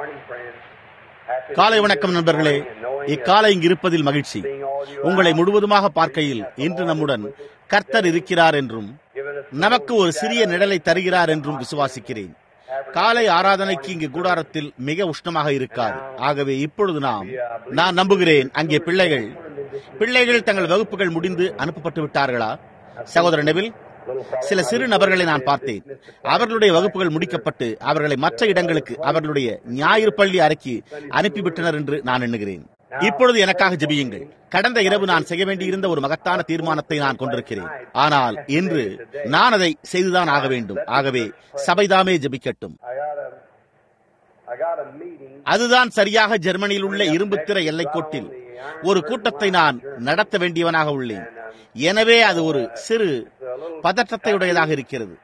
காலை வணக்கம் நண்பர்களே இக்காலை இங்கு இருப்பதில் மகிழ்ச்சி உங்களை முழுவதுமாக பார்க்கையில் இன்று நம்முடன் கர்த்தர் இருக்கிறார் என்றும் நமக்கு ஒரு சிறிய நிழலை தருகிறார் என்றும் விசுவாசிக்கிறேன் காலை ஆராதனைக்கு இங்கு கூடாரத்தில் மிக உஷ்ணமாக இருக்காது ஆகவே இப்பொழுது நாம் நான் நம்புகிறேன் அங்கே பிள்ளைகள் பிள்ளைகள் தங்கள் வகுப்புகள் முடிந்து அனுப்பப்பட்டு விட்டார்களா சகோதரர் நெவில் சில சிறு நபர்களை நான் பார்த்தேன் அவர்களுடைய வகுப்புகள் முடிக்கப்பட்டு அவர்களை மற்ற இடங்களுக்கு அவர்களுடைய ஞாயிறு பள்ளி அறைக்கு அனுப்பிவிட்டனர் என்று நான் எண்ணுகிறேன் இப்பொழுது எனக்காக ஜெபியுங்கள் கடந்த இரவு நான் செய்ய வேண்டியிருந்த ஒரு மகத்தான தீர்மானத்தை நான் கொண்டிருக்கிறேன் ஆனால் இன்று நான் அதை செய்துதான் ஆக வேண்டும் ஆகவே சபைதாமே ஜெபிக்கட்டும் அதுதான் சரியாக ஜெர்மனியில் உள்ள இரும்புத்திர எல்லைக்கோட்டில் ஒரு கூட்டத்தை நான் நடத்த வேண்டியவனாக உள்ளேன் எனவே அது ஒரு சிறு பதற்றத்தை உடையதாக இருக்கிறது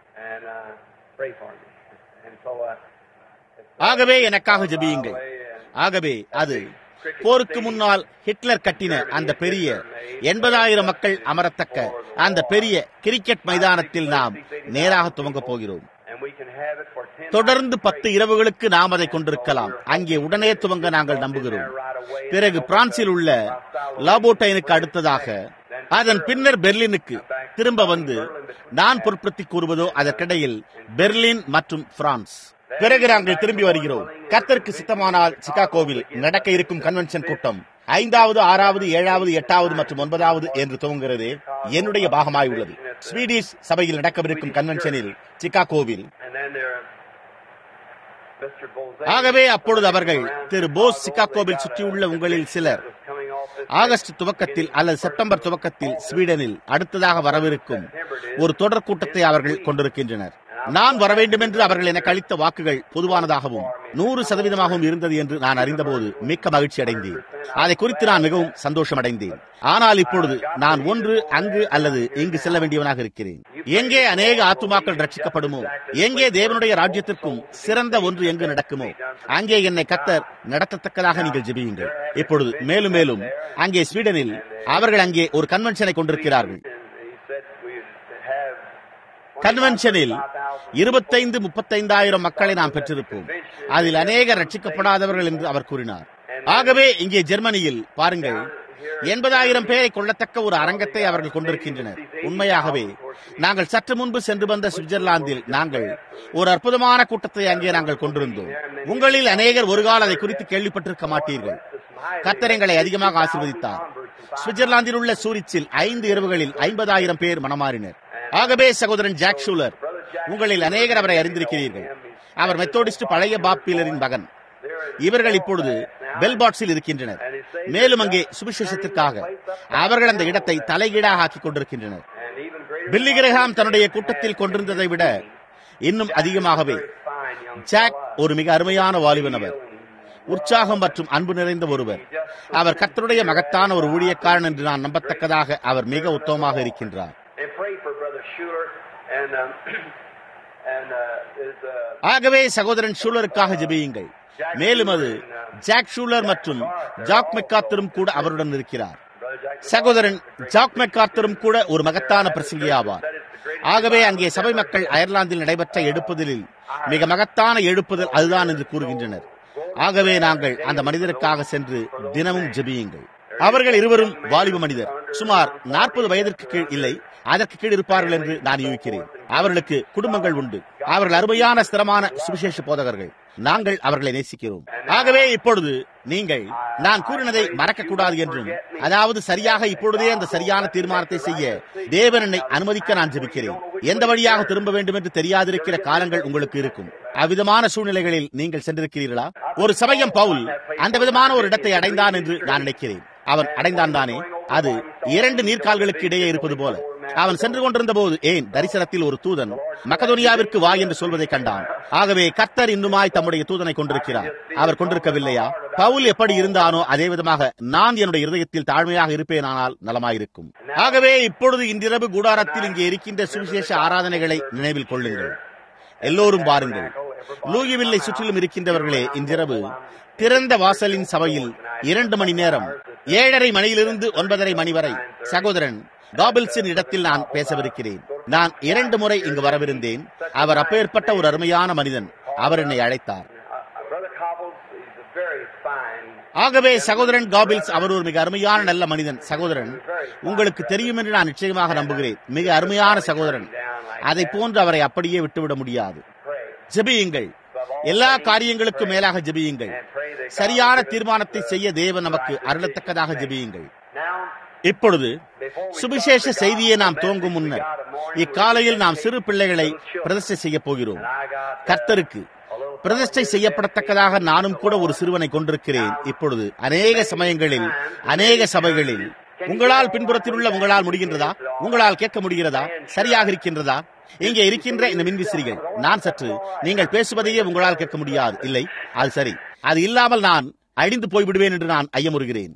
ஆகவே எனக்காக ஜெபியுங்கள் ஆகவே அது போருக்கு முன்னால் ஹிட்லர் கட்டின அந்த பெரிய எண்பதாயிரம் மக்கள் அமரத்தக்க அந்த பெரிய கிரிக்கெட் மைதானத்தில் நாம் நேராக துவங்க போகிறோம் தொடர்ந்து பத்து இரவுகளுக்கு நாம் அதை கொண்டிருக்கலாம் அங்கே உடனே துவங்க நாங்கள் நம்புகிறோம் பிறகு பிரான்சில் உள்ள லாபோட்டைனுக்கு அடுத்ததாக அதன் பின்னர் பெர்லினுக்கு திரும்ப வந்து நான் பொருட்படுத்தி கூறுவதோ அதற்கிடையில் பெர்லின் மற்றும் பிரான்ஸ் பிறகு நாங்கள் திரும்பி வருகிறோம் கர்த்தருக்கு சித்தமானால் சிகாகோவில் நடக்க இருக்கும் கன்வென்ஷன் கூட்டம் ஐந்தாவது ஆறாவது ஏழாவது எட்டாவது மற்றும் ஒன்பதாவது என்று துவங்குகிறது என்னுடைய பாகமாய் உள்ளது ஸ்வீடிஷ் சபையில் நடக்கவிருக்கும் கன்வென்ஷனில் சிகாகோவில் ஆகவே அப்பொழுது அவர்கள் திரு போஸ் சிகாகோவில் சுற்றியுள்ள உங்களில் சிலர் ஆகஸ்ட் துவக்கத்தில் அல்லது செப்டம்பர் துவக்கத்தில் ஸ்வீடனில் அடுத்ததாக வரவிருக்கும் ஒரு தொடர் கூட்டத்தை அவர்கள் கொண்டிருக்கின்றனர் நான் வர வேண்டும் என்று அவர்கள் எனக்கு அளித்த வாக்குகள் பொதுவானதாகவும் நூறு சதவீதமாகவும் இருந்தது என்று நான் அறிந்தபோது மிக்க மகிழ்ச்சி அடைந்தேன் அதை குறித்து நான் மிகவும் சந்தோஷம் அடைந்தேன் ஆனால் இப்பொழுது நான் ஒன்று அங்கு அல்லது இங்கு செல்ல வேண்டியவனாக இருக்கிறேன் எங்கே அநேக ஆத்துமாக்கள் ரட்சிக்கப்படுமோ எங்கே தேவனுடைய ராஜ்யத்திற்கும் சிறந்த ஒன்று எங்கு நடக்குமோ அங்கே என்னை கத்தர் நடத்தத்தக்கதாக நீங்கள் ஜெபியுங்கள் இப்பொழுது மேலும் மேலும் அங்கே ஸ்வீடனில் அவர்கள் அங்கே ஒரு கன்வென்ஷனை கொண்டிருக்கிறார்கள் கன்வென்ஷனில் இருபத்தைந்து முப்பத்தைந்தாயிரம் மக்களை நாம் பெற்றிருப்போம் அதில் அநேக ரட்சிக்கப்படாதவர்கள் என்று அவர் கூறினார் ஆகவே இங்கே ஜெர்மனியில் பாருங்கள் எண்பதாயிரம் பேரை கொள்ளத்தக்க ஒரு அரங்கத்தை அவர்கள் கொண்டிருக்கின்றனர் உண்மையாகவே நாங்கள் சற்று முன்பு சென்று வந்த சுவிட்சர்லாந்தில் நாங்கள் ஒரு அற்புதமான கூட்டத்தை அங்கே நாங்கள் கொண்டிருந்தோம் உங்களில் அநேகர் ஒரு கால அதை குறித்து கேள்விப்பட்டிருக்க மாட்டீர்கள் கத்தரங்களை அதிகமாக ஆசீர்வதித்தார் சுவிட்சர்லாந்தில் உள்ள சூரிச்சில் ஐந்து இரவுகளில் ஐம்பதாயிரம் பேர் மனமாறினர் ஆகவே சகோதரன் ஜாக் ஷூலர் உங்களில் அநேகர் அவரை அறிந்திருக்கிறீர்கள் அவர் மெத்தோடிஸ்ட் பழைய பாப்பீலரின் மகன் இவர்கள் இப்பொழுது பெல்பாட்ஸில் இருக்கின்றனர் மேலும் அங்கே சுவிசேஷத்திற்காக அவர்கள் அந்த இடத்தை தலைகீடாக ஆக்கிக் கொண்டிருக்கின்றனர் பில்லி கிரகாம் தன்னுடைய கூட்டத்தில் கொண்டிருந்ததை விட இன்னும் அதிகமாகவே ஜாக் ஒரு மிக அருமையான வாலிபன் அவர் உற்சாகம் மற்றும் அன்பு நிறைந்த ஒருவர் அவர் கத்தருடைய மகத்தான ஒரு ஊழியக்காரன் என்று நான் நம்பத்தக்கதாக அவர் மிக உத்தமமாக இருக்கின்றார் ஆகவே சகோதரன் ஷூலருக்காக ஜெபியுங்கள் மேலும் அது ஜாக் ஷூலர் மற்றும் ஜாக் மெக்காத்தரும் கூட அவருடன் இருக்கிறார் சகோதரன் ஜாக் மெக்காத்தரும் கூட ஒரு மகத்தான பிரசங்கி ஆவார் ஆகவே அங்கே சபை மக்கள் அயர்லாந்தில் நடைபெற்ற எடுப்புதலில் மிக மகத்தான எழுப்புதல் அதுதான் என்று கூறுகின்றனர் ஆகவே நாங்கள் அந்த மனிதருக்காக சென்று தினமும் ஜெபியுங்கள் அவர்கள் இருவரும் வாலிப மனிதர் சுமார் நாற்பது வயதிற்கு கீழ் இல்லை அதற்கு கீழ் இருப்பார்கள் என்று நான் யூகிக்கிறேன் அவர்களுக்கு குடும்பங்கள் உண்டு அவர்கள் அருமையான ஸ்திரமான சுவிசேஷ போதகர்கள் நாங்கள் அவர்களை நேசிக்கிறோம் ஆகவே இப்பொழுது நீங்கள் நான் கூறினதை மறக்க கூடாது என்றும் அதாவது சரியாக இப்பொழுதே அந்த சரியான தீர்மானத்தை செய்ய தேவன் என்னை அனுமதிக்க நான் ஜெபிக்கிறேன் எந்த வழியாக திரும்ப வேண்டும் என்று தெரியாதிருக்கிற காலங்கள் உங்களுக்கு இருக்கும் அவ்விதமான சூழ்நிலைகளில் நீங்கள் சென்றிருக்கிறீர்களா ஒரு சமயம் பவுல் அந்த விதமான ஒரு இடத்தை அடைந்தான் என்று நான் நினைக்கிறேன் அவன் அடைந்தான் தானே அது இரண்டு நீர்க்கால்களுக்கு இடையே இருப்பது போல அவன் சென்று கொண்டிருந்த போது ஏன் தரிசனத்தில் ஒரு தூதன் மக்கதோனியாவிற்கு வா என்று சொல்வதை கண்டான் ஆகவே கர்த்தர் இன்னுமாய் தம்முடைய தூதனை கொண்டிருக்கிறார் அவர் கொண்டிருக்கவில்லையா பவுல் எப்படி இருந்தானோ அதே விதமாக நான் என்னுடைய இருதயத்தில் தாழ்மையாக இருப்பேனானால் நலமாயிருக்கும் ஆகவே இப்பொழுது இன்றிரவு கூடாரத்தில் இங்கே இருக்கின்ற சுவிசேஷ ஆராதனைகளை நினைவில் கொள்ளுங்கள் எல்லோரும் பாருங்கள் லூயிவில்லை சுற்றிலும் இருக்கின்றவர்களே இன்றிரவு திறந்த வாசலின் சபையில் இரண்டு மணி நேரம் ஏழரை மணியிலிருந்து ஒன்பதரை மணி வரை சகோதரன் காபில்ஸின் இடத்தில் நான் பேசவிருக்கிறேன் நான் இரண்டு முறை இங்கு வரவிருந்தேன் அவர் அப்பேற்பட்ட ஒரு அருமையான மனிதன் அவர் என்னை அழைத்தார் ஆகவே சகோதரன் காபில்ஸ் அவர் ஒரு மிக அருமையான நல்ல மனிதன் சகோதரன் உங்களுக்கு தெரியும் என்று நான் நிச்சயமாக நம்புகிறேன் மிக அருமையான சகோதரன் அதை போன்று அவரை அப்படியே விட்டுவிட முடியாது ஜெபியுங்கள் எல்லா காரியங்களுக்கும் மேலாக ஜெபியுங்கள் சரியான தீர்மானத்தை செய்ய தேவன் நமக்கு அருளத்தக்கதாக ஜெபியுங்கள் இப்பொழுது சுவிசேஷ செய்தியை நாம் துவங்கும் முன்னர் இக்காலையில் நாம் சிறு பிள்ளைகளை பிரதிஷ்டை செய்ய போகிறோம் கர்த்தருக்கு பிரதிஷ்டை செய்யப்படத்தக்கதாக நானும் கூட ஒரு சிறுவனை கொண்டிருக்கிறேன் இப்பொழுது அநேக சமயங்களில் அநேக சபைகளில் உங்களால் பின்புறத்தில் உள்ள உங்களால் முடிகின்றதா உங்களால் கேட்க முடிகிறதா சரியாக இருக்கின்றதா இங்கே இருக்கின்ற இந்த மின்விசிறிகள் நான் சற்று நீங்கள் பேசுவதையே உங்களால் கேட்க முடியாது இல்லை அது சரி அது இல்லாமல் நான் அழிந்து போய்விடுவேன் என்று நான் ஐயமுறுகிறேன்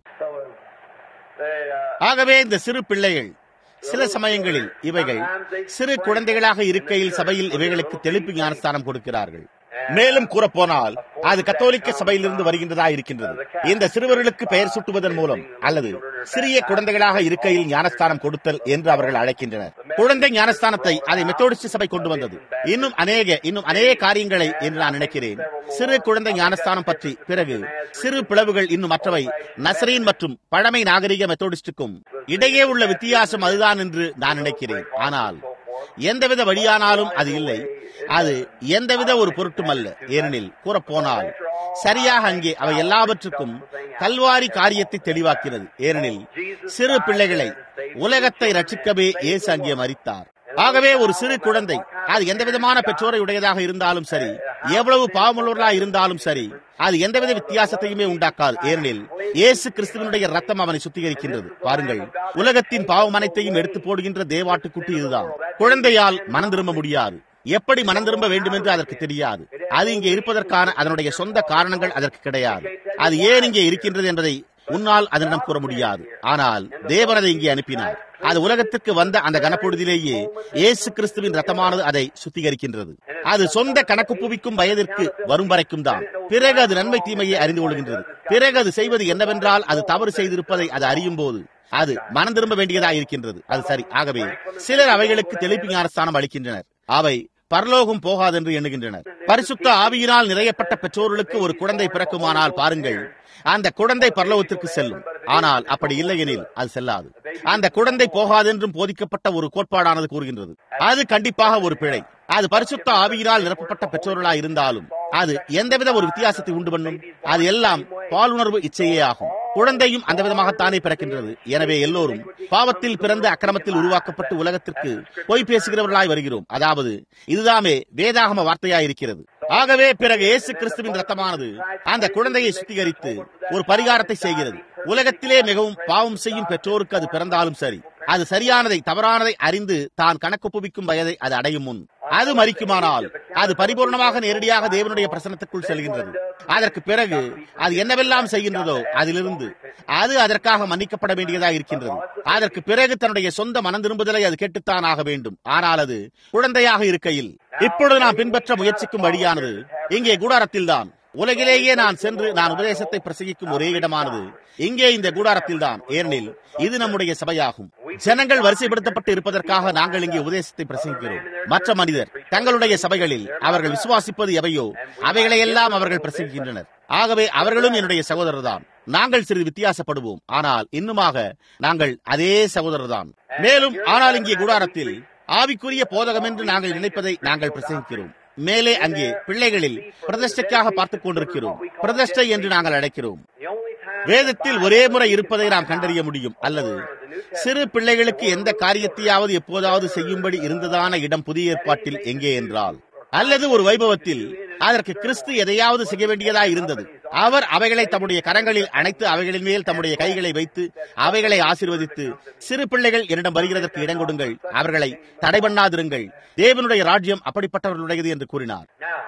ஆகவே இந்த சிறு பிள்ளைகள் சில சமயங்களில் இவைகள் சிறு குழந்தைகளாக இருக்கையில் சபையில் இவைகளுக்கு தெளிப்பு ஞானஸ்தானம் கொடுக்கிறார்கள் மேலும் கூறப்போனால் அது கத்தோலிக்க சபையிலிருந்து வருகின்றதா இருக்கின்றது இந்த சிறுவர்களுக்கு பெயர் சுட்டுவதன் மூலம் அல்லது சிறிய குழந்தைகளாக இருக்கையில் ஞானஸ்தானம் கொடுத்தல் என்று அவர்கள் அழைக்கின்றனர் குழந்தை ஞானஸ்தானத்தை அதை மெத்தோடிஸ்ட் சபை கொண்டு வந்தது இன்னும் அநேக இன்னும் அநேக காரியங்களை என்று நான் நினைக்கிறேன் சிறு குழந்தை ஞானஸ்தானம் பற்றி பிறகு சிறு பிளவுகள் இன்னும் மற்றவை நசரீன் மற்றும் பழமை நாகரிக மெத்தோடிஸ்டுக்கும் இடையே உள்ள வித்தியாசம் அதுதான் என்று நான் நினைக்கிறேன் ஆனால் எந்தவித வழியானாலும் அது இல்லை அது எந்தவித ஒரு பொருட்டும் அல்ல ஏனெனில் கூறப்போனால் சரியாக அங்கே அவை எல்லாவற்றுக்கும் கல்வாரி காரியத்தை தெளிவாக்கிறது ஏனெனில் சிறு பிள்ளைகளை உலகத்தை ரட்சிக்கவே இயேசு அங்கே மறித்தார் ஆகவே ஒரு சிறு குழந்தை அது எந்த விதமான பெற்றோரை உடையதாக இருந்தாலும் சரி எவ்வளவு பாவமுள்ளவர்களா இருந்தாலும் சரி அது எந்தவித வித்தியாசத்தையுமே உண்டாக்காது ஏனெனில் இயேசு கிறிஸ்துவனுடைய ரத்தம் அவனை சுத்திகரிக்கின்றது பாருங்கள் உலகத்தின் பாவம் அனைத்தையும் எடுத்து போடுகின்ற தேவாட்டுக்குட்டி இதுதான் குழந்தையால் மனம் திரும்ப முடியாது எப்படி மனம் திரும்ப வேண்டும் என்று அதற்கு தெரியாது அது இங்கே இருப்பதற்கான அதனுடைய சொந்த காரணங்கள் அதற்கு கிடையாது அது ஏன் இங்கே இருக்கின்றது என்பதை உன்னால் அதனிடம் கூற முடியாது ஆனால் தேவன் அதை இங்கே அனுப்பினார் அது உலகத்திற்கு வந்த அந்த கனப்பொழுதிலேயே இயேசு கிறிஸ்துவின் ரத்தமானது அதை சுத்திகரிக்கின்றது அது சொந்த கணக்கு புவிக்கும் வயதிற்கு வரும் வரைக்கும் தான் பிறகு அது நன்மை தீமையை அறிந்து கொள்கின்றது பிறகு அது செய்வது என்னவென்றால் அது தவறு செய்திருப்பதை அது அறியும் போது அது மனம் திரும்ப வேண்டியதாக இருக்கின்றது அது சரி ஆகவே சிலர் அவைகளுக்கு தெளிப்பு ஞானஸ்தானம் அளிக்கின்றனர் அவை பரலோகம் போகாது என்று எண்ணுகின்றனர் பரிசுத்த ஆவியினால் நிறையப்பட்ட பெற்றோர்களுக்கு ஒரு குழந்தை பிறக்குமானால் பாருங்கள் அந்த குழந்தை பரலோகத்திற்கு செல்லும் ஆனால் அப்படி இல்லை எனில் அது செல்லாது அந்த குழந்தை போகாதென்றும் போதிக்கப்பட்ட ஒரு கோட்பாடானது கூறுகின்றது அது கண்டிப்பாக ஒரு பிழை அது பரிசுத்த ஆவியினால் நிரப்பப்பட்ட பெற்றோர்களாக இருந்தாலும் அது எந்தவித ஒரு வித்தியாசத்தை உண்டு பண்ணும் அது எல்லாம் பாலுணர்வு இச்சையே ஆகும் குழந்தையும் அந்த விதமாகத்தானே பிறக்கின்றது எனவே எல்லோரும் பாவத்தில் பிறந்த அக்கிரமத்தில் உருவாக்கப்பட்டு உலகத்திற்கு பொய் பேசுகிறவர்களாய் வருகிறோம் அதாவது இதுதாமே வேதாகம வார்த்தையாய் இருக்கிறது ஆகவே பிறகு இயேசு கிறிஸ்துவின் ரத்தமானது அந்த குழந்தையை சுத்திகரித்து ஒரு பரிகாரத்தை செய்கிறது உலகத்திலே மிகவும் பாவம் செய்யும் பெற்றோருக்கு அது பிறந்தாலும் சரி அது சரியானதை தவறானதை அறிந்து தான் கணக்கொப்புவிக்கும் வயதை அது அடையும் முன் அது மறிக்குமானால் அது பரிபூர்ணமாக நேரடியாக தேவனுடைய பிரசனத்துக்குள் செல்கின்றது அதற்கு பிறகு அது என்னவெல்லாம் செய்கின்றதோ அதிலிருந்து அது அதற்காக மன்னிக்கப்பட வேண்டியதாக இருக்கின்றது அதற்கு பிறகு தன்னுடைய சொந்த மனம் திரும்புதலை அது கேட்டுத்தான் ஆக வேண்டும் ஆனால் அது குழந்தையாக இருக்கையில் இப்பொழுது நான் பின்பற்ற முயற்சிக்கும் வழியானது இங்கே கூடாரத்தில் தான் உலகிலேயே நான் சென்று நான் உபதேசத்தை பிரசங்கிக்கும் ஒரே இடமானது இங்கே இந்த கூடாரத்தில் தான் ஏனெனில் இது நம்முடைய சபையாகும் ஜனங்கள் வரிசைப்படுத்தப்பட்டு இருப்பதற்காக நாங்கள் இங்கே உபதேசத்தை பிரசங்கிக்கிறோம் மற்ற மனிதர் தங்களுடைய சபைகளில் அவர்கள் விசுவாசிப்பது எவையோ அவைகளையெல்லாம் அவர்கள் பிரசங்கிக்கின்றனர் ஆகவே அவர்களும் என்னுடைய சகோதரர் தான் நாங்கள் சிறிது வித்தியாசப்படுவோம் ஆனால் இன்னுமாக நாங்கள் அதே சகோதரர் தான் மேலும் ஆனால் இங்கே கூடாரத்தில் ஆவிக்குரிய போதகம் என்று நாங்கள் நினைப்பதை நாங்கள் பிரசங்கிக்கிறோம் மேலே அங்கே பிள்ளைகளில் பிரதிஷ்டைக்காக பார்த்துக் கொண்டிருக்கிறோம் பிரதிஷ்டை என்று நாங்கள் அழைக்கிறோம் வேதத்தில் ஒரே முறை இருப்பதை நாம் கண்டறிய முடியும் அல்லது சிறு பிள்ளைகளுக்கு எந்த காரியத்தையாவது எப்போதாவது செய்யும்படி இருந்ததான இடம் புதிய ஏற்பாட்டில் எங்கே என்றால் அல்லது ஒரு வைபவத்தில் அதற்கு கிறிஸ்து எதையாவது செய்ய வேண்டியதாய் இருந்தது அவர் அவைகளை தம்முடைய கரங்களில் அணைத்து அவைகளின் மேல் தம்முடைய கைகளை வைத்து அவைகளை ஆசீர்வதித்து சிறு பிள்ளைகள் என்னிடம் வருகிறதற்கு இடம் கொடுங்கள் அவர்களை தடை பண்ணாதிருங்கள் தேவனுடைய ராஜ்யம் அப்படிப்பட்டவர்களுடையது என்று கூறினார்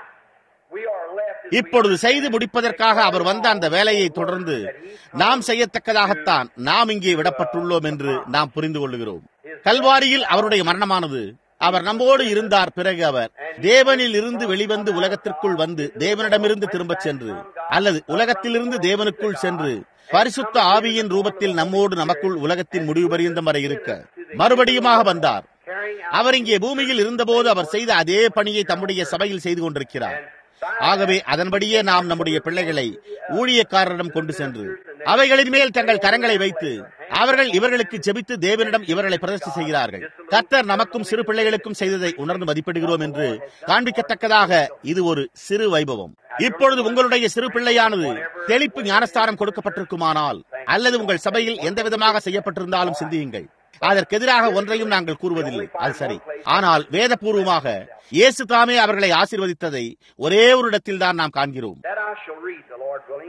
இப்பொழுது செய்து முடிப்பதற்காக அவர் வந்த அந்த வேலையை தொடர்ந்து நாம் செய்யத்தக்கதாகத்தான் நாம் இங்கே விடப்பட்டுள்ளோம் என்று நாம் புரிந்து கொள்ளுகிறோம் கல்வாரியில் அவருடைய மரணமானது அவர் நம்மோடு இருந்தார் பிறகு அவர் தேவனில் இருந்து வெளிவந்து உலகத்திற்குள் வந்து தேவனிடமிருந்து திரும்பச் சென்று அல்லது உலகத்திலிருந்து தேவனுக்குள் சென்று பரிசுத்த ஆவியின் ரூபத்தில் நம்மோடு நமக்குள் உலகத்தின் முடிவு பரியந்தம் வரை இருக்க மறுபடியுமாக வந்தார் அவர் இங்கே பூமியில் இருந்தபோது அவர் செய்த அதே பணியை தம்முடைய சபையில் செய்து கொண்டிருக்கிறார் ஆகவே அதன்படியே நாம் நம்முடைய பிள்ளைகளை ஊழியக்காரரிடம் கொண்டு சென்று அவைகளின் மேல் தங்கள் கரங்களை வைத்து அவர்கள் இவர்களுக்கு ஜெபித்து தேவனிடம் இவர்களை பிரதிஷ்டை செய்கிறார்கள் கர்த்தர் நமக்கும் சிறு பிள்ளைகளுக்கும் செய்ததை உணர்ந்து மதிப்பிடுகிறோம் என்று காண்பிக்கத்தக்கதாக இது ஒரு சிறு வைபவம் இப்பொழுது உங்களுடைய சிறு பிள்ளையானது தெளிப்பு ஞானஸ்தானம் கொடுக்கப்பட்டிருக்குமானால் அல்லது உங்கள் சபையில் எந்த விதமாக செய்யப்பட்டிருந்தாலும் சிந்தியுங்கள் அதற்கெதிராக ஒன்றையும் நாங்கள் கூறுவதில்லை அது சரி ஆனால் வேதபூர்வமாக இயேசு தாமே அவர்களை ஆசீர்வதித்ததை ஒரே ஒரு இடத்தில் தான் நாம் காண்கிறோம் That I shall read, the Lord willing,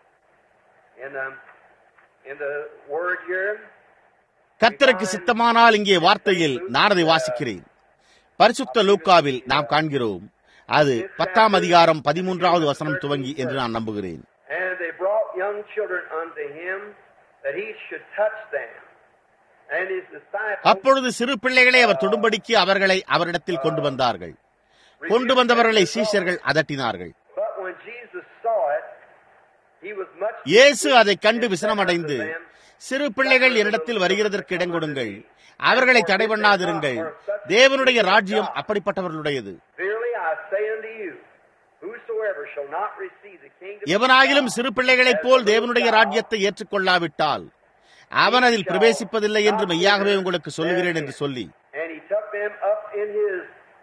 in the, in the word here. கர்த்தருக்கு சித்தமானால் இங்கே வார்த்தையில் நான் அதை வாசிக்கிறேன் பரிசுத்த லூக்காவில் நாம் காண்கிறோம் அது பத்தாம் அதிகாரம் பதிமூன்றாவது வசனம் துவங்கி என்று நான் நம்புகிறேன் And they brought young children unto him that he should touch them. And his disciples அப்பொழுது சிறு பிள்ளைகளை அவர் தொடும்படிக்கு அவர்களை அவரிடத்தில் கொண்டு வந்தார்கள் கொண்டு வந்தவர்களை சீஷர்கள் அதட்டினார்கள் But when Jesus saw it, he was much இயேசு அதை கண்டு விசனமடைந்து சிறு பிள்ளைகள் என்னிடத்தில் வருகிறதற்கு இடம் கொடுங்கள் அவர்களை தடை பண்ணாதிருங்கள் தேவனுடைய ராஜ்யம் அப்படிப்பட்டவர்களுடையது Verily I say unto you, whosoever shall not receive the kingdom எவனாகிலும் சிறு பிள்ளைகளைப் போல் தேவனுடைய ராஜ்யத்தை ஏற்றுக்கொள்ளாவிட்டால் அவன் அதில் பிரவேசிப்பதில்லை என்று மெய்யாகவே உங்களுக்கு சொல்லுகிறேன் என்று சொல்லி And he took them up in his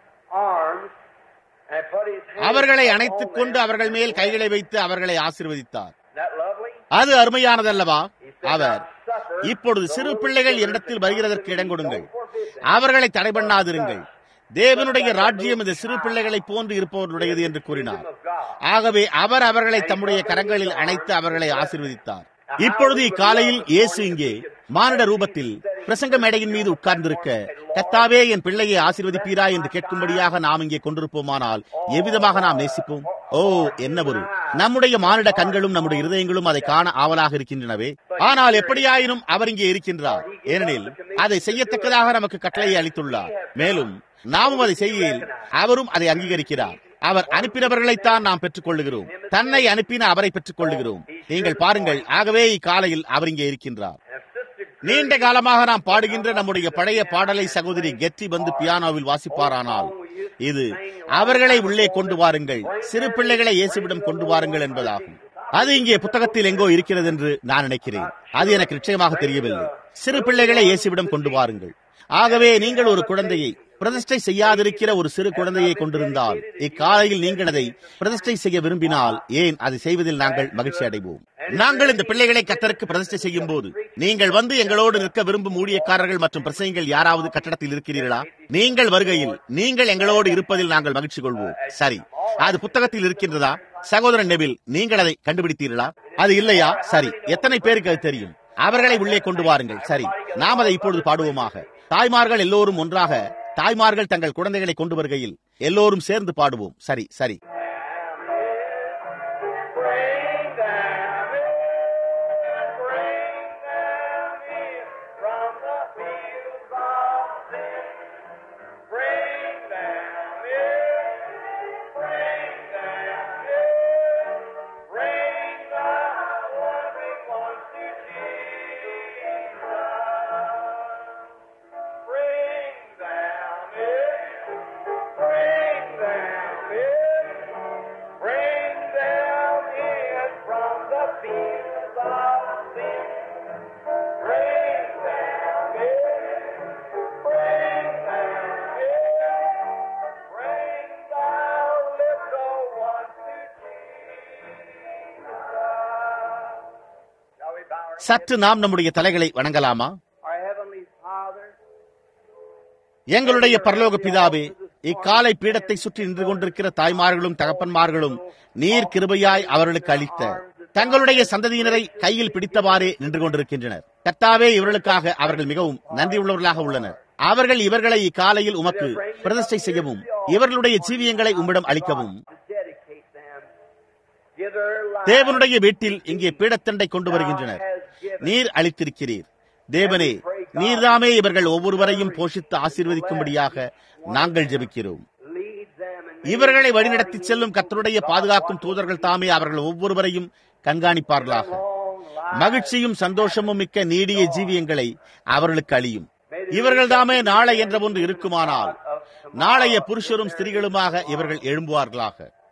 arms and put his hands அவர்களை upon அணைத்துக் கொண்டு them. அவர்கள் மேல் கைகளை வைத்து அவர்களை ஆசீர்வதித்தார் Isn't that lovely? அது அருமையானதல்லவா He said, our "Now suffer இப்பொழுது சிறு those பிள்ளைகள் children என்னிடத்தில் to வருகிறதற்கு come இடம் to me. கொடுங்கள் Don't forbid them. அவர்களை தடை பண்ணாதிருங்கள் தேவனுடைய ராஜ்யம் இந்த சிறு பிள்ளைகளைப் போன்று இருப்பவர்களுடையது என்று கூறினார் ஆகவே அவர் அவர்களை தம்முடைய கரங்களில் அணைத்து அவர்களை ஆசீர்வதித்தார் இப்பொழுது இக்காலையில் இயேசு இங்கே மானிட ரூபத்தில் பிரசங்க மேடையின் மீது உட்கார்ந்திருக்க கத்தாவே என் பிள்ளையை ஆசீர்வதிப்பீரா என்று கேட்கும்படியாக நாம் இங்கே கொண்டிருப்போமானால் எவ்விதமாக நாம் நேசிப்போம் ஓ என்ன ஒரு நம்முடைய மானிட கண்களும் நம்முடைய இருதயங்களும் அதை காண ஆவலாக இருக்கின்றனவே ஆனால் எப்படியாயினும் அவர் இங்கே இருக்கின்றார் ஏனெனில் அதை செய்யத்தக்கதாக நமக்கு கட்டளையை அளித்துள்ளார் மேலும் நாமும் அதை செய்கையில் அவரும் அதை அங்கீகரிக்கிறார் அவர் அனுப்பினவர்களைத்தான் நாம் பெற்றுக் கொள்ளுகிறோம் தன்னை அனுப்பின அவரை பெற்றுக் கொள்ளுகிறோம் நீங்கள் பாருங்கள் ஆகவே இக்காலையில் அவர் இங்கே இருக்கின்றார் And Sister நீண்ட காலமாக நாம் பாடுகின்ற நம்முடைய பழைய பாடலை சகோதரி கெட்டி வந்து பியானோவில் வாசிப்பாரானால் இது அவர்களை உள்ளே கொண்டு வாருங்கள் சிறு பிள்ளைகளை இயேசுவிடம் கொண்டு வாருங்கள் என்பதாகும் அது இங்கே புத்தகத்தில் எங்கோ இருக்கிறது என்று நான் நினைக்கிறேன் அது எனக்கு நிச்சயமாக தெரியவில்லை சிறு பிள்ளைகளை இயேசுவிடம் கொண்டு வாருங்கள் ஆகவே நீங்கள் ஒரு குழந்தையை பிரதிஷ்டை செய்யாதிருக்கிற ஒரு சிறு குழந்தையை கொண்டிருந்தால் இக்காலையில் நீங்கள் அதை பிரதிஷ்டை செய்ய விரும்பினால் ஏன் அதை செய்வதில் நாங்கள் மகிழ்ச்சி அடைவோம் நாங்கள் இந்த பிள்ளைகளை கத்தருக்கு பிரதிஷ்டை செய்யும் போது நீங்கள் வந்து எங்களோடு நிற்க விரும்பும் ஊழியக்காரர்கள் மற்றும் பிரசைகள் யாராவது கட்டடத்தில் இருக்கிறீர்களா நீங்கள் வருகையில் நீங்கள் எங்களோடு இருப்பதில் நாங்கள் மகிழ்ச்சி கொள்வோம் சரி அது புத்தகத்தில் இருக்கின்றதா சகோதரன் நெவில் நீங்கள் அதை கண்டுபிடித்தீர்களா அது இல்லையா சரி எத்தனை பேருக்கு அது தெரியும் அவர்களை உள்ளே கொண்டு வாருங்கள் சரி நாம் அதை இப்பொழுது பாடுவோமாக தாய்மார்கள் எல்லோரும் ஒன்றாக தாய்மார்கள் தங்கள் குழந்தைகளை கொண்டு வருகையில் எல்லோரும் சேர்ந்து பாடுவோம் சரி சரி Bring them in, bring them in from the fields of sin. Bring them in, bring them in, bring the wandering ones to Jesus. Bring them in, bring them in. Bring them in from the fields of sin. Bring them in. Bring them in. Bring thou little ones to Jesus. Shall we bow our சற்று நாம் நம்முடைய தலைகளை வணங்கலாமா Our Heavenly Father, எங்களுடைய பரலோக பிதாவே இக்காலை பீடத்தை சுற்றி நின்று கொண்டிருக்கிற தாய்மார்களும் தகப்பன்மார்களும் நீர் கிருபையாய் அவர்களுக்கு அளித்த தங்களுடைய சந்ததியினரை கையில் பிடித்தவாறே நின்று கொண்டிருக்கின்றனர் கர்த்தாவே இவர்களுக்காக அவர்கள் மிகவும் நன்றி உள்ளவர்களாக உள்ளனர் அவர்கள் இவர்களை இக்காலையில் உமக்கு பிரதிஷ்டை செய்யவும் இவர்களுடைய ஜீவியங்களை உம்மிடம் அளிக்கவும் to dedicate them, give their lives தேவனுடைய வீட்டில் இங்கே பீடத்தண்டை கொண்டு வருகின்றனர் நீர் அளித்திருக்கிறீர் தேவனே நீர்தாமே இவர்கள் ஒவ்வொருவரையும் போஷித்து ஆசீர்வதிக்கும்படியாக நாங்கள் ஜெபிக்கிறோம் lead them and இவர்களை வழிநடத்தி செல்லும் கர்த்தருடைய பாதுகாக்கும் தூதர்கள் தாமே அவர்கள் ஒவ்வொருவரையும் கண்காணிப்பார்களாக மகிழ்ச்சியும் சந்தோஷமும் மிக்க நீடிய ஜீவியங்களை அவர்களுக்கு அளியும் இவர்கள் தாமே நாளை என்ற ஒன்று இருக்குமானால் நாளைய புருஷரும் ஸ்திரீகளுமாக இவர்கள் எழும்புவார்களாக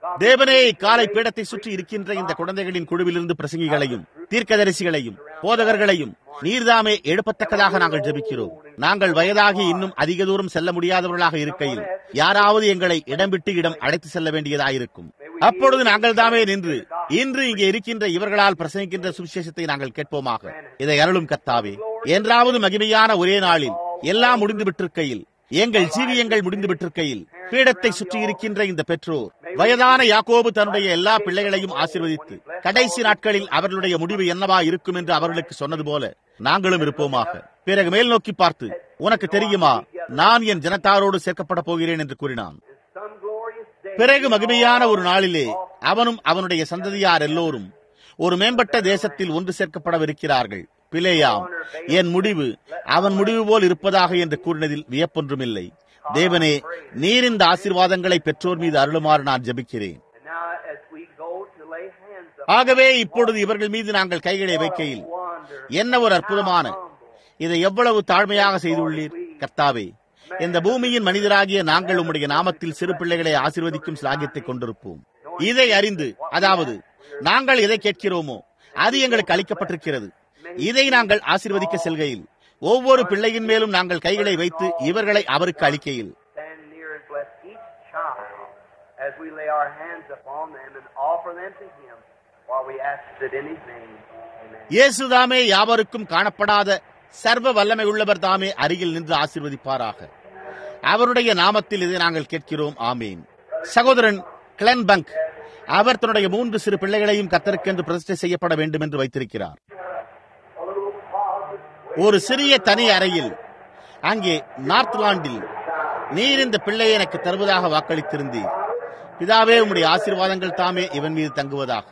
தேவனே இக்காலை பீடத்தை சுற்றி இருக்கின்ற இந்த குழந்தைகளின் குழுவிலிருந்து பிரசங்கிகளையும் தீர்க்கதரிசிகளையும் போதகர்களையும் நீர்தாமே எழுப்பத்தக்கதாக நாங்கள் ஜெபிக்கிறோம் நாங்கள் வயதாகி இன்னும் அதிக தூரம் செல்ல முடியாதவர்களாக இருக்கையில் யாராவது எங்களை இடம் விட்டு இடம் அழைத்து செல்ல வேண்டியதாயிருக்கும் அப்பொழுது நாங்கள் தாமே நின்று இன்று இங்கே இருக்கின்ற இவர்களால் பிரசங்கிக்கின்ற சுவிசேஷத்தை நாங்கள் கேட்போமாக இதை அருளும் கத்தாவே என்றாவது மகிமையான ஒரே நாளில் எல்லாம் முடிந்து விட்டிருக்கையில் எங்கள் ஜீவியங்கள் முடிந்து விட்டிருக்கையில் பீடத்தை சுற்றி இருக்கின்ற இந்த பெற்றோர் வயதான யாக்கோபு தன்னுடைய எல்லா பிள்ளைகளையும் ஆசீர்வதித்து கடைசி நாட்களில் அவர்களுடைய முடிவு என்னவா இருக்கும் என்று அவர்களுக்கு சொன்னது போல நாங்களும் இருப்போமாக பிறகு மேல் நோக்கி பார்த்து உனக்கு தெரியுமா நான் என் ஜனத்தாரோடு சேர்க்கப்பட போகிறேன் என்று கூறினான் Some glorious day. பிறகு மகிமையான ஒரு நாளிலே அவனும் அவனுடைய சந்ததியார் எல்லோரும் ஒரு மேம்பட்ட தேசத்தில் ஒன்று சேர்க்கப்படவிருக்கிறார்கள் பிலேயாம் என் முடிவு அவன் முடிவு போல் இருப்பதாக என்று கூறினதில் வியப்பொன்றுமில்லை தேவனே நீர் இந்த ஆசீர்வாதங்களை பெற்றோர் மீது அருளுமாறு நான் ஜெபிக்கிறேன் And now, as we go to lay hands upon ஆகவே இப்பொழுது இவர்கள் மீது நாங்கள் கைகளை வைக்கையில் wonder, என்ன ஒரு அற்புதமான இதை எவ்வளவு தாழ்மையாக செய்துள்ளீர் கர்த்தாவே இந்த பூமியின் மனிதராகிய நாங்கள் உம்முடைய நாமத்தில் சிறு பிள்ளைகளை ஆசீர்வதிக்கும் சிலாகியத்தை கொண்டிருப்போம் இதை அறிந்து அதாவது நாங்கள் எதை கேட்கிறோமோ அது எங்களுக்கு அளிக்கப்பட்டிருக்கிறது இதை நாங்கள் ஆசீர்வதிக்க செல்கையில் ஒவ்வொரு பிள்ளையின் மேலும் நாங்கள் கைகளை வைத்து இவர்களை அவருக்கு அளிக்கையில் stand near and bless each child as we lay our hands upon them and offer them to Him while we ask it in His name. Amen. இயேசுதாமே யாவருக்கும் காணப்படாத சர்வ வல்லமை உள்ளவர் தாமே அருகில் நின்று ஆசீர்வதிப்பாராக அவருடைய நாமத்தில் இதை நாங்கள் கேட்கிறோம் ஆமீன் சகோதரன் கிளன் பங்க் அவர் தன்னுடைய மூன்று சிறு பிள்ளைகளையும் கத்தருக்கென்று பிரதிஷ்டை செய்யப்பட வேண்டும் என்று வைத்திருக்கிறார் ஒரு சிறிய தனி அறையில் அங்கே நார்த்லாண்டில் நீர் இந்த பிள்ளையை எனக்கு தருவதாக வாக்களித்திருந்தீர் பிதாவே உம்முடைய ஆசீர்வாதங்கள் தாமே இவன் மீது தங்குவதாக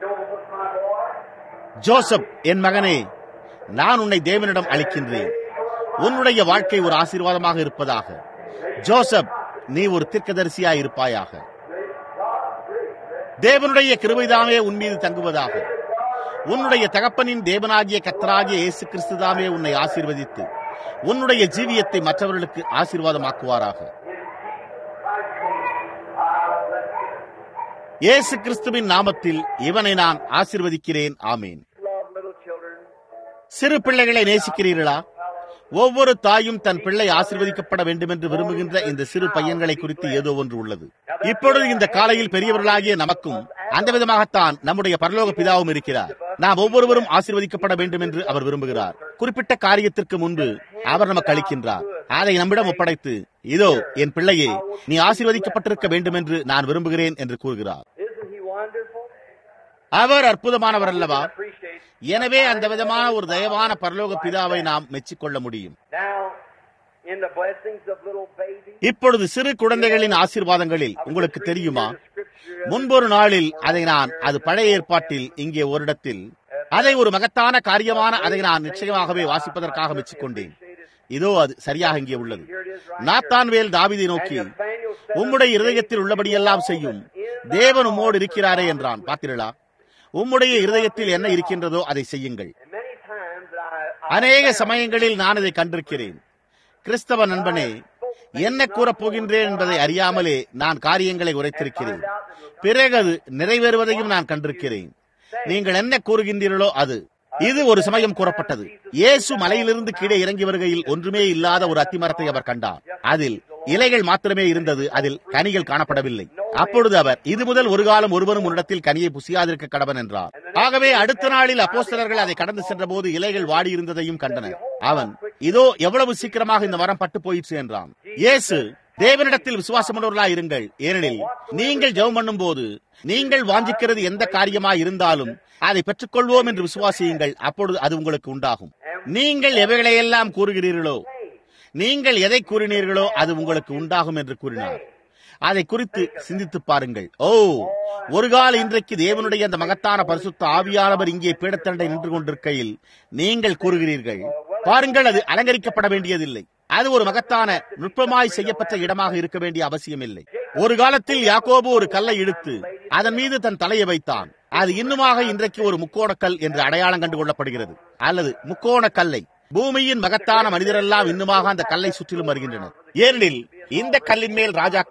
ஜோசப் என் மகனே நான் உன்னை தேவனிடம் அளிக்கின்றேன் உன்னுடைய வாழ்க்கை ஒரு ஆசீர்வாதமாக இருப்பதாக ஜோசப் நீ ஒரு தீர்க்கதரிசியாய் இருப்பாயாக தேவனுடைய கிருபைதாமே உன் மீது தங்குவதாக உன்னுடைய தகப்பனின் தேவனாகிய கத்தராகிய இயேசு கிறிஸ்துதாமே உன்னை ஆசீர்வதித்து உன்னுடைய ஜீவியத்தை மற்றவர்களுக்கு ஆசீர்வாதமாக்குவாராக இயேசு கிறிஸ்துவின் நாமத்தில் இவனை நான் ஆசீர்வதிக்கிறேன் ஆமீன் Love little children. சிறு பிள்ளைகளை நேசிக்கிறீர்களா ஒவ்வொரு தாயும் தன் பிள்ளை ஆசீர்வதிக்கப்பட வேண்டும் என்று விரும்புகின்ற இந்த சிறு பையன்களை குறித்து ஏதோ ஒன்று உள்ளது இப்பொழுது இந்த காலையில் பெரியவர்களாகிய நமக்கும் அந்த விதமாகத்தான் நம்முடைய பரலோக பிதாவும் இருக்கிறார் நாம் ஒவ்வொருவரும் ஆசீர்வதிக்கப்பட வேண்டும் என்று அவர் விரும்புகிறார் குறிப்பிட்ட காரியத்திற்கு முன்பு அவர் நமக்கு அளிக்கின்றார் அதை நம்மிடம் ஒப்படைத்து இதோ என் பிள்ளையே நீ ஆசீர்வதிக்கப்பட்டிருக்க வேண்டும் என்று நான் விரும்புகிறேன் என்று கூறுகிறார் Isn't He wonderful? அவர் அற்புதமானவர் அல்லவா Appreciate. எனவே அந்த விதமான ஒரு தயவான பரலோக பிதாவை நாம் மெச்சிக்கொள்ள முடியும் Now, in the blessings of little babies. இப்பொழுது சிறு குழந்தைகளின் ஆசீர்வாதங்களில் உங்களுக்கு தெரியுமா முன்பொரு நாளில் அதை நான் அது பழைய ஏற்பாட்டில் இங்கே ஓரிடத்தில் அதை ஒரு மகத்தான காரியமான அதை நான் நிச்சயமாகவே வாசிப்பதற்காக மெச்சிக்கொண்டேன் இதோ அது சரியாக இங்கே உள்ளது நாத்தான்வேல் தாவிதை நோக்கி உம்முடைய இருதயத்தில் உள்ளபடியெல்லாம் செய்யும் தேவன் உம்மோடு இருக்கிறாரே என்றான் பார்த்தீர்களா உம்முடைய இருதயத்தில் என்ன இருக்கின்றதோ அதை செய்யுங்கள் And many times I, I அநேக சமயங்களில் நான் இதை கண்டிருக்கிறேன் கிறிஸ்தவ நண்பனே என்ன கூறப் போகின்றேன் என்பதை அறியாமலே நான் காரியங்களை உரைத்திருக்கிறேன் பிறகு அது நிறைவேறுவதையும் நான் கண்டிருக்கிறேன் நீங்கள் என்ன கூறுகின்றீர்களோ அது இது ஒரு சமயம் கூறப்பட்டது இயேசு மலையிலிருந்து கீழே இறங்கி வருகையில் ஒன்றுமே இல்லாத ஒரு அத்திமரத்தை அவர் கண்டார் அதில் இலைகள் மாத்திரமே இருந்தது அதில் கனிகள் காணப்படவில்லை அப்பொழுது அவர் இது முதல் ஒரு காலம் ஒருவரும் உன்னிடத்தில் கனியை புசியாதிருக்க கடவன் என்றார் ஆகவே அடுத்த நாளில் அப்போஸ்தலர்கள் அதை கடந்து சென்ற போது இலைகள் வாடி இருந்ததையும் கண்டனர் அவன் இதோ எவ்வளவு சீக்கிரமாக இந்த மரம் பட்டு போயிற்று என்றான் இயேசு தேவனிடத்தில் விசுவாசமுள்ளவர்களாய் இருங்கள் ஏனெனில் நீங்கள் ஜெபம் பண்ணும் போது நீங்கள் வாஞ்சிக்கிறது எந்த காரியமாய் இருந்தாலும் அதை பெற்றுக்கொள்வோம் என்று விசுவாசியுங்கள் அப்பொழுது அது உங்களுக்கு உண்டாகும் நீங்கள் எவைகளையெல்லாம் கூறுகிறீர்களோ நீங்கள் எதை கூறினீர்களோ அது உங்களுக்கு உண்டாகும் என்று கூறினார் அதை குறித்து சிந்தித்து பாருங்கள் ஓ ஒரு கால இன்றைக்கு தேவனுடைய அந்த மகத்தான பரிசுத்த ஆவியானவர் இங்கே பீடத்தண்டை நின்று கொண்டிருக்கையில் நீங்கள் கூறுகிறீர்கள் பாருங்கள் அது அலங்கரிக்கப்பட வேண்டியதில்லை அது ஒரு மகத்தான நுட்பமாய் செய்யப்பட்ட இடமாக இருக்க வேண்டிய அவசியமில்லை ஒரு காலத்தில் யாக்கோபு ஒரு கல்லை இழுத்து அதன் மீது தன் தலையை வைத்தான் அது இன்னுமாக இன்றைக்கு ஒரு முக்கோணக்கல் என்று அடையாளம் கண்டு கொள்ளப்படுகிறது அல்லது முக்கோண கல்லை பூமியின் மகத்தான மனிதரெல்லாம் இன்னுமாக அந்த கல்லை சுற்றிலும் வருகின்றனர் ஏனெனில் இந்த கல்லின் மேல் ராஜாக்கள்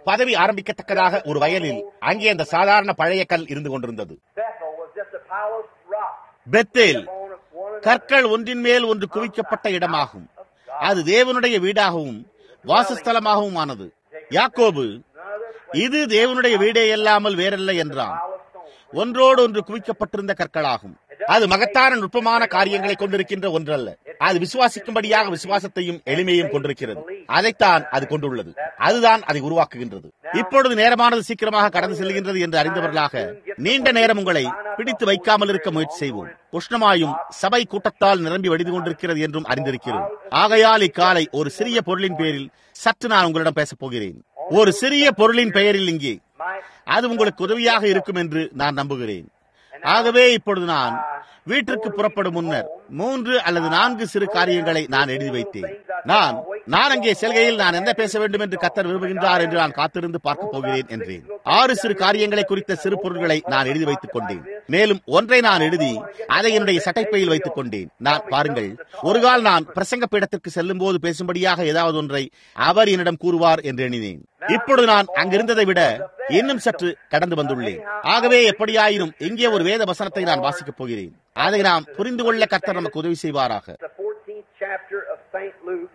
பதவி ஆரம்பிக்கத்தக்கதாக ஒரு வயலில் அங்கே அந்த சாதாரண பழைய கல் இருந்து கொண்டிருந்தது Bethel was just a pile of rocks Bethel upon one another. கற்கள் ஒன்றின் மேல் ஒன்று குவிக்கப்பட்ட இடமாகும் அது தேவனுடைய வீடாகவும் வாசஸ்தலமாகவும் ஆனது யாக்கோபு இது தேவனுடைய வீடே இல்லாமல் வேறல்ல என்றான் Pile of stones. ஒன்றோடு ஒன்று குவிக்கப்பட்டிருந்த கற்களாகும் அது மகத்தான நுட்பமான காரியங்களை கொண்டிருக்கின்ற ஒன்றல்ல அது விசுவாசிக்கும்படியாக விசுவாசத்தையும் எளிமையும் கொண்டிருக்கிறது அதைத்தான் அது கொண்டுள்ளது அதுதான் அதை உருவாக்குகின்றது இப்பொழுது நேரமானது சீக்கிரமாக கடந்து செல்கின்றது என்று அறிந்தவர்களாக நீண்ட நேரம் உங்களை பிடித்து வைக்காமல் இருக்க முயற்சி செய்வோம் உஷ்ணமாயும் சபை கூட்டத்தால் நிரம்பி வடிந்து கொண்டிருக்கிறது என்றும் அறிந்திருக்கிறோம் ஆகையால் இக்காலை ஒரு சிறிய பொருளின் பேரில் சற்று நான் உங்களிடம் பேசப் போகிறேன் ஒரு சிறிய பொருளின் பெயரில் இங்கே Might அது உங்களுக்கு உதவியாக இருக்கும் என்று நான் நம்புகிறேன் ஆகவே இப்பொழுது நான் வீட்டிற்கு புறப்படும் முன்னர் மூன்று அல்லது நான்கு சிறு காரியங்களை நான் எழுதி வைத்தேன் நான் நான் அங்கே செல்கையில் நான் என்ன பேச வேண்டும் என்று கத்தர் விரும்புகின்றார் என்று நான் காத்திருந்து பார்க்க போகிறேன் என்றேன் ஆறு சிறு காரியங்களை குறித்த சிறு பொருள்களை நான் எழுதி வைத்துக் கொண்டேன் மேலும் ஒன்றை நான் எழுதி அதை என்னுடைய சட்டைப்பையில் வைத்துக் கொண்டேன் நான் பாருங்கள் ஒரு கால் நான் பிரசங்க பீடத்திற்கு செல்லும் போது பேசும்படியாக ஏதாவது ஒன்றை அவர் என்னிடம் கூறுவார் என்று எண்ணினேன் இப்பொழுது நான் அங்கிருந்ததை விட இன்னும் சற்று கடந்து வந்துள்ளேன் ஆகவே எப்படியாயினும் இங்கே ஒரு வேத வசனத்தை நான் வாசிக்கப் போகிறேன் அதை நாம் புரிந்து கொள்ள கர்த்தர் நமக்கு உதவி செய்வாராக the 14th chapter of St. Luke.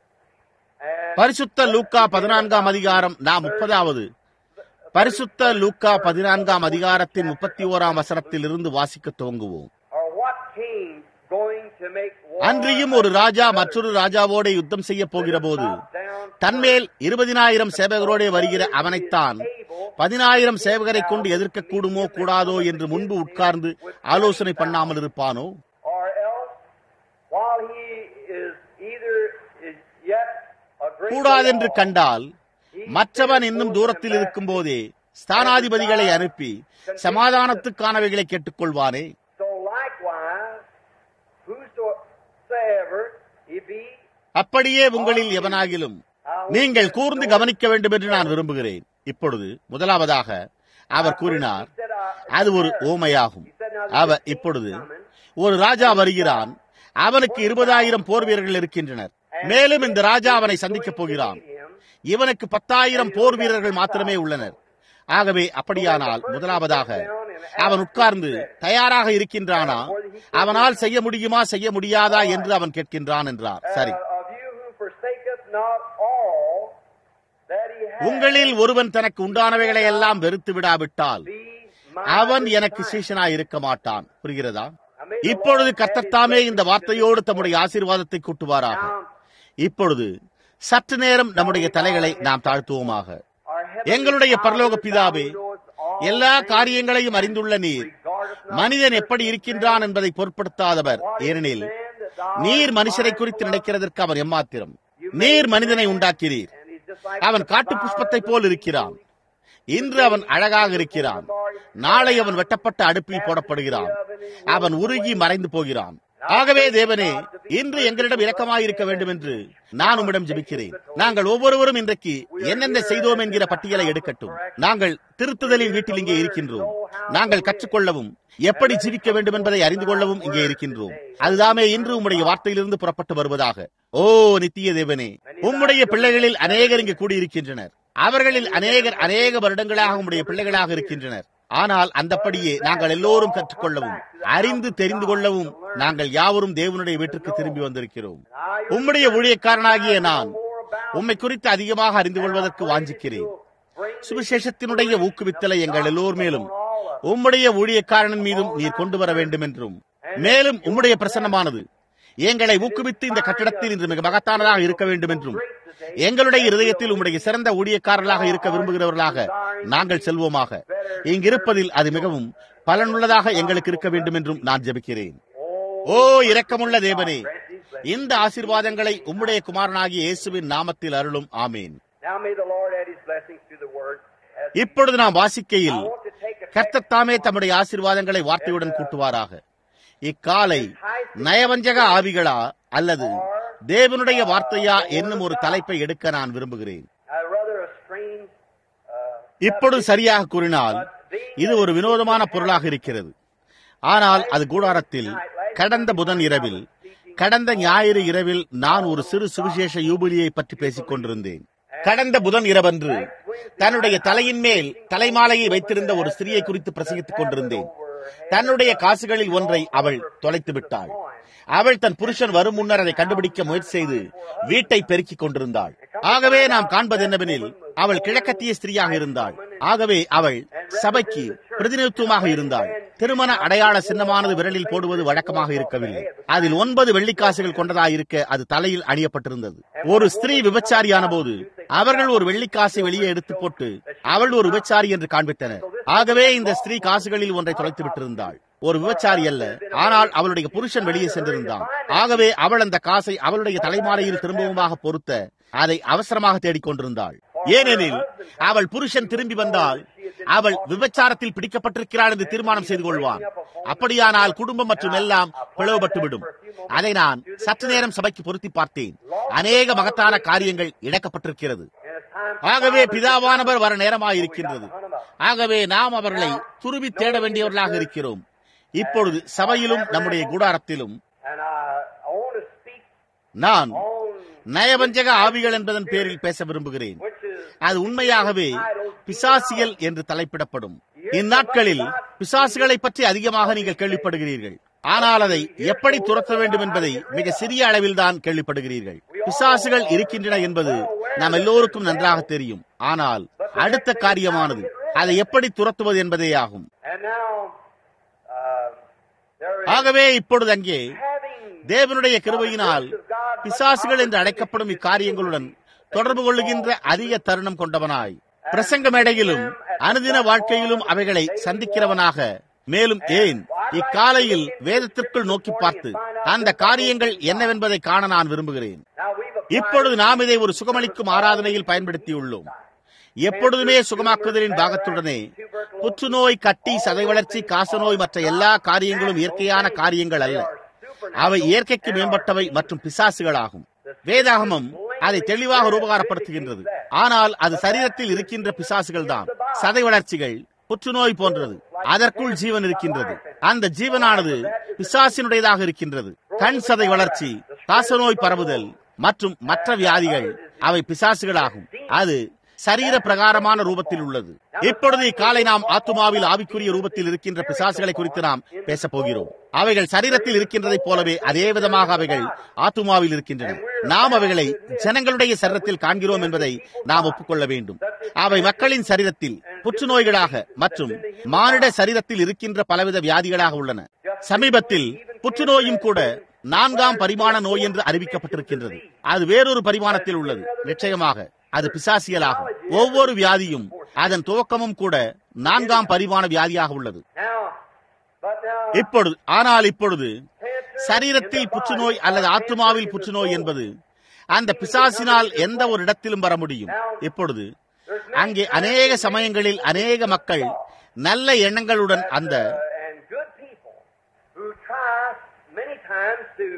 And பரிசுத்த லூக்கா பதினான்காம் அதிகாரம் நாம் முப்பதாவது பரிசுத்த லூக்கா பதினான்காம் அதிகாரத்தின் முப்பத்தி ஓராம் வசனத்தில் இருந்து வாசிக்க துவங்குவோம் or what king going to make war அன்றியும் ஒரு ராஜா மற்றொரு ராஜாவோடு யுத்தம் செய்ய போகிற போது தன்மேல் இருபதினாயிரம் சேவகரோடே வருகிற அவனைத்தான் பதினாயிரம் சேவகரை கொண்டு எதிர்க்க கூடுமோ கூடாதோ என்று முன்பு உட்கார்ந்து ஆலோசனை பண்ணாமல் இருப்பானோ or else while he is either is yet a great கூடாதென்று way off, கண்டால் மற்றவன் இன்னும் தூரத்தில் இருக்கும் போதே ஸ்தானாதிபதிகளை அனுப்பி சமாதானத்துக்கானவைகளை கேட்டுக்கொள்வானே So likewise, whosoever he be, அப்படியே உங்களில் எவனாகிலும் நீங்கள் கூர்ந்து கவனிக்க வேண்டும் என்று நான் விரும்புகிறேன் இப்பொழுது முதலாவதாக அவர் கூறினார் அது ஒரு ஓமையாகும் அவர் இப்பொழுது ஒரு ராஜா வருகிறான் அவனுக்கு இருபதாயிரம் போர் வீரர்கள் இருக்கின்றனர் மேலும் இந்த ராஜா அவனை சந்திக்கப் போகிறான் இவனுக்கு பத்தாயிரம் போர் வீரர்கள் மாத்திரமே உள்ளனர் ஆகவே அப்படியானால் முதலாவதாக அவன் உட்கார்ந்து தயாராக இருக்கின்றானா அவனால் செய்ய முடியுமா செய்ய முடியாதா என்று அவன் கேட்கின்றான் என்றார் சரி uh, of you who forsaketh not all that he hath, உங்களில் ஒருவன் தனக்கு உண்டானவைகளை எல்லாம் வெறுத்து விடாவிட்டால் be my அவன் எனக்கு சீஷனாய் இருக்க மாட்டான் புரிகிறதா இப்பொழுது கர்த்தத்தாமே இந்த வார்த்தையோடு தம்முடைய ஆசீர்வாதத்தை கூட்டுவாராக இப்பொழுது சற்று நேரம் நம்முடைய தலைகளை நாம் தாழ்த்துவோமாக our heavenly எங்களுடைய பரலோக பிதாவே Lord's all எல்லா காரியங்களையும் அறிந்துள்ள நீர் மனிதன் எப்படி இருக்கின்றான் என்பதை பொருட்படுத்தாதவர் ஏனெனில் நீர் மனுஷரை குறித்து நினைக்கிறதற்கு அவர் எம்மாத்திரம் நீர் மனிதனை உண்டாக்கிறீர் and he's just like அவன் காட்டு புஷ்பத்தை போல் இருக்கிறான் இன்று அவன் அழகாக இருக்கிறான் நாளை அவன் வெட்டப்பட்ட அடுப்பில் போடப்படுகிறான் அவன் உருகி மறைந்து போகிறான் ஆகவே தேவனே இன்று எங்களிடம் இரக்கமாயிருக்க வேண்டும் என்று நான் உம்மிடம் ஜெபிக்கிறேன் நாங்கள் ஒவ்வொருவரும் இன்றைக்கு என்னென்ன செய்தோம் என்கிற பட்டியலை எடுக்கட்டும் நாங்கள் திருத்துதலின் வீட்டில் இங்கே இருக்கின்றோம் நாங்கள் கற்றுக்கொள்ளவும் எப்படி ஜீவிக்க வேண்டும் என்பதை அறிந்து கொள்ளவும் இங்கே இருக்கின்றோம் அதுதாமே இன்று உம்முடைய வார்த்தையிலிருந்து புறப்பட்டு வருவதாக ஓ நித்திய தேவனே உம்முடைய பிள்ளைகளில் அநேகர் இங்கு கூடியிருக்கின்றனர் அவர்களில் அநேகர் அநேக வருடங்களாக உம்முடைய பிள்ளைகளாக இருக்கின்றனர் ஆனால் அந்தப்படியே நாங்கள் எல்லோரும் கற்றுக்கொள்ளவும் அறிந்து தெரிந்து கொள்ளவும் நாங்கள் யாவரும் தேவனுடைய வீட்டிற்கு திரும்பி வந்திருக்கிறோம் உம்முடைய ஊழியக்காரனாகிய நான் உம்மை குறித்து அதிகமாக அறிந்து கொள்வதற்கு வாஞ்சிக்கிறேன் சுவிசேஷத்தினுடைய ஊக்குவித்தலை எங்கள் எல்லோர் மேலும் உம்முடைய ஊழியக்காரனின் மீதும் நீர் கொண்டு வர வேண்டும் என்றும் மேலும் உம்முடைய பிரசன்னமானது எங்களை ஊக்குவித்து இந்த கட்டிடத்தில் இன்று மிக மகத்தானதாக இருக்க வேண்டும் என்றும் எங்களுடைய இருதயத்தில் உம்முடைய சிறந்த ஊழியக்காரர்களாக இருக்க விரும்புகிறவர்களாக நாங்கள் செல்வோமாக இங்கிருப்பதில் அது மிகவும் பலனுள்ளதாக எங்களுக்கு இருக்க வேண்டும் என்றும் நான் ஜெபிக்கிறேன் ஓ இரக்கமுள்ள தேவனே இந்த ஆசீர்வாதங்களை உம்முடைய குமாரனாகிய இயேசுவின் நாமத்தில் அருளும் ஆமேன் Now may the Lord add his blessings to the word. As இப்பொழுது நாம் வாசிக்கையில் I want to take a கர்த்தர் தாமே தம்முடைய ஆசீர்வாதங்களை வார்த்தையுடன் கூட்டுவாராக இக்காலை நயவஞ்சக ஆவிகளா அல்லது தேவனுடைய வார்த்தையா என்னும் ஒரு தலைப்பை எடுக்க நான் விரும்புகிறேன் a rather a strange uh, இப்பொழுது சரியாக கூறினால் இது ஒரு வினோதமான பொருளாக இருக்கிறது ஆனால் அது கூடாரத்தில் கடந்த புதன் இரவில் கடந்த ஞாயிறு இரவில் நான் ஒரு சிறு சுவிசேஷ யூபிலியை பற்றி பேசிக் கொண்டிருந்தேன் கடந்த புதன் இரவன்று தன்னுடைய தலையின் மேல் தலைமாலையை வைத்திருந்த ஒரு ஸ்திரியை குறித்து பிரசங்கித்துக் கொண்டிருந்தேன் தன்னுடைய காசுகளில் ஒன்றை அவள் தொலைத்து விட்டாள் அவள் தன் புருஷன் வரும் முன்னர் அதை கண்டுபிடிக்க முயற்சி செய்து வீட்டை பெருக்கிக் கொண்டிருந்தாள் ஆகவே நாம் காண்பது என்னவெனில் அவள் கிழக்கத்திய ஸ்திரீயாக இருந்தாள் ஆகவே அவள் சபைக்கு பிரதிநிதித்துவமாக இருந்தாள் திருமண அடையாள சின்னமானது விரலில் போடுவது வழக்கமாக இருக்கவில்லை அதில் ஒன்பது வெள்ளிக்காசுகள் கொண்டதாயிருக்க அது தலையில் அணியப்பட்டிருந்தது ஒரு ஸ்திரீ விபச்சாரியான போது அவர்கள் ஒரு வெள்ளிக்காசை வெளியே எடுத்து போட்டு அவள் ஒரு விபச்சாரி என்று காண்பித்தனர் ஆகவே இந்த ஸ்திரீ காசுகளில் ஒன்றை தொலைத்து விட்டிருந்தாள் ஒரு விபச்சாரி அல்ல ஆனால் அவளுடைய புருஷன் வெளியே சென்றிருந்தான் ஆகவே அவள் அந்த காசை அவளுடைய தலைமாலையில் திரும்பவுமாக பொருத்த அதை அவசரமாக தேடிக்கொண்டிருந்தாள் ஏனெனில் அவள் புருஷன் திரும்பி வந்தால் அவள் விபச்சாரத்தில் பிடிக்கப்பட்டிருக்கிறாள் என்று தீர்மானம் செய்து கொள்வான் அப்படியானால் குடும்பம் மற்றும் எல்லாம் பிளவுபட்டுவிடும் அதை நான் சற்று நேரம் சபைக்கு பொருத்தி பார்த்தேன் அநேக மகத்தான காரியங்கள் இழக்கப்பட்டிருக்கிறது ஆகவே பிதாவானவர் வர நேரமாயிருக்கின்றது ஆகவே நாம் அவர்களை துருவி தேட வேண்டியவர்களாக இருக்கிறோம் இப்பொழுது சபையிலும் நம்முடைய கூடாரத்திலும் And I, I want to speak நான் on நயவஞ்சக ஆவிகள் என்பதன் பேரில் பேச விரும்புகிறேன் which is அது உண்மையாகவே பிசாசியல் என்று தலைப்பிடப்படும் இந்நாட்களில் பிசாசுகளை பற்றி அதிகமாக நீங்கள் கேள்விப்படுகிறீர்கள் ஆனால் அதை எப்படி துரத்த வேண்டும் என்பதை மிக சிறிய அளவில் தான் கேள்விப்படுகிறீர்கள் பிசாசுகள் இருக்கின்றன என்பது நாம் எல்லோருக்கும் நன்றாக தெரியும் ஆனால் அடுத்த காரியமானது அதை எப்படி துரத்துவது என்பதே ஆகும் and now uh, there is ஆகவே இப்பொழுது அங்கே having தேவனுடைய கிருபையினால் பிசாசுகள் என்று அழைக்கப்படும் இக்காரியங்களுடன் தொடர்பு கொள்ளுகின்ற அதிக தருணம் கொண்டவனாய் பிரசங்க மேடையிலும் அனுதின வாழ்க்கையிலும் அவைகளை சந்திக்கிறவனாக மேலும் ஏன் இக்காலையில் வேதத்திற்குள் நோக்கி பார்த்து அந்த காரியங்கள் என்னவென்பதை காண நான் விரும்புகிறேன் now we've applied இப்பொழுது நாம் இதை ஒரு சுகமளிக்கும் ஆராதனையில் பயன்படுத்தியுள்ளோம் எப்பொழுதுமே சுகமாக்குதலின் பாகத்துடனே புற்றுநோய் கட்டி சதை வளர்ச்சி காசநோய் மற்ற எல்லா காரியங்களும் இயற்கையான காரியங்கள் அல்ல அவை இயற்கைக்கு மேம்பட்டவை மற்றும் பிசாசுகளாகும் வேதாகமம் அதை தெளிவாக ரூபகாரப்படுத்துகின்றது ஆனால் அது சரீரத்தில் இருக்கின்ற பிசாசுகள் தான் சதை வளர்ச்சிகள் புற்றுநோய் போன்றது அதற்குள் ஜீவன் இருக்கின்றது அந்த ஜீவனானது பிசாசினுடையதாக இருக்கின்றது கண் சதை வளர்ச்சி காசநோய் பரவுதல் மற்றும் மற்ற வியாதிகள் அவை பிசாசுகளாகும் அது சரீர பிரகாரமான ரூபத்தில் உள்ளது இப்பொழுது இக்காலை நாம் ஆத்துமாவில் ஆவிக்குரிய ரூபத்தில் இருக்கின்ற பிசாசுகளை குறித்து நாம் பேசப் போகிறோம் அவைகள் சரீரத்தில் இருக்கின்றதைப் போலவே அதே விதமாக அவைகள் ஆத்துமாவில் இருக்கின்றன நாம் அவைகளை ஜனங்களுடைய சரீரத்தில் காண்கிறோம் என்பதை நாம் ஒப்புக்கொள்ள வேண்டும் அவை மக்களின் சரீரத்தில் புற்றுநோய்களாக மற்றும் மானிட சரீரத்தில் இருக்கின்ற பலவித வியாதிகளாக உள்ளன சமீபத்தில் புற்றுநோயும் கூட நான்காம் பரிமாண நோய் என்று அறிவிக்கப்பட்டிருக்கின்றது அது வேறொரு பரிமாணத்தில் உள்ளது நிச்சயமாக அது பிசாசியலாகும் ஒவ்வொரு வியாதியும் அதன் துவக்கமும் கூட நான்காம் பரிமாண வியாதியாக உள்ளது now, but now இப்பொழுது ஆனால் இப்பொழுது சரீரத்தில் புற்றுநோய் அல்லது ஆத்மாவில் புற்றுநோய் என்பது அந்த பிசாசினால் எந்த ஒரு இடத்திலும் வர முடியும் இப்பொழுது அங்கே அநேக சமயங்களில் அநேக மக்கள் நல்ல எண்ணங்களுடன் அந்த uh, and good people who try many times to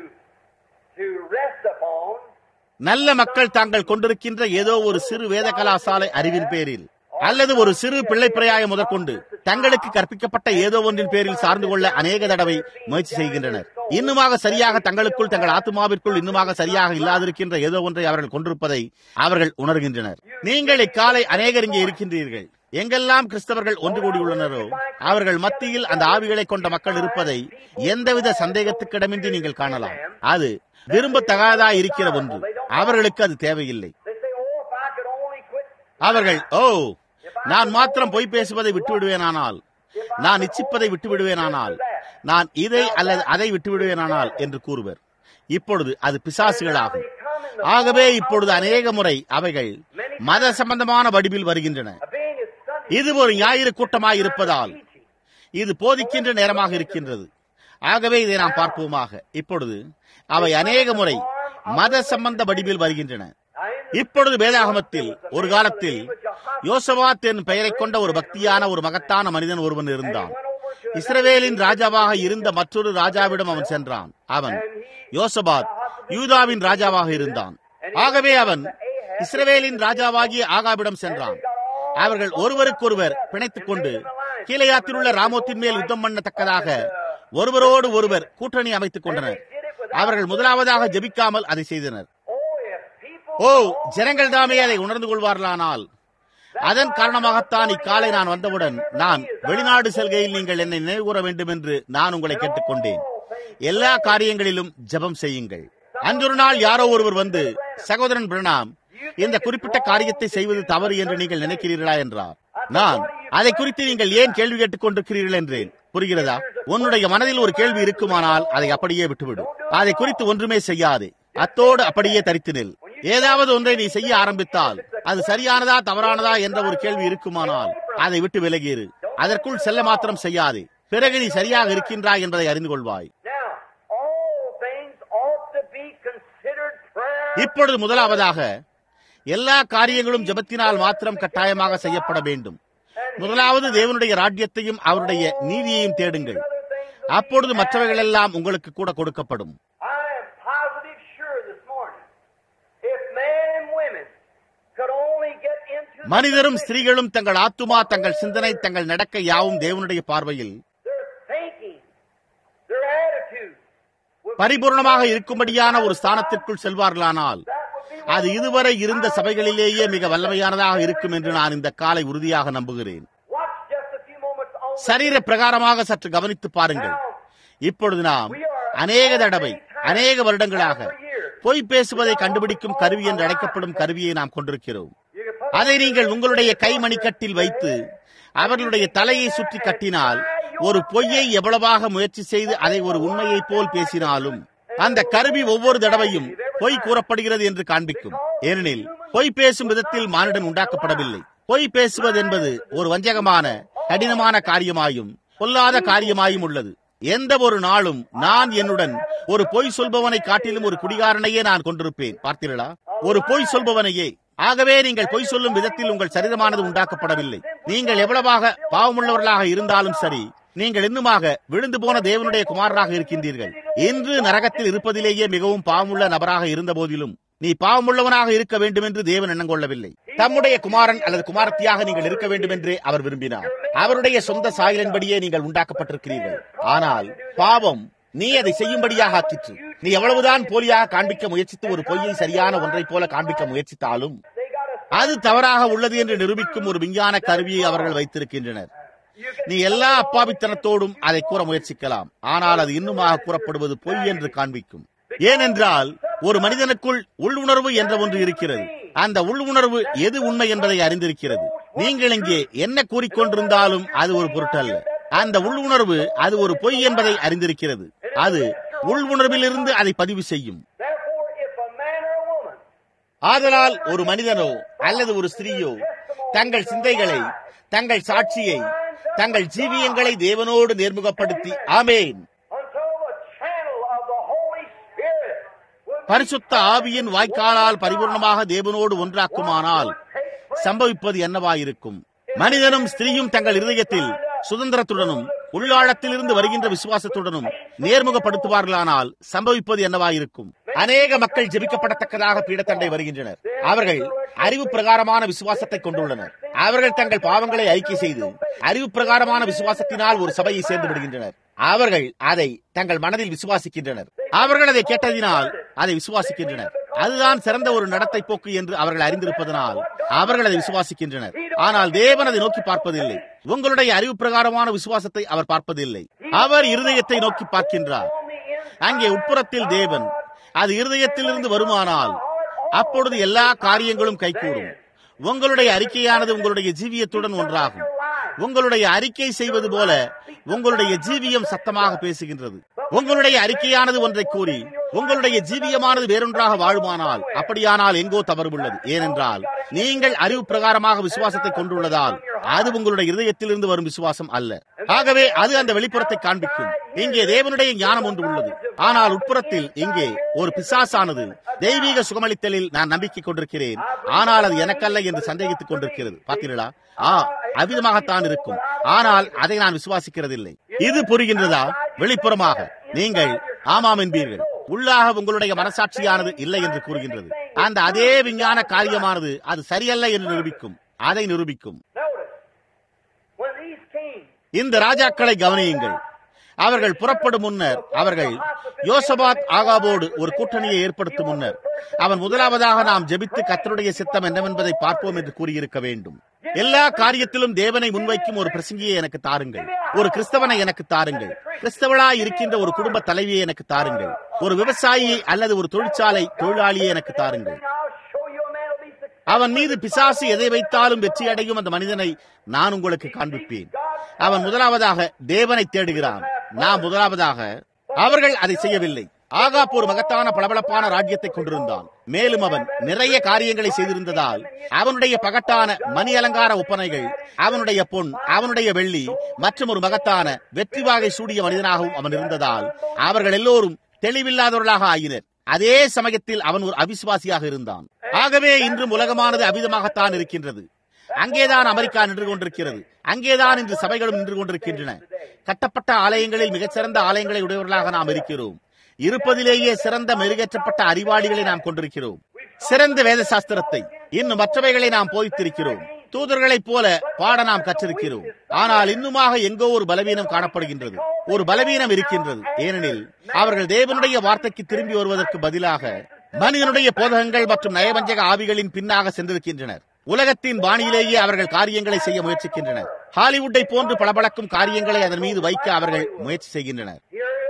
to rest upon நல்ல மக்கள் தாங்கள் கொண்டிருக்கின்ற ஏதோ ஒரு சிறு வேத கலாசாலை அறிவின் பேரில் அல்லது ஒரு சிறு பிள்ளை பிரயாயம் முதற்கொண்டு தங்களுக்கு கற்பிக்கப்பட்ட ஏதோ ஒன்றின் பேரில் சார்ந்து கொள்ள அநேக தடவை முயற்சி செய்கின்றனர் இன்னுமாக சரியாக தங்களுக்குள் தங்கள் ஆத்மாவிற்குள் இன்னுமாக சரியாக இல்லாதிருக்கின்ற ஏதோ ஒன்றை அவர்கள் கொண்டிருப்பதை அவர்கள் உணர்கின்றனர் நீங்கள் இக்காலை அநேகர் இங்கே இருக்கின்றீர்கள் எங்கெல்லாம் கிறிஸ்தவர்கள் ஒன்று கூடியுள்ளனரோ அவர்கள் மத்தியில் அந்த ஆவிகளை கொண்ட மக்கள் இருப்பதை எந்தவித சந்தேகத்துக்கிடமின்றி நீங்கள் காணலாம் அது விரும்பத்தகாதா இருக்கிற ஒன்று அவர்களுக்கு அது தேவையில்லை they say, Oh, if I could only quit அவர்கள் ஓ நான் மாத்திரம் பொய் பேசுவதை விட்டு விடுவேனானால் நான் இச்சிப்பதை விட்டு விடுவேனானால் நான் இதை அல்லது அதை விட்டு விடுவேனானால் என்று கூறுவர் இப்பொழுது அது பிசாசுகளாகும் ஆகவே இப்பொழுது அநேக முறை அவைகள் மத சம்பந்தமான வடிவில் வருகின்றன being as Sunday இது ஒரு ஞாயிறு கூட்டமாய் இருப்பதால் இது போதிக்கின்ற நேரமாக இருக்கின்றது ஆகவே இதை நாம் பார்ப்போமாக இப்பொழுது அவை அநேக முறை மத சம்பந்த வடிவில் வருகின்றன இப்பொழுது வேதாகமத்தில் ஒரு காலத்தில் யோசபாத் என் பெயரைக் கொண்ட ஒரு பக்தியான ஒரு மகத்தான மனிதன் ஒருவன் இருந்தான் இஸ்ரவேலின் ராஜாவாக இருந்த மற்றொரு ராஜாவிடம் அவன் சென்றான் அவன் யோசபாத் யூதாவின் ராஜாவாக இருந்தான் ஆகவே அவன் இஸ்ரவேலின் ராஜாவாகிய ஆகாபிடம் சென்றான் அவர்கள் ஒருவருக்கொருவர் பிணைத்துக் கொண்டு கீழையாத்தில் உள்ள ராமோத்தின் மேல் யுத்தம் பண்ணத்தக்கதாக ஒருவரோடு ஒருவர் கூட்டணி அமைத்துக் கொண்டனர் அவர்கள் முதலாவதாக ஜெபிக்காமல் அதை செய்தனர் Oh, if people ஓ ஜனங்கள் தாமே அதை உணர்ந்து கொள்வார்களானால் அதன் காரணமாகத்தான் இக்காலை நான் வந்தவுடன் நான் வெளிநாடு செல்கையில் நீங்கள் என்னை நினைவுகூர வேண்டும் என்று நான் உங்களை கேட்டுக்கொண்டேன் எல்லா காரியங்களிலும் ஜெபம் செய்யுங்கள் அன்றொரு நாள் யாரோ ஒருவர் வந்து சகோதரன் பிரணாம் இந்த குறிப்பிட்ட காரியத்தை செய்வது தவறு என்று நீங்கள் நினைக்கிறீர்களா என்றார் நான் அதை குறித்து நீங்கள் ஏன் கேள்வி கேட்டுக் கொண்டிருக்கிறீர்கள் என்றேன் புரிகிறதா உன்னுடைய மனதில் ஒரு கேள்வி இருக்குமானால் அதை அப்படியே விட்டுவிடு அதை குறித்து ஒன்றுமே செய்யாதே அத்தோடு அப்படியே தரித்து நில் ஏதாவது ஒன்றை நீ செய்ய ஆரம்பித்தால் அது சரியானதா தவறானதா என்ற ஒரு கேள்வி இருக்குமானால் அதை விட்டு விலகியிரு அதற்குள் செல்ல மாத்திரம் செய்யாதே பிறகு நீ சரியாக இருக்கின்றாய் என்பதை அறிந்து கொள்வாய் Now, all things ought to be considered prayer. இப்பொழுது முதலாவதாக எல்லா காரியங்களும் ஜெபத்தினால் மாத்திரம் கட்டாயமாக செய்யப்பட வேண்டும் முதலாவது தேவனுடைய ராஜ்யத்தையும் அவருடைய நீதியையும் தேடுங்கள் அப்பொழுது மற்றவைகள் எல்லாம் உங்களுக்கு கூட கொடுக்கப்படும் I am positive sure this morning, if men and women could only get into the மனிதரும் ஸ்திரீகளும் தங்கள் ஆத்துமா தங்கள் சிந்தனை தங்கள் நடக்கை யாவும் தேவனுடைய பார்வையில் their thinking, their attitude, would be- பரிபூர்ணமாக இருக்கும்படியான ஒரு ஸ்தானத்திற்குள் செல்வார்களானால் that would be அது இதுவரை இருந்த சபைகளிலேயே மிக வல்லமையானதாக இருக்கும் என்று நான் இந்த காலை உறுதியாக நம்புகிறேன் Watch just a few moments on the சரீர பிரகாரமாக சற்று கவனித்து பாருங்கள் இப்பொழுது நாம் அநேக தடவை அநேக வருடங்களாக பொய் பேசுவதை கண்டுபிடிக்கும் கருவி என்று அழைக்கப்படும் கருவியை நாம் கொண்டிருக்கிறோம் You can put அதை நீங்கள் உங்களுடைய கை மணிக்கட்டில் வைத்து அவர்களுடைய தலையை சுற்றி கட்டினால் ஒரு பொய்யை எவ்வளவாக முயற்சி செய்து அதை ஒரு உண்மையைப் போல் பேசினாலும் அந்த கருவி ஒவ்வொரு தடவையும் பொய் கூறப்படுகிறது என்று காண்பிக்கும் ஏனெனில் பொய் பேசும் விதத்தில் மானிடன் உண்டாக்கப்படவில்லை பொய் பேசுவது என்பது ஒரு வஞ்சகமான கடினமான காரியமாயும் பொல்லாத காரியமாயும் உள்ளது எந்த ஒரு நாளும் நான் என்னுடன் ஒரு பொய் சொல்பவனை காட்டிலும் ஒரு குடிகாரனையே நான் கொண்டிருப்பேன் பார்த்தீர்களா ஒரு பொய் சொல்பவனையே ஆகவே நீங்கள் பொய் சொல்லும் விதத்தில் உங்கள் சரீரமானது உண்டாக்கப்படவில்லை நீங்கள் எவ்வளவாக பாவமுள்ளவர்களாக இருந்தாலும் சரி நீங்கள் இன்னுமாக விழுந்து போன தேவனுடைய குமாரராக இருக்கின்றீர்கள் இன்று நரகத்தில் இருப்பதிலேயே மிகவும் பாவமுள்ள நபராக இருந்த போதிலும் நீ பாவமுள்ளவனாக இருக்க வேண்டும் என்று தேவன் எண்ணம் கொள்ளவில்லை தம்முடைய குமாரன் அல்லது குமாரத்தியாக நீங்கள் இருக்க வேண்டும் என்றே அவர் விரும்பினார் அவருடைய சொந்த சாயலின்படியே நீங்கள் உண்டாக்கப்பட்டிருக்கிறீர்கள் ஆனால் பாவம் நீ அதை செய்யும்படியாக ஆக்கிற்று நீ எவ்வளவுதான் போலியாக காண்பிக்க முயற்சித்து ஒரு பொய்யை சரியான ஒன்றைப் போல காண்பிக்க முயற்சித்தாலும் they got us. அது தவறாக உள்ளது என்று நிரூபிக்கும் ஒரு விஞ்ஞான கருவியை அவர்கள் வைத்திருக்கின்றனர் நீ எல்லா அப்பாவித்தனத்தோடும் அதை கூற முயற்சிக்கலாம் ஆனால் அது இன்னுமாக கூறப்படுவது பொய் என்று காண்பிக்கும் ஏனென்றால் ஒரு மனிதனுக்குள் உள்ளுணர்வு என்ற ஒன்று இருக்கிறது அந்த உள்ளுணர்வு எது உண்மை என்பதை அறிந்திருக்கிறது நீங்கள் இங்கே என்ன கூறிக்கொண்டிருந்தாலும் அது ஒரு பொருட்டல்ல அந்த உள்ளுணர்வு அது ஒரு பொய் என்பதை அறிந்திருக்கிறது அது உள்வுணர்விலிருந்து அதை பதிவு செய்யும் Therefore, if a man or a woman ஆதலால் ஒரு மனிதனோ அல்லது ஒரு ஸ்திரீயோ தங்கள் சிந்தைகளை தங்கள் சாட்சியை தங்கள் ஜீவியங்களை தேவனோடு நேர்முகப்படுத்தி ஆமேன் until the channel of the Holy Spirit would பரிசுத்த ஆவியின் வாய்க்காலால் பரிபூர்ணமாக தேவனோடு ஒன்றாக்குமானால் சம்பவிப்பது என்னவாயிருக்கும் மனிதனும் ஸ்திரீயும் தங்கள் இருதயத்தில் சுதந்திரத்துடனும் உள்ளாழத்திலிருந்து வருகின்ற விசுவாசத்துடனும் நேர்முகப்படுத்துவார்களானால் சம்பவிப்பது என்னவாயிருக்கும் அநேக மக்கள் ஜெபிக்கப்படத்தக்கதாக பீடத்தண்டை வருகின்றனர் அவர்கள் அறிவு பிரகாரமான விசுவாசத்தை கொண்டுள்ளனர் அவர்கள் தங்கள் பாவங்களை அறிக்கை செய்து அறிவு பிரகாரமான விசுவாசத்தினால் ஒரு சபையை சேர்ந்து விடுகின்றனர் அவர்கள் அதை தங்கள் மனதில் விசுவாசிக்கின்றனர் அவர்கள் அதை கேட்டதினால் அதை விசுவாசிக்கின்றனர் அதுதான் சிறந்த ஒரு நடத்தை போக்கு என்று அவர்கள் அறிந்திருப்பதனால் அவர்கள் அதை விசுவாசிக்கின்றனர் ஆனால் தேவன் அதை நோக்கி பார்ப்பதில்லை உங்களுடைய அறிவு பிரகாரமான விசுவாசத்தை அவர் பார்ப்பதில்லை அவர் இருதயத்தை நோக்கி பார்க்கின்றார் அங்கே உட்புறத்தில் தேவன் அது இருதயத்திலிருந்து வருமானால் அப்பொழுது எல்லா காரியங்களும் கைகூடும் உங்களுடைய அறிக்கையானது உங்களுடைய ஜீவியத்துடன் ஒன்றாகும் உங்களுடைய அறிக்கை செய்வது போல உங்களுடைய ஜீவியம் சத்தமாக பேசுகின்றது உங்களுடைய அறிக்கையானது ஒன்றை கூறி உங்களுடைய ஜீவியமானது வேறொன்றாக வாழுமானால் அப்படியானால் எங்கோ தவறு உள்ளது ஏனென்றால் நீங்கள் அறிவு பிரகாரமாக விசுவாசத்தை கொண்டுள்ளதால் அது உங்களுடைய இருதயத்திலிருந்து வரும் விசுவாசம் அல்ல ஆகவே அது அந்த வெளிப்புறத்தை காண்பிக்கும் இங்கே தேவனுடைய ஞானம் ஒன்று உள்ளது ஆனால் உட்புறத்தில் இங்கே ஒரு பிசாசானது தெய்வீக சுகமளித்தலில் நான் நம்பிக்கை கொண்டிருக்கிறேன் ஆனால் அது எனக்கல்ல என்று சந்தேகித்துக் கொண்டிருக்கிறது பார்த்தீர்களா ஆ அவ்விதமாகத்தான் இருக்கும் ஆனால் அதை நான் விசுவாசிக்கிறதில்லை இது புரிகின்றதா வெளிப்புறமாக நீங்கள் ஆமாம் என்பீர்கள் உள்ளாக உங்களுடைய மனசாட்சியானது இல்லை என்று கூறுகின்றது அந்த அதே விஞ்ஞான காரியமானது அது சரியல்ல என்று நிரூபிக்கும் அதை நிரூபிக்கும் Notice, when these kings இந்த ராஜாக்களை கவனியுங்கள் அவர்கள் புறப்படும் முன்னர் அவர்கள் யோசபாத் ஆகாபோடு ஒரு கூட்டணியை ஏற்படுத்தும் முன்னர் அவன் முதலாவதாக நாம் ஜெபித்து கத்தருடைய சித்தம் என்னவென்பதை பார்ப்போம் என்று கூறியிருக்க வேண்டும் எல்லா காரியத்திலும் தேவனை முன்வைக்கும் ஒரு பிரசங்கியை எனக்கு தாருங்கள் ஒரு கிறிஸ்தவனை எனக்கு தாருங்கள் கிறிஸ்தவளாய் இருக்கின்ற ஒரு குடும்ப தலைவியை எனக்கு தாருங்கள் ஒரு விவசாயியை அல்லது ஒரு தொழிற்சாலை தொழிலாளியை எனக்கு தாருங்கள் அவன் மீது பிசாசு எதை வைத்தாலும் வெற்றி அடையும் அந்த மனிதனை நான் உங்களுக்கு காண்பிப்பேன் அவன் முதலாவதாக தேவனை தேடுகிறான் நான் முதலாவதாக அவர்கள் அதை செய்யவில்லை ஆகாப் ஒரு மகத்தான பளபளப்பான ராஜ்யத்தை கொண்டிருந்தான் மேலும் அவன் நிறைய காரியங்களை செய்திருந்ததால் அவனுடைய பகட்டான மணி அலங்கார ஒப்பனைகள் அவனுடைய பொன் அவனுடைய வெள்ளி மற்றும் ஒரு மகத்தான வெற்றி வாகை சூடிய மனிதனாகவும் அவன் இருந்ததால் அவர்கள் எல்லோரும் தெளிவில்லாதவர்களாக ஆயினர் அதே சமயத்தில் அவன் ஒரு அவிசுவாசியாக இருந்தான் ஆகவே இன்றும் உலகமானது அவிதமாகத்தான் இருக்கின்றது அங்கேதான் அமெரிக்கா நின்று கொண்டிருக்கிறது அங்கேதான் இன்று சபைகளும் நின்று கொண்டிருக்கின்றன கட்டப்பட்ட ஆலயங்களில் மிகச்சிறந்த ஆலயங்களை உடையவர்களாக நாம் இருக்கிறோம் இருப்பதிலேயே சிறந்த மெருகேற்றப்பட்ட அறிவாளிகளை நாம் கொண்டிருக்கிறோம் சிறந்த வேத சாஸ்திரத்தை இன்னும் மற்றவைகளை நாம் போதித்திருக்கிறோம் தூதர்களைப் போல பாட நாம் கற்றிருக்கிறோம் ஆனால் இன்னுமாக எங்கோ ஒரு பலவீனம் காணப்படுகின்றது ஒரு பலவீனம் இருக்கின்றது ஏனெனில் அவர்கள் தேவனுடைய வார்த்தைக்கு திரும்பி வருவதற்கு பதிலாக மனிதனுடைய போதகங்கள் மற்றும் நயவஞ்சக ஆவிகளின் பின்னாக சென்றிருக்கின்றனர் உலகத்தின் பாணியிலேயே அவர்கள் காரியங்களை செய்ய முயற்சிக்கின்றனர் ஹாலிவுட்டை போன்று பளபளக்கும் காரியங்களை அதன் மீது வைக்க அவர்கள் முயற்சி செய்கின்றனர்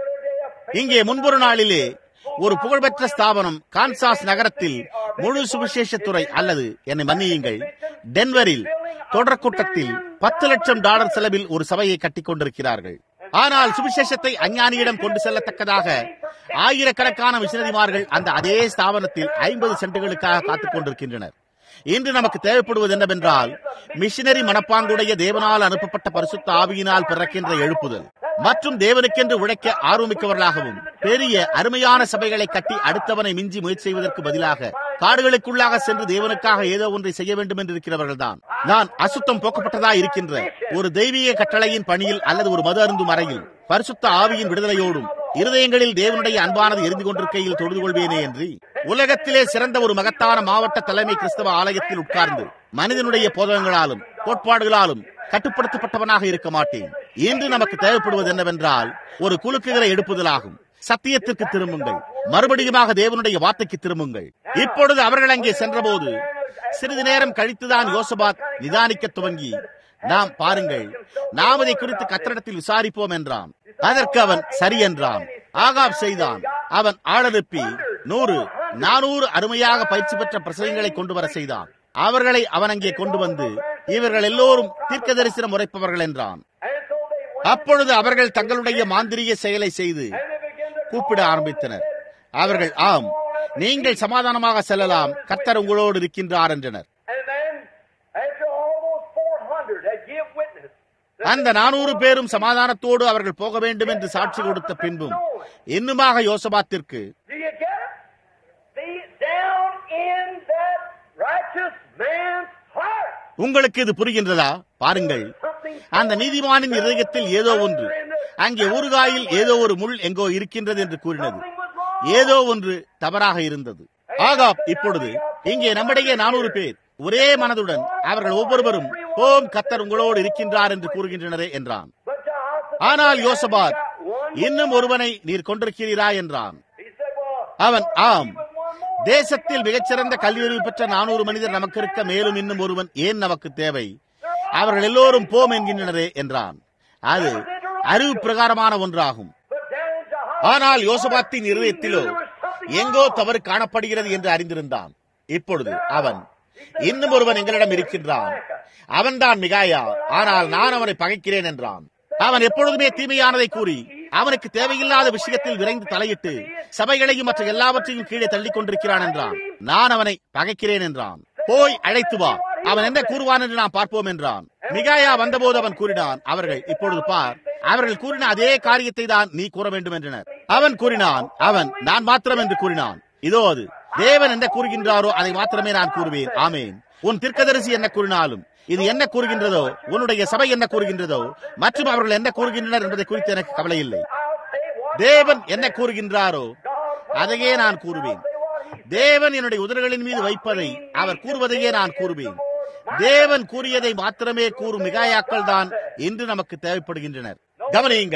இங்கே முன்பொரு நாளிலே ஒரு புகழ்பெற்ற ஸ்தாபனம் கான்சாஸ் நகரத்தில் முழு சுவிசேஷத்துறை அல்லது என்னை மன்னியுங்கள் டென்வரில் தொடர் கூட்டத்தில் பத்து லட்சம் டாலர் செலவில் ஒரு சபையை கட்டிக் கொண்டிருக்கிறார்கள் ஆனால் சுவிசேஷத்தை அஞ்ஞானியிடம் கொண்டு செல்லத்தக்கதாக ஆயிரக்கணக்கான மிஷனரிமார்கள் அந்த அதே ஸ்தாபனத்தில் ஐம்பது சென்ட்டுகளுக்காக காத்துக் கொண்டிருக்கின்றனர் இன்று நமக்கு தேவைப்படுவது என்னவென்றால் மிஷினரி மனப்பாங்குடைய தேவனால் அனுப்பப்பட்ட பரிசுத்த ஆவியினால் பிறக்கின்ற எழுப்புதல் மற்றும் தேவனுக்கென்று உழைக்க ஆர்வமிக்கவர்களாகவும் பெரிய அருமையான சபைகளை கட்டி அடுத்தவனை மிஞ்சி முயற்சி செய்வதற்கு பதிலாக காடுகளுக்குள்ளாக சென்று தேவனுக்காக ஏதோ ஒன்றை செய்ய வேண்டும் என்று இருக்கிறவர்கள் தான் நான் அசுத்தம் போக்கப்பட்டதா இருக்கின்ற ஒரு தெய்வீக கட்டளையின் பணியில் அல்லது ஒரு மது அருந்தும் அறையில் பரிசுத்த ஆவியின் விடுதலையோடும் இருதயங்களில் தேவனுடைய அன்பானது எரிந்து கொண்டிருக்கையில் தொழுது கொள்வேனே என்று உலகத்திலே சிறந்த ஒரு மகத்தான மாவட்ட தலைமை கிறிஸ்தவ ஆலயத்தில் உட்கார்ந்து மனிதனுடைய போதகங்களாலும் கோட்பாடுகளாலும் கட்டுப்படுத்தப்பட்டவனாக இருக்க மாட்டேன் இன்று நமக்கு தேவைப்படுவது என்னவென்றால் ஒரு குலுக்குகிற எடுப்புதலாகும் சத்தியத்திற்கு திரும்புங்கள் மறுபடியுமாக தேவனுடைய வார்த்தைக்கு திரும்புங்கள் இப்பொழுது அவர்கள் அங்கே சென்றபோது சிறிது நேரம் கழித்துதான் யோசபாத் நிதானிக்க துவங்கி நாம் பாருங்கள் நாம் இதை குறித்து கத்திரிடத்தில் விசாரிப்போம் என்றான் அதற்கு அவன் சரி என்றான் ஆகாப் செய்தான் அவன் ஆளெழுப்பி நூறு நானூறு அருமையாக பயிற்சி பெற்ற பிரசவங்களை கொண்டு வர செய்தான் அவர்களை அவன் அங்கே கொண்டு வந்து இவர்கள் எல்லோரும் தீர்க்க தரிசனம் உரைப்பவர்கள் என்றான் அப்பொழுது அவர்கள் தங்களுடைய மாந்திரிய செயலை செய்து கூப்பிட ஆரம்பித்தனர் அவர்கள் ஆம் நீங்கள் சமாதானமாக செல்லலாம் கர்த்தர் உங்களோடு இருக்கின்றார் என்றனர் அந்த நானூறு பேரும் சமாதானத்தோடு அவர்கள் போக வேண்டும் என்று சாட்சி கொடுத்த பின்பும் இன்னுமாக யோசபாத்திற்கு உங்களுக்கு இது புரிகின்றதா பாருங்கள் அந்த நீதிமானின் இதயத்தில் ஏதோ ஒன்று அங்கே ஊறுகாயில் ஏதோ ஒரு முள் எங்கோ இருக்கின்றது என்று கூறினது ஏதோ ஒன்று தவறாக இருந்தது ஆகாப் இப்பொழுது இங்கே நம்முடைய நானூறு பேர் ஒரே மனதுடன் அவர்கள் ஒவ்வொருவரும் ஓம் கத்தர் உங்களோடு இருக்கின்றார் என்று கூறுகின்றனரே என்றான் ஆனால் யோசபாத் இன்னும் ஒருவனை நீர் கொண்டிருக்கிறீரா என்றான் அவன் ஆம் தேசத்தில் மிகச்சிறந்த கல்வியறிவு பெற்ற நானூறு மனிதர் நமக்கு இருக்க மேலும் இன்னும் ஒருவன் ஏன் நமக்கு தேவை அவர்கள் எல்லோரும் போம் என்கின்றனரே என்றான் அது அறிவு பிரகாரமான ஒன்றாகும் ஆனால் யோசபாத்தின் இருதயத்திலோ எங்கோ தவறு காணப்படுகிறது என்று அறிந்திருந்தான் இப்பொழுது அவன் இன்னும் ஒருவன் எங்களிடம் இருக்கின்றான் அவன்தான் மிகாயா ஆனால் நான் அவனை பகைக்கிறேன் என்றான் அவன் எப்பொழுதுமே தீமையானதை கூறி அவனுக்கு தேவையில்லாத விஷயத்தில் விரைந்து தலையிட்டு சபைகளையும் மற்ற எல்லாவற்றையும் கீழே தள்ளிக் கொண்டிருக்கிறான் என்றான் நான் அவனை பகைக்கிறேன் என்றான் போய் அழைத்து வா அவன் என்ன கூறுவான் என்று நாம் பார்ப்போம் என்றான் மிகாயா வந்தபோது அவன் கூறினான் அவர்கள் இப்பொழுது பார் அவர்கள் கூறின அதே காரியத்தை தான் நீ கூற வேண்டும் என்றனர் அவன் கூறினான் அவன் நான் மாத்திரம் என்று கூறினான் இதோ அது தேவன் என்ன கூறுகின்றாரோ அதை மாத்திரமே நான் கூறுவேன் ஆமேன் உன் திர்க்கதரிசி என்ன கூறினாலும் இது என்ன கூறுகின்றதோ உன்னுடைய சபை என்ன கூறுகின்றதோ மற்றும் அவர்கள் என்ன கூறுகின்றனர் என்பதை குறித்து எனக்கு கவலை இல்லை தேவன் என்ன கூறுகின்றாரோ அதையே நான் கூறுவேன் தேவன் என்னுடைய உதடுகளின் மீது வைப்பதை அவர் கூறுவதையே நான் கூறுவேன் தேவன் கூறியதை மாத்திரமே கூறும் மிகாயாக்கள் தான் இன்று நமக்கு தேவைப்படுகின்றனர் கவனியுங்கள்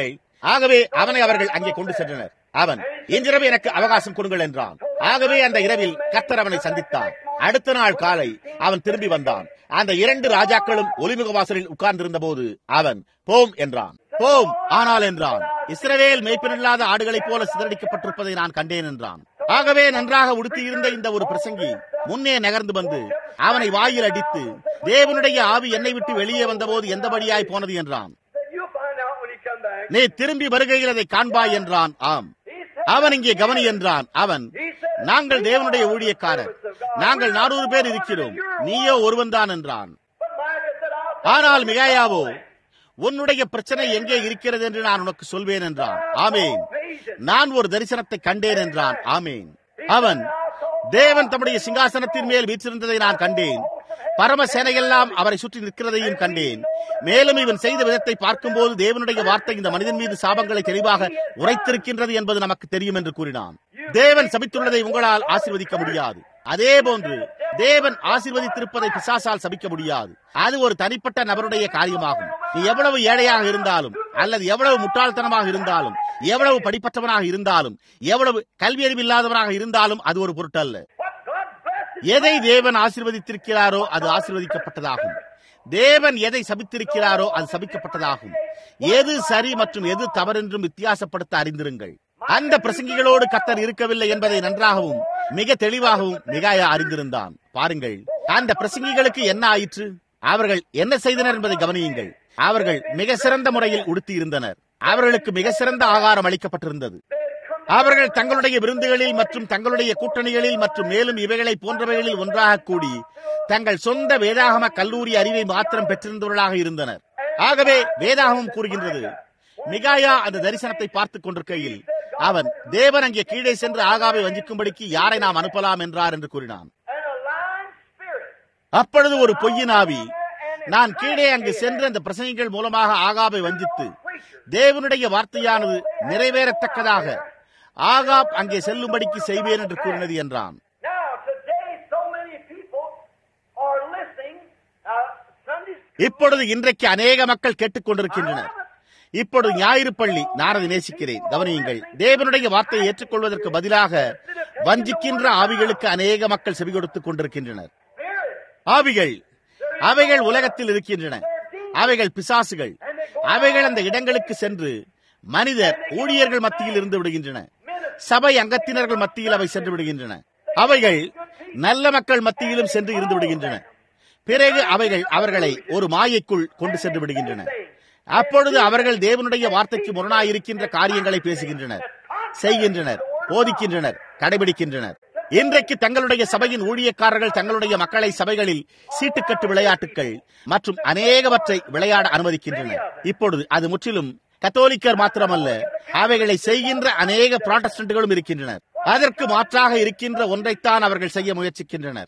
ஆகவே அவனை அவர்கள் அங்கே கொண்டு சென்றனர் அவன் இன்றிரவு எனக்கு அவகாசம் கொடுங்கள் என்றான் ஆகவே அந்த இரவில் கத்தர் அவனை சந்தித்தார் அடுத்த நாள் காலை அவன் திரும்பி வந்தான் அந்த இரண்டு ராஜாக்களும் ஒலிமுக வாசலில் உட்கார்ந்திருந்த போது அவன் போம் என்றான் போம் ஆனால் என்றான் இஸ்ரவேல் மேய்ப்பினில்லாத ஆடுகளைப் போல சிதறடிக்கப்பட்டிருப்பதை நான் கண்டேன் என்றான் ஆகவே நன்றாக உடுத்தியிருந்த இந்த ஒரு பிரசங்கி முன்னே நகர்ந்து வந்து அவனை வாயில் அடித்து தேவனுடைய ஆவி என்னை விட்டு வெளியே வந்தபோது எந்தபடியாய் போனது என்றான் You'll find out when you come back. நீ திரும்பி வருகையில் அதை காண்பாய் என்றான் ஆம் அவன் இங்கே கவனி என்றான் அவன் நாங்கள் தேவனுடைய ஊழியக்காரர் நாங்கள் நானூறு பேர் இருக்கிறோம் நீயோ ஒருவன்தான் என்றான் But Micah said, I'll ஆனால் மிகாயாவோ உன்னுடைய பிரச்சனை எங்கே இருக்கிறது என்று நான் உனக்கு சொல்வேன் என்றான் ஆமேன் நான் ஒரு தரிசனத்தை கண்டேன் என்றான் ஆமேன் அவன் தேவன் தம்முடைய சிங்காசனத்தின் மேல் வீற்றிருந்ததை நான் கண்டேன் பரமசேனையெல்லாம் அவரை சுற்றி நிற்கிறதையும் கண்டேன் மேலும் இவன் செய்த விதத்தை பார்க்கும்போது தேவனுடைய வார்த்தை இந்த மனிதன் மீது சாபங்களை தெளிவாக உரைத்திருக்கின்றது என்பது நமக்கு தெரியும் என்று கூறினான் தேவன் சபித்துள்ளதை உங்களால் ஆசீர்வதிக்க முடியாது அதே போன்று தேவன் ஆசீர்வதித்திருப்பதை பிசாசால் சபிக்க முடியாது அது ஒரு தனிப்பட்ட நபருடைய காரியமாகும் நீ எவ்வளவு ஏழையாக இருந்தாலும் அல்லது எவ்வளவு முட்டாள்தனமாக இருந்தாலும் எவ்வளவு படிப்பற்றவனாக இருந்தாலும் எவ்வளவு கல்வியறிவில்லாதவனாக இருந்தாலும் அது ஒரு பொருட்டல்ல what God blesses. எதை தேவன் ஆசீர்வதித்திருக்கிறாரோ அது ஆசீர்வதிக்கப்பட்டதாகும் தேவன் எதை சபித்திருக்கிறாரோ அது சபிக்கப்பட்டதாகும் எது சரி மற்றும் எது தவறென்றும் வித்தியாசப்படுத்த அறிந்திருங்கள் அந்த பிரசங்கிகளோடு கத்தர் இருக்கவில்லை என்பதை நன்றாகவும் மிக தெளிவாகவும் மிகாயா அறிந்திருந்தான் பாருங்கள் அந்த பிரசங்கிகளுக்கு என்ன ஆயிற்று அவர்கள் என்ன செய்தனர் என்பதை கவனியுங்கள் அவர்கள் மிக சிறந்த முறையில் உடுத்தி இருந்தனர் அவர்களுக்கு மிக சிறந்த ஆகாரம் அளிக்கப்பட்டிருந்தது அவர்கள் தங்களுடைய விருந்துகளில் மற்றும் தங்களுடைய கூட்டணிகளில் மற்றும் மேலும் இவைகளை போன்றவைகளில் ஒன்றாக கூடி தங்கள் சொந்த வேதாகம கல்லூரி அறிவை மாத்திரம் பெற்றிருந்தவர்களாக இருந்தனர் ஆகவே வேதாகமம் கூறுகின்றது மிகாயா அந்த தரிசனத்தை பார்த்துக் கொண்டிருக்கையில் அவன் தேவன் அங்கே கீழே சென்று ஆகாவை வஞ்சிக்கும்படிக்கு யாரை நாம் அனுப்பலாம் என்றார் என்று கூறினான் And a lying spirit. அப்பொழுது ஒரு பொய்யின் ஆவி நான் கீழே அங்கு சென்று அந்த பிரசங்கிகள் மூலமாக ஆகாபை வஞ்சித்து தேவனுடைய வார்த்தையானது நிறைவேறத்தக்கதாக ஆகாப் அங்கே செல்லும்படிக்கு செய்வேன் என்று கூறினது என்றான் Now, today, so many people are listening. Uh, Sunday இப்பொழுது இன்றைக்கு அநேக மக்கள் கேட்டுக்கொண்டிருக்கின்றனர் இப்பொழுது ஞாயிறு பள்ளி நான் அதை நேசிக்கிறேன் கவனியுங்கள் தேவனுடைய வார்த்தையை ஏற்றுக்கொள்வதற்கு பதிலாக வஞ்சிக்கின்ற ஆவிகளுக்கு அநேக மக்கள் செவி கொடுத்துக் கொண்டிருக்கின்றனர் spirit. ஆவிகள் அவைகள் உலகத்தில் இருக்கின்றன அவைகள் பிசாசுகள் அவைகள் அந்த இடங்களுக்கு சென்று மனிதர் ஊழியர்கள் மத்தியில் இருந்து விடுகின்றன சபை அங்கத்தினர்கள் மத்தியில் அவை சென்று விடுகின்றன அவைகள் நல்ல மக்கள் மத்தியிலும் சென்று இருந்து விடுகின்றன பிறகு அவைகள் அவர்களை ஒரு மாயைக்குள் கொண்டு சென்று விடுகின்றன அப்பொழுது அவர்கள் தேவனுடைய வார்த்தைக்கு முரணாயிருக்கின்ற காரியங்களை பேசுகின்றனர் செய்கின்றனர் போதிக்கின்றனர் கடைபிடிக்கின்றனர் இன்றைக்கு தங்களுடைய சபையின் ஊழியக்காரர்கள் தங்களுடைய மக்களை சபைகளில் சீட்டுக்கட்டு விளையாட்டுகள் மற்றும் அநேகவற்றை விளையாட அனுமதிக்கின்றனர் இப்பொழுது அது முற்றிலும் கத்தோலிக்கர் மாத்திரமல்ல அவைகளை செய்கின்ற அநேக புராட்டஸ்டன்ட்களும் இருக்கின்றனர் அதற்கு மாற்றாக இருக்கின்ற ஒன்றைத்தான் அவர்கள் செய்ய முயற்சிக்கின்றனர்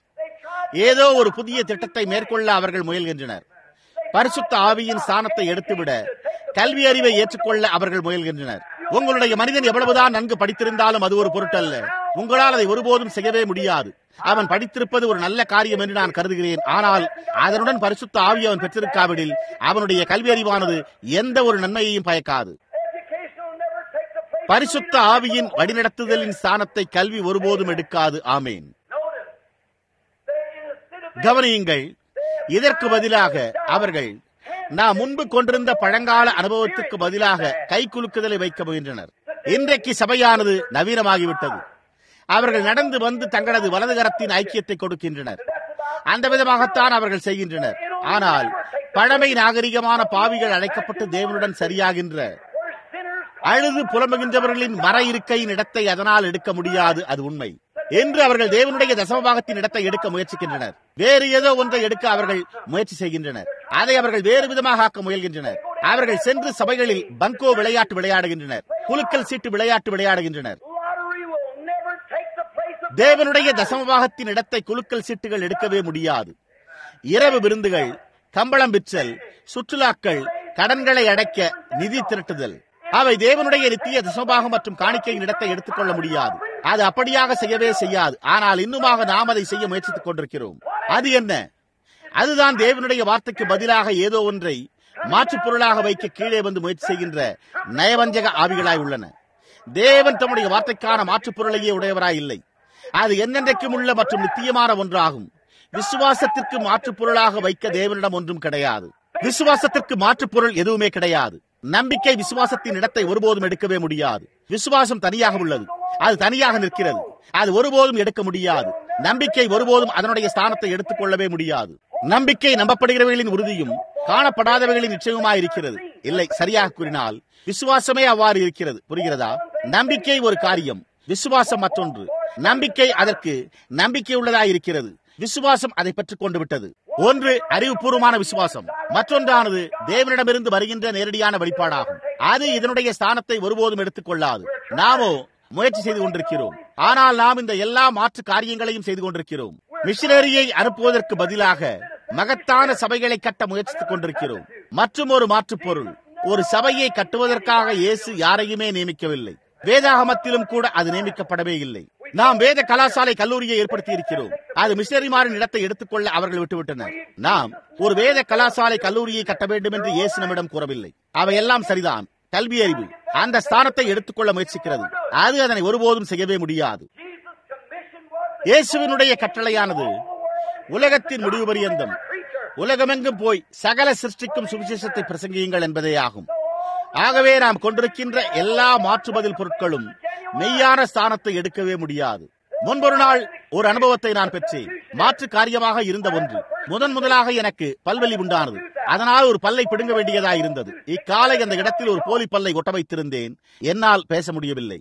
ஏதோ ஒரு புதிய திட்டத்தை மேற்கொள்ள அவர்கள் முயல்கின்றனர் பரிசுத்த ஆவியின் ஸ்தானத்தை எடுத்துவிட கல்வி அறிவை ஏற்றுக்கொள்ள அவர்கள் முயல்கின்றனர் உங்களுடைய மனிதன் எவ்வளவுதான் நன்கு படித்திருந்தாலும் அது ஒரு பொருட்டல்ல உங்களால் அதை ஒருபோதும் செய்யவே முடியாது அவன் படித்திருப்பது ஒரு நல்ல காரியம் என்று நான் கருதுகிறேன் ஆனால் அதனுடன் பரிசுத்த ஆவி அவன் பெற்றிருக்காவிடில் அவனுடைய கல்வி அறிவானது எந்த ஒரு நன்மையையும் பயக்காது Education will never take the place. பரிசுத்த ஆவியின் வழிநடத்துதலின் ஸ்தானத்தை கல்வி ஒருபோதும் எடுக்காது ஆமேன் Notice. They, instead of கவனியுங்கள் இதற்கு பதிலாக அவர்கள் நாம் முன்பு கொண்டிருந்த பழங்கால அனுபவத்துக்கு பதிலாக கை குலுக்குதலை வைக்க முயன்றனர் இன்றைக்கு சபையானது நவீனமாகிவிட்டது அவர்கள் நடந்து வந்து தங்களது வலது கரத்தின் ஐக்கியத்தை கொடுக்கின்றனர் அந்த விதமாகத்தான் அவர்கள் செய்கின்றனர் ஆனால் பழமை நாகரிகமான பாவிகள் அழைக்கப்பட்டு தேவனுடன் சரியாகின்ற where sinners அழுது புலம்புகின்றவர்களின் மர இருக்கையின் இடத்தை அதனால் எடுக்க முடியாது அது உண்மை என்று அவர்கள் தேவனுடைய தசமபாகத்தின் இடத்தை எடுக்க முயற்சிக்கின்றனர் வேறு ஏதோ ஒன்றை எடுக்க அவர்கள் முயற்சி செய்கின்றனர் அதை அவர்கள் வேறு விதமாக ஆக்க முயல்கின்றனர் அவர்கள் சென்று சபைகளில் பங்கோ விளையாட்டு விளையாடுகின்றனர் குலுக்கல் சீட்டு விளையாட்டு விளையாடுகின்றனர் lottery will never take the place of தேவனுடைய தசமபாகத்தின் இடத்தை குலுக்கல் சீட்டுகள் எடுக்கவே முடியாது இரவு விருந்துகள் கம்பளம் விற்றல் சுற்றுலாக்கள் கடன்களை அடைக்க நிதி திரட்டுதல் அவை தேவனுடைய நித்திய தசமபாகம் மற்றும் காணிக்கையின் இடத்தை எடுத்துக்கொள்ள முடியாது அது அப்படியாக செய்யவே செய்யாது ஆனால் இன்னுமாக நாம் அதை செய்ய முயற்சித்துக் கொண்டிருக்கிறோம் அது என்ன அதுதான் தேவனுடைய வார்த்தைக்கு பதிலாக ஏதோ ஒன்றை மாற்றுப் பொருளாக வைக்க கீழே வந்து முயற்சி செய்கின்ற நயவஞ்சக ஆவிகளாய் உள்ளன தேவன் தம்முடைய வார்த்தைக்கான மாற்றுப் பொருளையே உடையவராய் இல்லை அது என்னென்றைக்கும் உள்ள மற்றும் நித்தியமான ஒன்றாகும் விசுவாசத்திற்கு மாற்றுப் பொருளாக வைக்க தேவனிடம் ஒன்றும் கிடையாது விசுவாசத்திற்கு மாற்றுப் பொருள் எதுவுமே கிடையாது நம்பிக்கை விசுவாசத்தின் இடத்தை ஒருபோதும் எடுக்கவே முடியாது விசுவாசம் தனியாக உள்ளது அது தனியாக நிற்கிறது அது ஒருபோதும் எடுக்க முடியாது நம்பிக்கை ஒருபோதும் அதனுடைய ஸ்தானத்தை எடுத்துக் கொள்ளவே முடியாது நம்பிக்கை நம்பப்படுகிறவர்களின் உறுதியும் காணப்படாதவர்களின் நிச்சயமாய் இருக்கிறது இல்லை சரியாக கூறினால் விசுவாசமே அவ்வாறு இருக்கிறது புரிகிறதா நம்பிக்கை ஒரு காரியம் விசுவாசம் மற்றொன்று நம்பிக்கை அதற்கு நம்பிக்கை உள்ளதாய் இருக்கிறது விசுவாசம் அதை பெற்றுக் கொண்டு விட்டது ஒன்று அறிவுபூர்வமான விசுவாசம் மற்றொன்றானது தேவனிடமிருந்து வருகின்ற நேரடியான வெளிப்பாடாகும் அது இதனுடைய ஸ்தானத்தை ஒருபோதும் எடுத்துக் கொள்ளாது நாமோ முயற்சி செய்து கொண்டிருக்கிறோம் ஆனால் நாம் இந்த எல்லா மாற்று காரியங்களையும் செய்து கொண்டிருக்கிறோம் மிஷினரியை அனுப்புவதற்கு பதிலாக மகத்தான சபைகளை கட்ட முயற்சித்துக் கொண்டிருக்கிறோம் மற்றும் ஒரு மாற்றுப் பொருள் ஒரு சபையை கட்டுவதற்காக இயேசு யாரையுமே நியமிக்கவில்லை வேதாகமத்திலும் கூட அது நியமிக்கப்படவே இல்லை நாம் வேத கலாசாலை கல்லூரியை ஏற்படுத்தி இருக்கிறோம் அது மிஷனரிமாரின் இடத்தை எடுத்துக்கொள்ள அவர்கள் விட்டுவிட்டனர் நாம் ஒரு வேத கலாசாலை கல்லூரியை கட்ட வேண்டும் என்று இயேசு நம்மிடம் கூறவில்லை அவையெல்லாம் சரிதான் கல்வி அறிவு அந்த ஸ்தானத்தை எடுத்துக்கொள்ள முயற்சிக்கிறது அது அதனை ஒருபோதும் செய்யவே முடியாது இயேசுவினுடைய கட்டளையானது உலகத்தின் முடிவு பரியந்தம் உலகமெங்கும் போய் சகல சிருஷ்டிக்கும் சுவிசேஷத்தை பிரசங்கியுங்கள் என்பதே ஆகும் ஆகவே நாம் கொண்டிருக்கின்ற எல்லா மாற்று பதில் பொருட்களும் மெய்யான ஸ்தானத்தை எடுக்கவே முடியாது முன்பொரு நாள் ஒரு அனுபவத்தை நான் பெற்றேன் மாற்று காரியமாக இருந்த ஒன்று முதன் முதலாக எனக்கு பல்வெளி உண்டானது அதனால் ஒரு பல்லை பிடுங்க வேண்டியதா இருந்தது இக்காலை அந்த இடத்தில் ஒரு போலி பல்லை ஒட்ட வைத்திருந்தேன் என்னால் பேச முடியவில்லை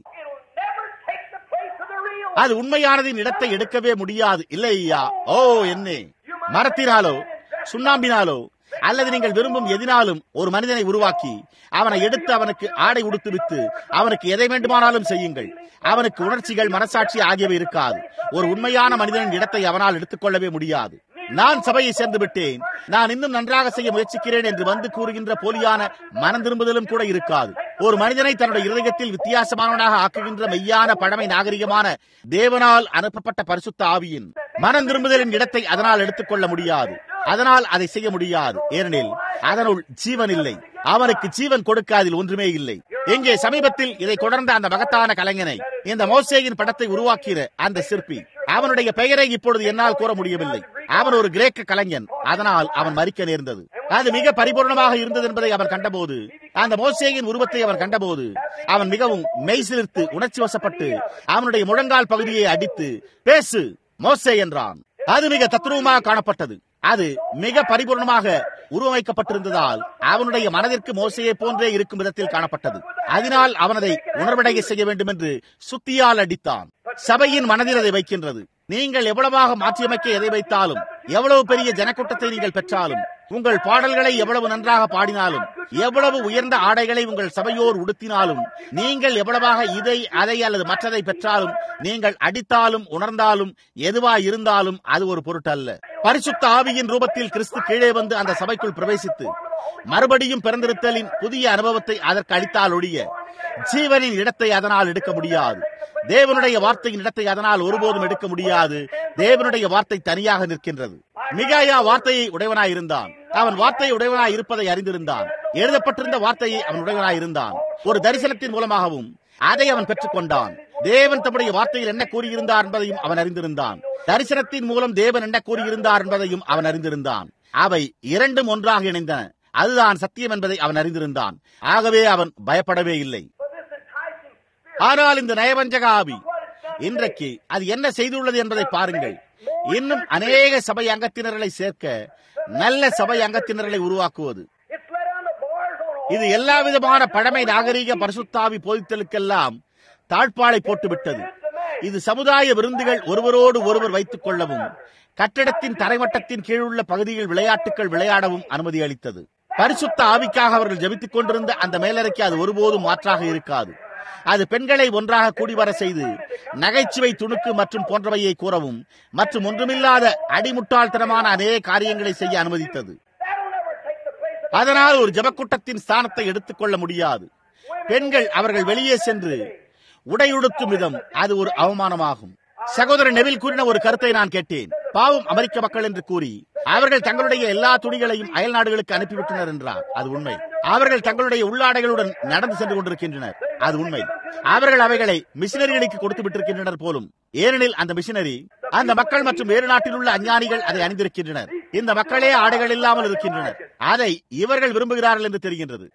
அது உண்மையானதின் இடத்தை எடுக்கவே முடியாது இல்லை ஐயா ஓ என்னே மரத்தினாலோ சுண்ணாம்பினாலோ அல்லது நீங்கள் விரும்பும் எதினாலும் ஒரு மனிதனை உருவாக்கி அவனை எடுத்து அவனுக்கு ஆடை உடுத்து வித்து அவனுக்கு எதை வேண்டுமானாலும் செய்யுங்கள் அவனுக்கு உணர்ச்சிகள் மனசாட்சி ஆகியவை இருக்காது ஒரு உண்மையான மனிதனின் இடத்தை அவனால் எடுத்துக்கொள்ளவே முடியாது நான் சபையை சேர்ந்து விட்டேன் நான் இன்னும் நன்றாக செய்ய முயற்சிக்கிறேன் என்று வந்து கூறுகின்ற போலியான மனம் திரும்புதலும் கூட இருக்காது ஒரு மனிதனை தன்னுடைய இருதயத்தில் வித்தியாசமானவனாக ஆக்குகின்ற மெய்யான பழமை நாகரிகமான தேவனால் அனுப்பப்பட்ட பரிசுத்த ஆவியின் மனம் திரும்புதலின் இடத்தை அதனால் எடுத்துக்கொள்ள முடியாது அதனால் அதை செய்ய முடியாது ஏனெனில் அதனுள் ஜீவன் இல்லை அவனுக்கு ஜீவன் கொடுக்க அதில் ஒன்றுமே இல்லை இங்கே சமீபத்தில் இதை தொடர்ந்த அந்த மகத்தான கலைஞனை இந்த மோசேயின் படத்தை உருவாக்கிற அந்த சிற்பி அவனுடைய பெயரை இப்பொழுது என்னால் கூற முடியவில்லை அவன் ஒரு கிரேக்க கலைஞன் அதனால் அவன் மறிக்க நேர்ந்தது அது மிக பரிபூர்ணமாக இருந்தது என்பதை அவன் கண்டபோது அந்த மோசேயின் உருவத்தை அவன் கண்டபோது அவன் மிகவும் மெய்சிலிர்த்து உணர்ச்சி வசப்பட்டு அவனுடைய முழங்கால் பகுதியை அடித்து பேசு மோசே என்றான் அது மிக தத்ரூபமாக காணப்பட்டது அது மிக பரிபூர்ணமாக உருவமைக்கப்பட்டிருந்ததால் அவனுடைய மனதிற்கு மோசையை போன்றே இருக்கும் விதத்தில் காணப்பட்டது அதனால் அவனதை உணர்வடைய செய்ய வேண்டும் என்று சுத்தியால் அடித்தான் சபையின் மனதில் அதை வைக்கின்றது நீங்கள் எவ்வளவாக மாற்றியமைக்க எதை வைத்தாலும் எவ்வளவு பெரிய ஜனக்கூட்டத்தை நீங்கள் பெற்றாலும் உங்கள் பாடல்களை எவ்வளவு நன்றாக பாடினாலும் எவ்வளவு உயர்ந்த ஆடைகளை உங்கள் சபையோர் உடுத்தினாலும் நீங்கள் எவ்வளவாக இதை அதை அல்லது மற்றதை பெற்றாலும் நீங்கள் அடித்தாலும் உணர்ந்தாலும் எதுவாய் இருந்தாலும் அது ஒரு பொருட்டல்ல பரிசுத்த ஆவியின் ரூபத்தில் கிறிஸ்து கீழே வந்து அந்த சபைக்குள் பிரவேசித்து மறுபடியும் பிறந்திருத்தலின் புதிய அனுபவத்தை அதற்கு அளித்தால் ஒழிய ஜீவனின் இடத்தை அதனால் எடுக்க முடியாது தேவனுடைய வார்த்தையின் இடத்தை அதனால் ஒருபோதும் எடுக்க முடியாது தேவனுடைய வார்த்தை தனியாக நிற்கின்றது மிகாயா வார்த்தையை உடையவனாய் இருந்தான் அவன் வார்த்தையை உடையவனாய் இருப்பதை அறிந்திருந்தான் எழுதப்பட்டிருந்த வார்த்தையை அவன் உடையவனாய் இருந்தான் ஒரு தரிசனத்தின் மூலமாகவும் அதை அவன் பெற்றுக் கொண்டான் தேவன் தம்முடைய வார்த்தையில் என்ன கூறியிருந்தார் என்பதையும் அவன் அறிந்திருந்தான் தரிசனத்தின் மூலம் தேவன் என்ன கூறியிருந்தார் என்பதையும் அவன் அறிந்திருந்தான் அவை இரண்டும் ஒன்றாக இணைந்தன அதுதான் சத்தியம் என்பதை அவன் அறிந்திருந்தான் ஆகவே அவன் பயப்படவே இல்லை ஆனால் இந்த நயவஞ்சக ஆவி இன்றைக்கு அது என்ன செய்துள்ளது என்பதை பாருங்கள் இன்னும் அநேக சபை அங்கத்தினர்களை சேர்க்க நல்ல சபை அங்கத்தினர்களை உருவாக்குவது இது எல்லா விதமான பழமை நாகரீக பரிசுத்தாவி போதித்தலுக்கெல்லாம் தாழ்பாளை போட்டுவிட்டது இது சமுதாய விருந்துகள் ஒருவரோடு ஒருவர் வைத்துக் கொள்ளவும் கட்டடத்தின் தரைமட்டத்தின் கீழுள்ள பகுதியில் விளையாட்டுகள் விளையாடவும் அனுமதி அளித்தது பரிசுத்த ஆவிக்காக அவர்கள் ஜபித்துக் கொண்டிருந்த அந்த மேலறைக்கு அது ஒருபோதும் மாற்றாக இருக்காது அது பெண்களை ஒன்றாக கூடிவர செய்து நகைச்சுவை துணுக்கு மற்றும் போன்றவையை கூறவும் மற்றும் ஒன்றுமில்லாத அடிமுட்டாள்தனமான அநேக காரியங்களை செய்ய அனுமதித்தது அதனால் ஒரு ஜபக்கூட்டத்தின் ஸ்தானத்தை எடுத்துக்கொள்ள முடியாது பெண்கள் அவர்கள் வெளியே சென்று உடையுடுத்தும் விதம் அது ஒரு அவமானமாகும் சகோதரர் நெவில் கூறின ஒரு கருத்தை நான் கேட்டேன் பாவம் அமெரிக்க மக்கள் என்று கூறி அவர்கள் தங்களுடைய எல்லா துணிகளையும் அயல் நாடுகளுக்கு அனுப்பிவிட்டனர் என்றார் அது உண்மை அவர்கள் தங்களுடைய உள்ளாடைகளுடன் நடந்து சென்று கொண்டிருக்கின்றனர் அது உண்மை அவர்கள் அவைகளை மிஷினரிகளுக்கு கொடுத்து விட்டிருக்கின்றனர் போலும் ஏனெனில் அந்த மிஷினரி அந்த மக்கள் மற்றும் வேறு நாட்டில் உள்ள அஞ்ஞானிகள் அதை அணிந்திருக்கின்றனர் இந்த மக்களே ஆடைகள் இல்லாமல் இருக்கின்றனர் அதை இவர்கள் விரும்புகிறார்கள் என்று தெரிகின்றது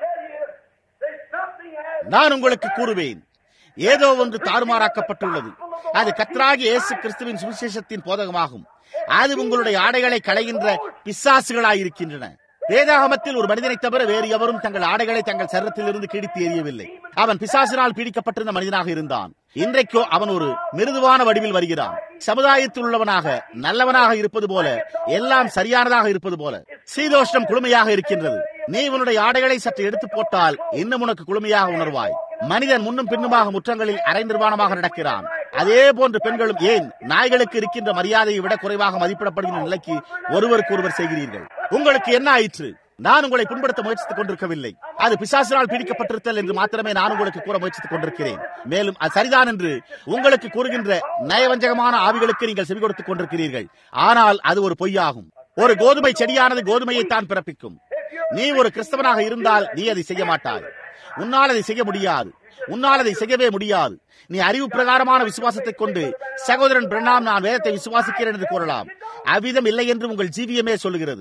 நான் உங்களுக்கு கூறுவேன் ஏதோ ஒன்று தாறுமாறாக்கப்பட்டுள்ளது அது கத்ராகி இயேசு கிறிஸ்துவின் சுவிசேஷத்தின் போதகமாகும் அது உங்களுடைய ஆடைகளை களைகின்ற பிசாசுகளாயிருக்கின்றன வேதாகமத்தில் ஒரு மனிதனை தவிர வேறு எவரும் தங்கள் ஆடைகளை தங்கள் சரீரத்தில் இருந்து கிழித்து எறியவில்லை அவன் பிசாசினால் பீடிக்கப்பட்டிருந்த மனிதனாக இருந்தான் இன்றைக்கோ அவன் ஒரு மிருதுவான வடிவில் வருகிறான் சமுதாயத்தில் உள்ளவனாக நல்லவனாக இருப்பது போல எல்லாம் சரியானதாக இருப்பது போல சீதோஷ்ணம் குளுமையாக இருக்கின்றது நீ உன்னுடைய ஆடைகளை சற்று எடுத்து போட்டால் இன்னும் உனக்கு குளுமையாக உணர்வாய் மனிதன் முன்னும் பின்னுமாக முற்றங்களில் அரை நிர்வாணமாக நடக்கிறான் அதே போன்று பெண்களும் ஏன் நாய்களுக்கு இருக்கின்ற மரியாதையை விட குறைவாக மதிப்பிடப்படுகின்ற நிலைக்கு ஒருவருக்கு ஒருவர் செய்கிறீர்கள் உங்களுக்கு என்ன ஆயிற்று நான் உங்களை புண்படுத்த முயற்சித்துக் கொண்டிருக்கவில்லை அது பிசாசினால் பீடிக்கப்பட்டிருத்தல் என்று மாத்திரமே நான் உங்களுக்கு கூற முயற்சித்துக் கொண்டிருக்கிறேன் மேலும் அது சரிதான் என்று உங்களுக்கு கூறுகின்ற நயவஞ்சகமான ஆவிகளுக்கு நீங்கள் செவி கொடுத்துக் கொண்டிருக்கிறீர்கள் ஆனால் அது ஒரு பொய்யாகும் ஒரு கோதுமை செடியானது கோதுமையை தான் பிறப்பிக்கும் நீ ஒரு கிறிஸ்தவனாக இருந்தால் நீ அதை செய்ய மாட்டாய் உன்னால் அதை செய்ய முடியாது உன்னால் அதை செய்யவே முடியாது நீ அறிவு பிரகாரமான விசுவாசத்தை கொண்டு சகோதரன் பிரணாம் நான் வேதத்தை விசுவாசிக்கிறேன் என்று கூறலாம் அவ்விதம் இல்லை என்று உங்கள் ஜீவியமே சொல்லுகிறது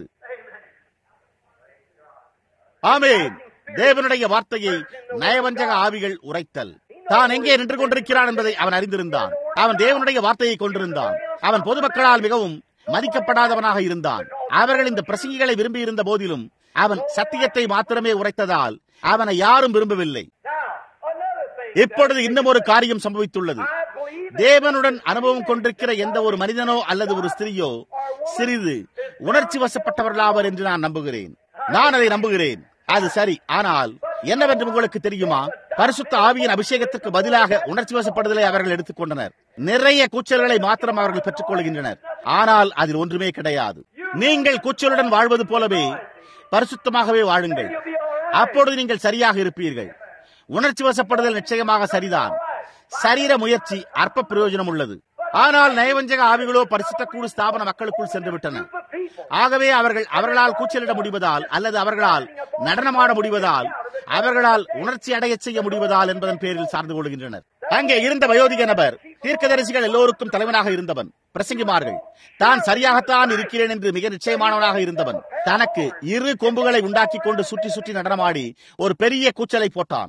ஆமேன் தேவனுடைய வார்த்தையை நயவஞ்சக ஆவிகள் உரைத்தல் தான் எங்கே நின்று கொண்டிருக்கிறான் என்பதை அவன் அறிந்திருந்தான் அவன் தேவனுடைய வார்த்தையை கொண்டிருந்தான் அவன் பொதுமக்களால் மிகவும் மதிக்கப்படாதவனாக இருந்தான் அவர்கள் இந்த பிரசங்கிகளை விரும்பி இருந்த போதிலும் அவன் சத்தியத்தை மாத்திரமே உரைத்ததால் அவனை யாரும் விரும்பவில்லை இப்பொழுது இன்னும் ஒரு காரியம் சம்பவித்துள்ளது தேவனுடன் அனுபவம் கொண்டிருக்கிற எந்த ஒரு மனிதனோ அல்லது ஒரு ஸ்திரியோ சிறிது உணர்ச்சி வசப்பட்டவர்களாவர் என்று நான் நம்புகிறேன் நான் அதை நம்புகிறேன் அது சரி ஆனால் என்னவென்று உங்களுக்கு தெரியுமா பரிசுத்த ஆவியின் அபிஷேகத்திற்கு பதிலாக உணர்ச்சி வசப்படுதலை அவர்கள் எடுத்துக்கொண்டனர் நிறைய கூச்சல்களை மாத்திரம் அவர்கள் பெற்றுக் கொள்கின்றனர் ஆனால் அதில் ஒன்றுமே கிடையாது நீங்கள் கூச்சலுடன் வாழ்வது போலவே பரிசுத்தமாகவே வாழுங்கள் அப்பொழுது நீங்கள் சரியாக இருப்பீர்கள் உணர்ச்சி வசப்படுதல் நிச்சயமாக சரிதான் சரீர முயற்சி அற்ப பிரயோஜனம் உள்ளது ஆனால் நயவஞ்சக ஆவிகளோ பரிசுத்த கூடு ஸ்தாபன மக்களுக்குள் சென்று விட்டன ஆகவே அவர்கள் அவர்களால் கூச்சலிட முடிவதால் அல்லது அவர்களால் நடனமாட முடிவதால் அவர்களால் உணர்ச்சி அடைய செய்ய முடிவதால் என்பதன் பேரில் சார்ந்து கொள்கின்றனர் அங்கே இருந்த வயோதிக நபர் தீர்க்கதரிசிகள் எல்லோருக்கும் தலைவனாக இருந்தவன் பிரசங்கிமார்கள் தான் சரியாகத்தான் இருக்கிறேன் என்று மிக நிச்சயமானவனாக இருந்தவன் தனக்கு இரு கொம்புகளை உண்டாக்கி கொண்டு சுற்றி சுற்றி நடனமாடி ஒரு பெரிய கூச்சலை போட்டான்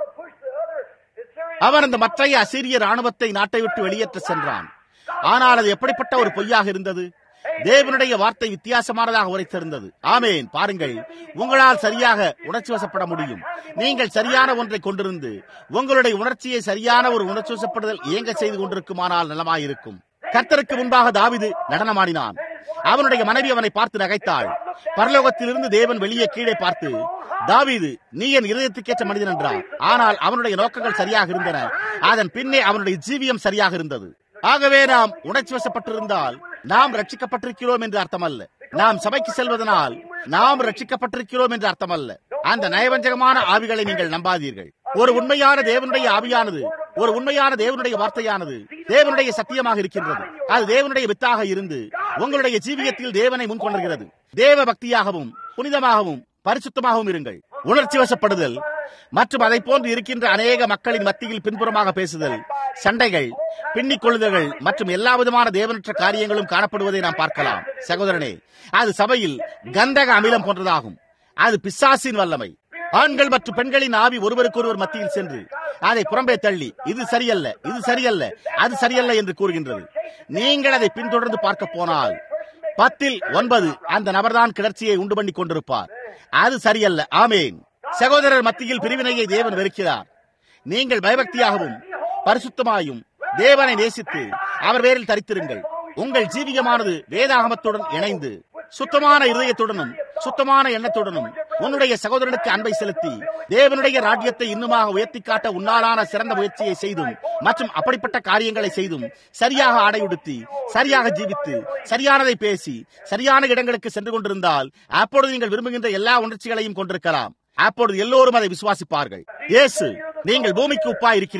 அவன் அந்த மற்றைய அசீரிய ராணுவத்தை நாட்டை விட்டு வெளியேற்ற சென்றான் ஆனால் அது எப்படிப்பட்ட ஒரு பொய்யாக இருந்தது தேவனுடைய வார்த்தை வித்தியாசமானதாக உரைத்திருந்தது ஆமேன் பாருங்கள் உங்களால் சரியாக உணர்ச்சி வசப்பட முடியும் நீங்கள் சரியான ஒன்றை கொண்டிருந்து உங்களுடைய உணர்ச்சியை சரியான ஒரு உணர்ச்சி வசப்படுதல் இயங்க செய்து கொண்டிருக்குமானால் நலமாயிருக்கும் கர்த்தருக்கு முன்பாக தாவிது நடனமாடினான் அவனுடைய மனைவி அவனை பார்த்து நகைத்தாள் பரலோகத்திலிருந்து தேவன் வெளியே கீழே பார்த்து தாவீது நீ என் இருதயத்துக்கேற்ற மனிதன் என்றார் ஆனால் அவனுடைய நோக்கங்கள் சரியாக இருந்தன அதன் பின்னே அவனுடைய ஜீவியம் சரியாக இருந்தது ஆகவே நாம் உணர்ச்சி வசப்பட்டிருந்தால் நாம் ரட்சிக்கப்பட்டிருக்கிறோம் என்று அர்த்தமல்ல நாம் சபைக்கு செல்வதனால் நாம் ரட்சிக்கப்பட்டிருக்கிறோம் என்று அர்த்தமல்ல அந்த நயவஞ்சகமான ஆவிகளை நீங்கள் நம்பாதீர்கள் ஒரு உண்மையான தேவனுடைய ஆவியானது ஒரு உண்மையான தேவனுடைய வார்த்தையானது தேவனுடைய சத்தியமாக இருக்கின்றது அது தேவனுடைய வித்தாக இருந்து உங்களுடைய ஜீவியத்தில் தேவனை முன்கொண்டிருக்கிறது தேவ பக்தியாகவும் புனிதமாகவும் பரிசுத்தமாகவும் இருங்கள் உணர்ச்சி வசப்படுதல் மற்றும் அதை போன்று இருக்கின்ற அநேக மக்களின் மத்தியில் பின்புறமாக பேசுதல் சண்டைகள் பின்னிக் கொள்ளுதல்கள் மற்றும் எல்லா விதமான தேவனற்ற காரியங்களும் காணப்படுவதை நாம் பார்க்கலாம் சகோதரனே அது சபையில் கந்தக அமிலம் போன்றதாகும் அது பிசாசின் வல்லமை ஆண்கள் மற்றும் பெண்களின் ஆவி ஒருவருக்கொருவர் மத்தியில் சென்று அதை புறம்பே தள்ளி இது சரியல்ல இது சரியல்ல அது சரியல்ல என்று கூறுகின்றது நீங்கள் அதை பின்தொடர்ந்து பார்க்க போனால் பத்தில் ஒன்பது அந்த நபர்தான் கிளர்ச்சியை உண்டு பண்ணி கொண்டிருப்பார் அது சரியல்ல ஆமேன் சகோதரர் மத்தியில் பிரிவினையை தேவன் வெறுக்கிறார் நீங்கள் பயபக்தியாகவும் பரிசுத்தமாயும் தேவனை நேசித்து அவர் பேரில் தரித்திருங்கள் உங்கள் ஜீவியமானது வேதாகமத்துடன் இணைந்து சுத்தமான இருதயத்துடனும் சுத்தமான எண்ணத்துடனும் உன்னுடைய சகோதரனுக்கு அன்பை செலுத்தி தேவனுடைய ராஜ்யத்தை இன்னுமாக உயர்த்தி காட்ட உன்னாலான சிறந்த முயற்சியை செய்தும் மற்றும் அப்படிப்பட்ட காரியங்களை செய்தும் சரியாக ஆடையுடுத்தி சரியாக ஜீவித்து சரியானதை பேசி சரியான இடங்களுக்கு சென்று கொண்டிருந்தால் அப்பொழுது நீங்கள் விரும்புகின்ற எல்லா உணர்ச்சிகளையும் கொண்டிருக்கலாம் அப்பொழுது எல்லோரும் அதை விசுவாசிப்பார்கள் இயேசு நீங்கள் பூமிக்கு உப்பா இருக்கிறீர்கள்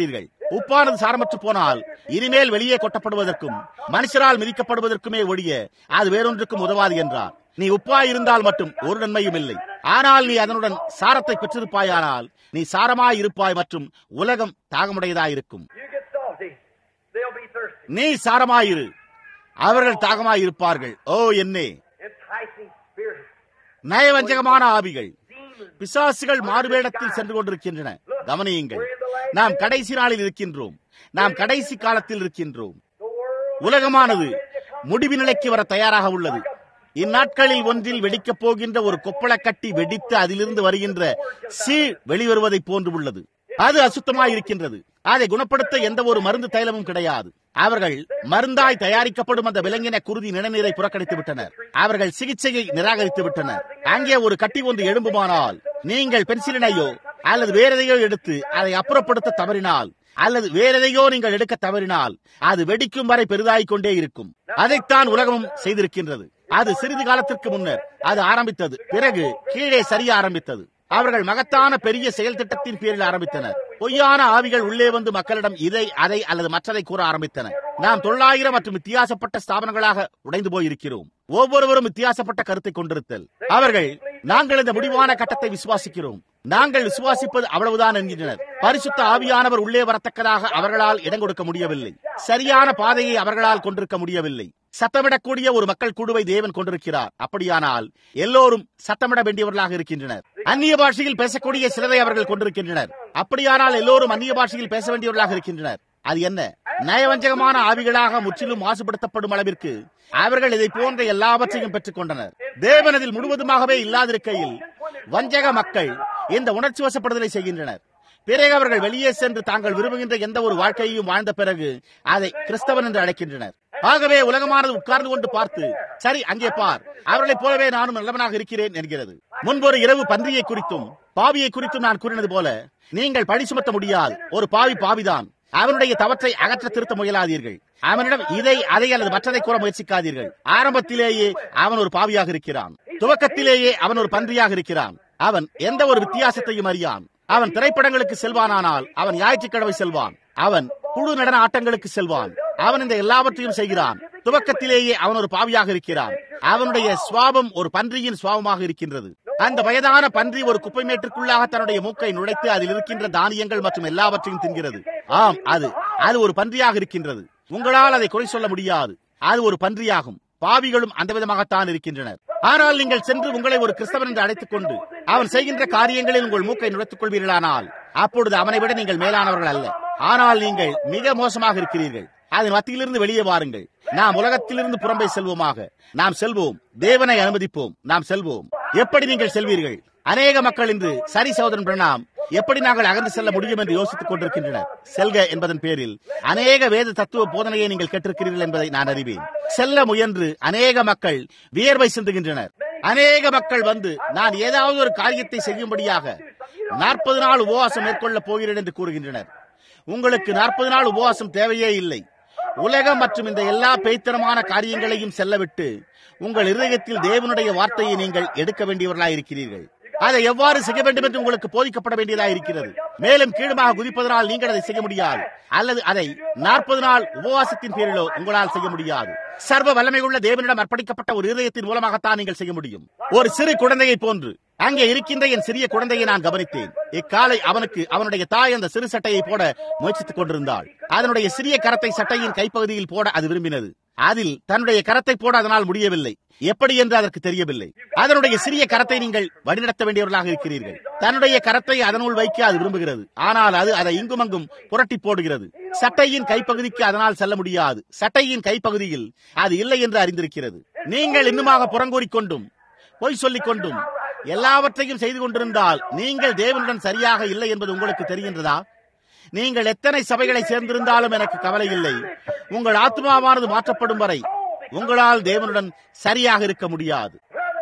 உப்பானது சாரமற்று போனால் இனிமேல் வெளியே கொட்டப்படுவதற்கும் மனுஷரால் மிதிக்கப்படுவதற்குமே ஒழிய அது வேறொன்றுக்கும் உதவாது என்றார் நீ உப்பாய் இருந்தால் மட்டும் ஒரு நன்மையும் இல்லை ஆனால் நீ அதனுடன் சாரத்தை பெற்றிருப்பாயானால் நீ சாரமாய் இருப்பாய் மற்றும் உலகம் தாகமுடையதாயிருக்கும் You get salty, they'll be thirsty. நீ சாரமாயிரு அவர்கள் தாகமாயிருப்பார்கள் ஓ என்னே Enticing spirits, நயவஞ்சகமான ஆவிகள் demons. பிசாசுகள் மாறுவேடத்தில் சென்று கொண்டிருக்கின்றன கவனியுங்கள் நாம் கடைசி நாளில் இருக்கின்றோம் நாம் கடைசி காலத்தில் இருக்கின்றோம் The world உலகமானது முடிவு நிலைக்கு வர தயாராக உள்ளது இந்நாட்களில் ஒன்றில் வெடிக்கப் போகின்ற ஒரு கொப்பளக் கட்டி வெடித்து அதிலிருந்து வருகின்ற சீழ் வெளிவருவதைப் போன்று உள்ளது அது அசுத்தமாய் இருக்கின்றது அதை குணப்படுத்த எந்த ஒரு மருந்து தைலமும் கிடையாது அவர்கள் மருந்தாய் தயாரிக்கப்படும் அந்த விலங்கின குருதி நிணநீரை புறக்கணித்து விட்டனர் அவர்கள் சிகிச்சையை நிராகரித்து விட்டனர் அங்கே ஒரு கட்டி ஒன்று எழும்புமானால் நீங்கள் பென்சிலினையோ அல்லது வேற எதையோ எடுத்து அதை அப்புறப்படுத்த தவறினால் அல்லது வேற எதையோ நீங்கள் எடுக்க தவறினால் அது வெடிக்கும் வரை பெரிதாகிக் கொண்டே இருக்கும் அதைத்தான் உலகமும் செய்திருக்கின்றது அது சிறிது காலத்திற்கு முன்னர் அது ஆரம்பித்தது பிறகு கீழே சரிய ஆரம்பித்தது அவர்கள் மகத்தான பெரிய செயல் திட்டத்தின் பேரில் ஆரம்பித்தனர் பொய்யான ஆவிகள் உள்ளே வந்து மக்களிடம் இதை அதை அல்லது மற்றதை கூற ஆரம்பித்தன நாம் தொள்ளாயிரம் மற்றும் வித்தியாசப்பட்ட ஸ்தாபனங்களாக உடைந்து போயிருக்கிறோம் ஒவ்வொருவரும் வித்தியாசப்பட்ட கருத்தை கொண்டிருத்தல் அவர்கள் நாங்கள் இந்த முடிவான கட்டத்தை விசுவாசிக்கிறோம் நாங்கள் விசுவாசிப்பது அவ்வளவுதான் என்கின்றனர் பரிசுத்த ஆவியானவர் உள்ளே வரத்தக்கதாக அவர்களால் இடம் கொடுக்க முடியவில்லை சரியான பாதையை அவர்களால் கொண்டிருக்க முடியவில்லை சத்தமிடக்கூடிய ஒரு மக்கள் குழுவை தேவன் கொண்டிருக்கிறார் அப்படியானால் எல்லோரும் சத்தமிட வேண்டியவர்களாக இருக்கின்றனர் அந்நிய பாஷையில் பேசக்கூடிய சிலரை அவர்கள் கொண்டிருக்கின்றனர் அப்படியானால் எல்லோரும் அந்நிய பாஷையில் பேச வேண்டியவர்களாக இருக்கின்றனர் அது என்ன நயவஞ்சகமான ஆவிகளாக முற்றிலும் மாசுபடுத்தப்படும் அளவிற்கு அவர்கள் இதை போன்ற எல்லாவற்றையும் பெற்றுக் கொண்டனர் தேவன் அதில் முழுவதுமாகவே இல்லாதிருக்கையில் வஞ்சக மக்கள் இந்த உணர்ச்சி வசப்படுதலை செய்கின்றனர் பிறகு அவர்கள் வெளியே சென்று தாங்கள் விரும்புகின்ற எந்த ஒரு வாழ்க்கையையும் வாழ்ந்த பிறகு அதை கிறிஸ்தவன் என்று அழைக்கின்றனர் ஆகவே உலகமானது உட்கார்ந்து கொண்டு பார்த்து சரி அங்கே பார் அவர்களைப் போலவே நானும் நல்லவனாக இருக்கிறேன் என்கிறது முன்பொரு இரவு பன்றியை குறித்தும் பாவியை குறித்தும் நான் கூறினது போல நீங்கள் பழி சுமத்த முடியாது ஒரு பாவி பாவிதான் அவனுடைய தவற்றை அகற்ற திருத்த முயலாதீர்கள் அவனிடம் இதை அதை அல்லது மற்றதை கூற முயற்சிக்காதீர்கள் ஆரம்பத்திலேயே அவன் ஒரு பாவியாக இருக்கிறான் துவக்கத்திலேயே அவன் ஒரு பன்றியாக இருக்கிறான் அவன் எந்த ஒரு வித்தியாசத்தையும் அறியான் அவன் திரைப்படங்களுக்கு செல்வானானால் அவன் ஞாயிற்றுக்கிழமை செல்வான் அவன் குழு நடன ஆட்டங்களுக்கு செல்வான் அவன் இந்த எல்லாவற்றையும் செய்கிறான் துவக்கத்திலேயே அவன் ஒரு பாவியாக இருக்கிறான் அவனுடைய சுவாபம் ஒரு பன்றியின் சுவாபமாக இருக்கின்றது அந்த வயதான பன்றி ஒரு குப்பை மேட்டிற்குள்ளாக தன்னுடைய மூக்கை நுழைத்து அதில் இருக்கின்ற தானியங்கள் மற்றும் எல்லாவற்றையும் தின்கிறது ஆம் அது அது ஒரு பன்றியாக இருக்கின்றது உங்களால் அதை குறை சொல்ல முடியாது அது ஒரு பன்றியாகும் பாவிகளும் அந்த விதமாகத்தான் இருக்கின்றனர் ஆனால் நீங்கள் சென்று உங்களை ஒரு கிறிஸ்தவன் என்று அழைத்துக் கொண்டு அவன் செய்கின்ற காரியங்களில் உங்கள் மூக்கை நுழைத்துக் கொள்வீர்களானால் அப்பொழுது அவனை விட நீங்கள் மேலானவர்கள் அல்ல ஆனால் நீங்கள் மிக மோசமாக இருக்கிறீர்கள் அதன் மத்தியிலிருந்து வெளியே வாருங்கள் நாம் உலகத்திலிருந்து புறம்பே செல்வோமாக நாம் செல்வோம் தேவனை அனுமதிப்போம் நாம் செல்வோம் எப்படி நீங்கள் செல்வீர்கள் அநேக மக்கள் இன்று சரி சகோதரன் பிரணாம் எப்படி நாங்கள் அகன்று செல்ல முடியும் என்று யோசித்துக் கொண்டிருக்கின்றனர் செல்க என்பதன் பேரில் அநேக வேத தத்துவ போதனையை நீங்கள் கேட்டிருக்கிறீர்கள் என்பதை நான் அறிவேன் செல்ல முயன்று அநேக மக்கள் வியர்வை சிந்துகின்றனர் அநேக மக்கள் வந்து நான் ஏதாவது ஒரு காரியத்தை செய்யும்படியாக நாற்பது நாள் உபவாசம் மேற்கொள்ளப் போகிறேன் என்று கூறுகின்றனர் உங்களுக்கு நாற்பது நாள் உபவாசம் தேவையே இல்லை உலகம் மற்றும் இந்த எல்லா பேய்த்தனமான காரியங்களையும் செல்லவிட்டு உங்கள் இருதயத்தில் தேவனுடைய வார்த்தையை நீங்கள் எடுக்க வேண்டியவர்களாக இருக்கிறீர்கள் அதை எவ்வாறு செய்ய வேண்டும் என்று உங்களுக்கு போதிக்கப்பட வேண்டியதாக இருக்கிறது மேலும் கீழுமாக குதிப்பதனால் நீங்கள் அதை செய்ய முடியாது அல்லது அதை நாற்பது நாள் உபவாசத்தின் பேரிலோ உங்களால் செய்ய முடியாது சர்வ வல்லமையுள்ள தேவனிடம் அர்ப்பணிக்கப்பட்ட ஒரு இருதயத்தின் மூலமாகத்தான் நீங்கள் செய்ய முடியும் ஒரு சிறு குழந்தையை போன்று அங்கே இருக்கின்ற என் சிறிய குழந்தையை நான் கவனித்தேன் இக்காலை அவனுக்கு அவனுடைய தாய் அந்த சிறு சட்டையை போட முயற்சித்துக் கொண்டிருந்தாள் அதனுடைய சிறிய கரத்தை சட்டையின் கைப்பகுதியில் போட அது விரும்பினது அதில் தன்னுடைய கரத்தை போட அதனால் முடியவில்லை எப்படி என்று அதற்கு தெரியவில்லை அதனுடைய சிறிய கரத்தை நீங்கள் வழிநடத்த வேண்டியவர்களாக இருக்கிறீர்கள் தன்னுடைய கரத்தை அதனுள் வைக்க அது விரும்புகிறது ஆனால் அது அதை இங்குமங்கும் புரட்டி போடுகிறது சட்டையின் கைப்பகுதிக்கு அதனால் செல்ல முடியாது சட்டையின் கைப்பகுதியில் அது இல்லை என்று அறிந்திருக்கிறது நீங்கள் இன்னுமாக புறங்கூறிக்கொண்டும் பொய் சொல்லிக் கொண்டும் எல்லாவற்றையும் செய்து கொண்டிருந்தால் நீங்கள் தேவனுடன் சரியாக இல்லை என்பது உங்களுக்கு தெரிகின்றதா நீங்கள் எத்தனை சபைகளை சேர்ந்திருந்தாலும் எனக்கு கவலை இல்லை உங்கள் ஆத்மாவானது மாற்றப்படும் வரை உங்களால் தேவனுடன் சரியாக இருக்க முடியாது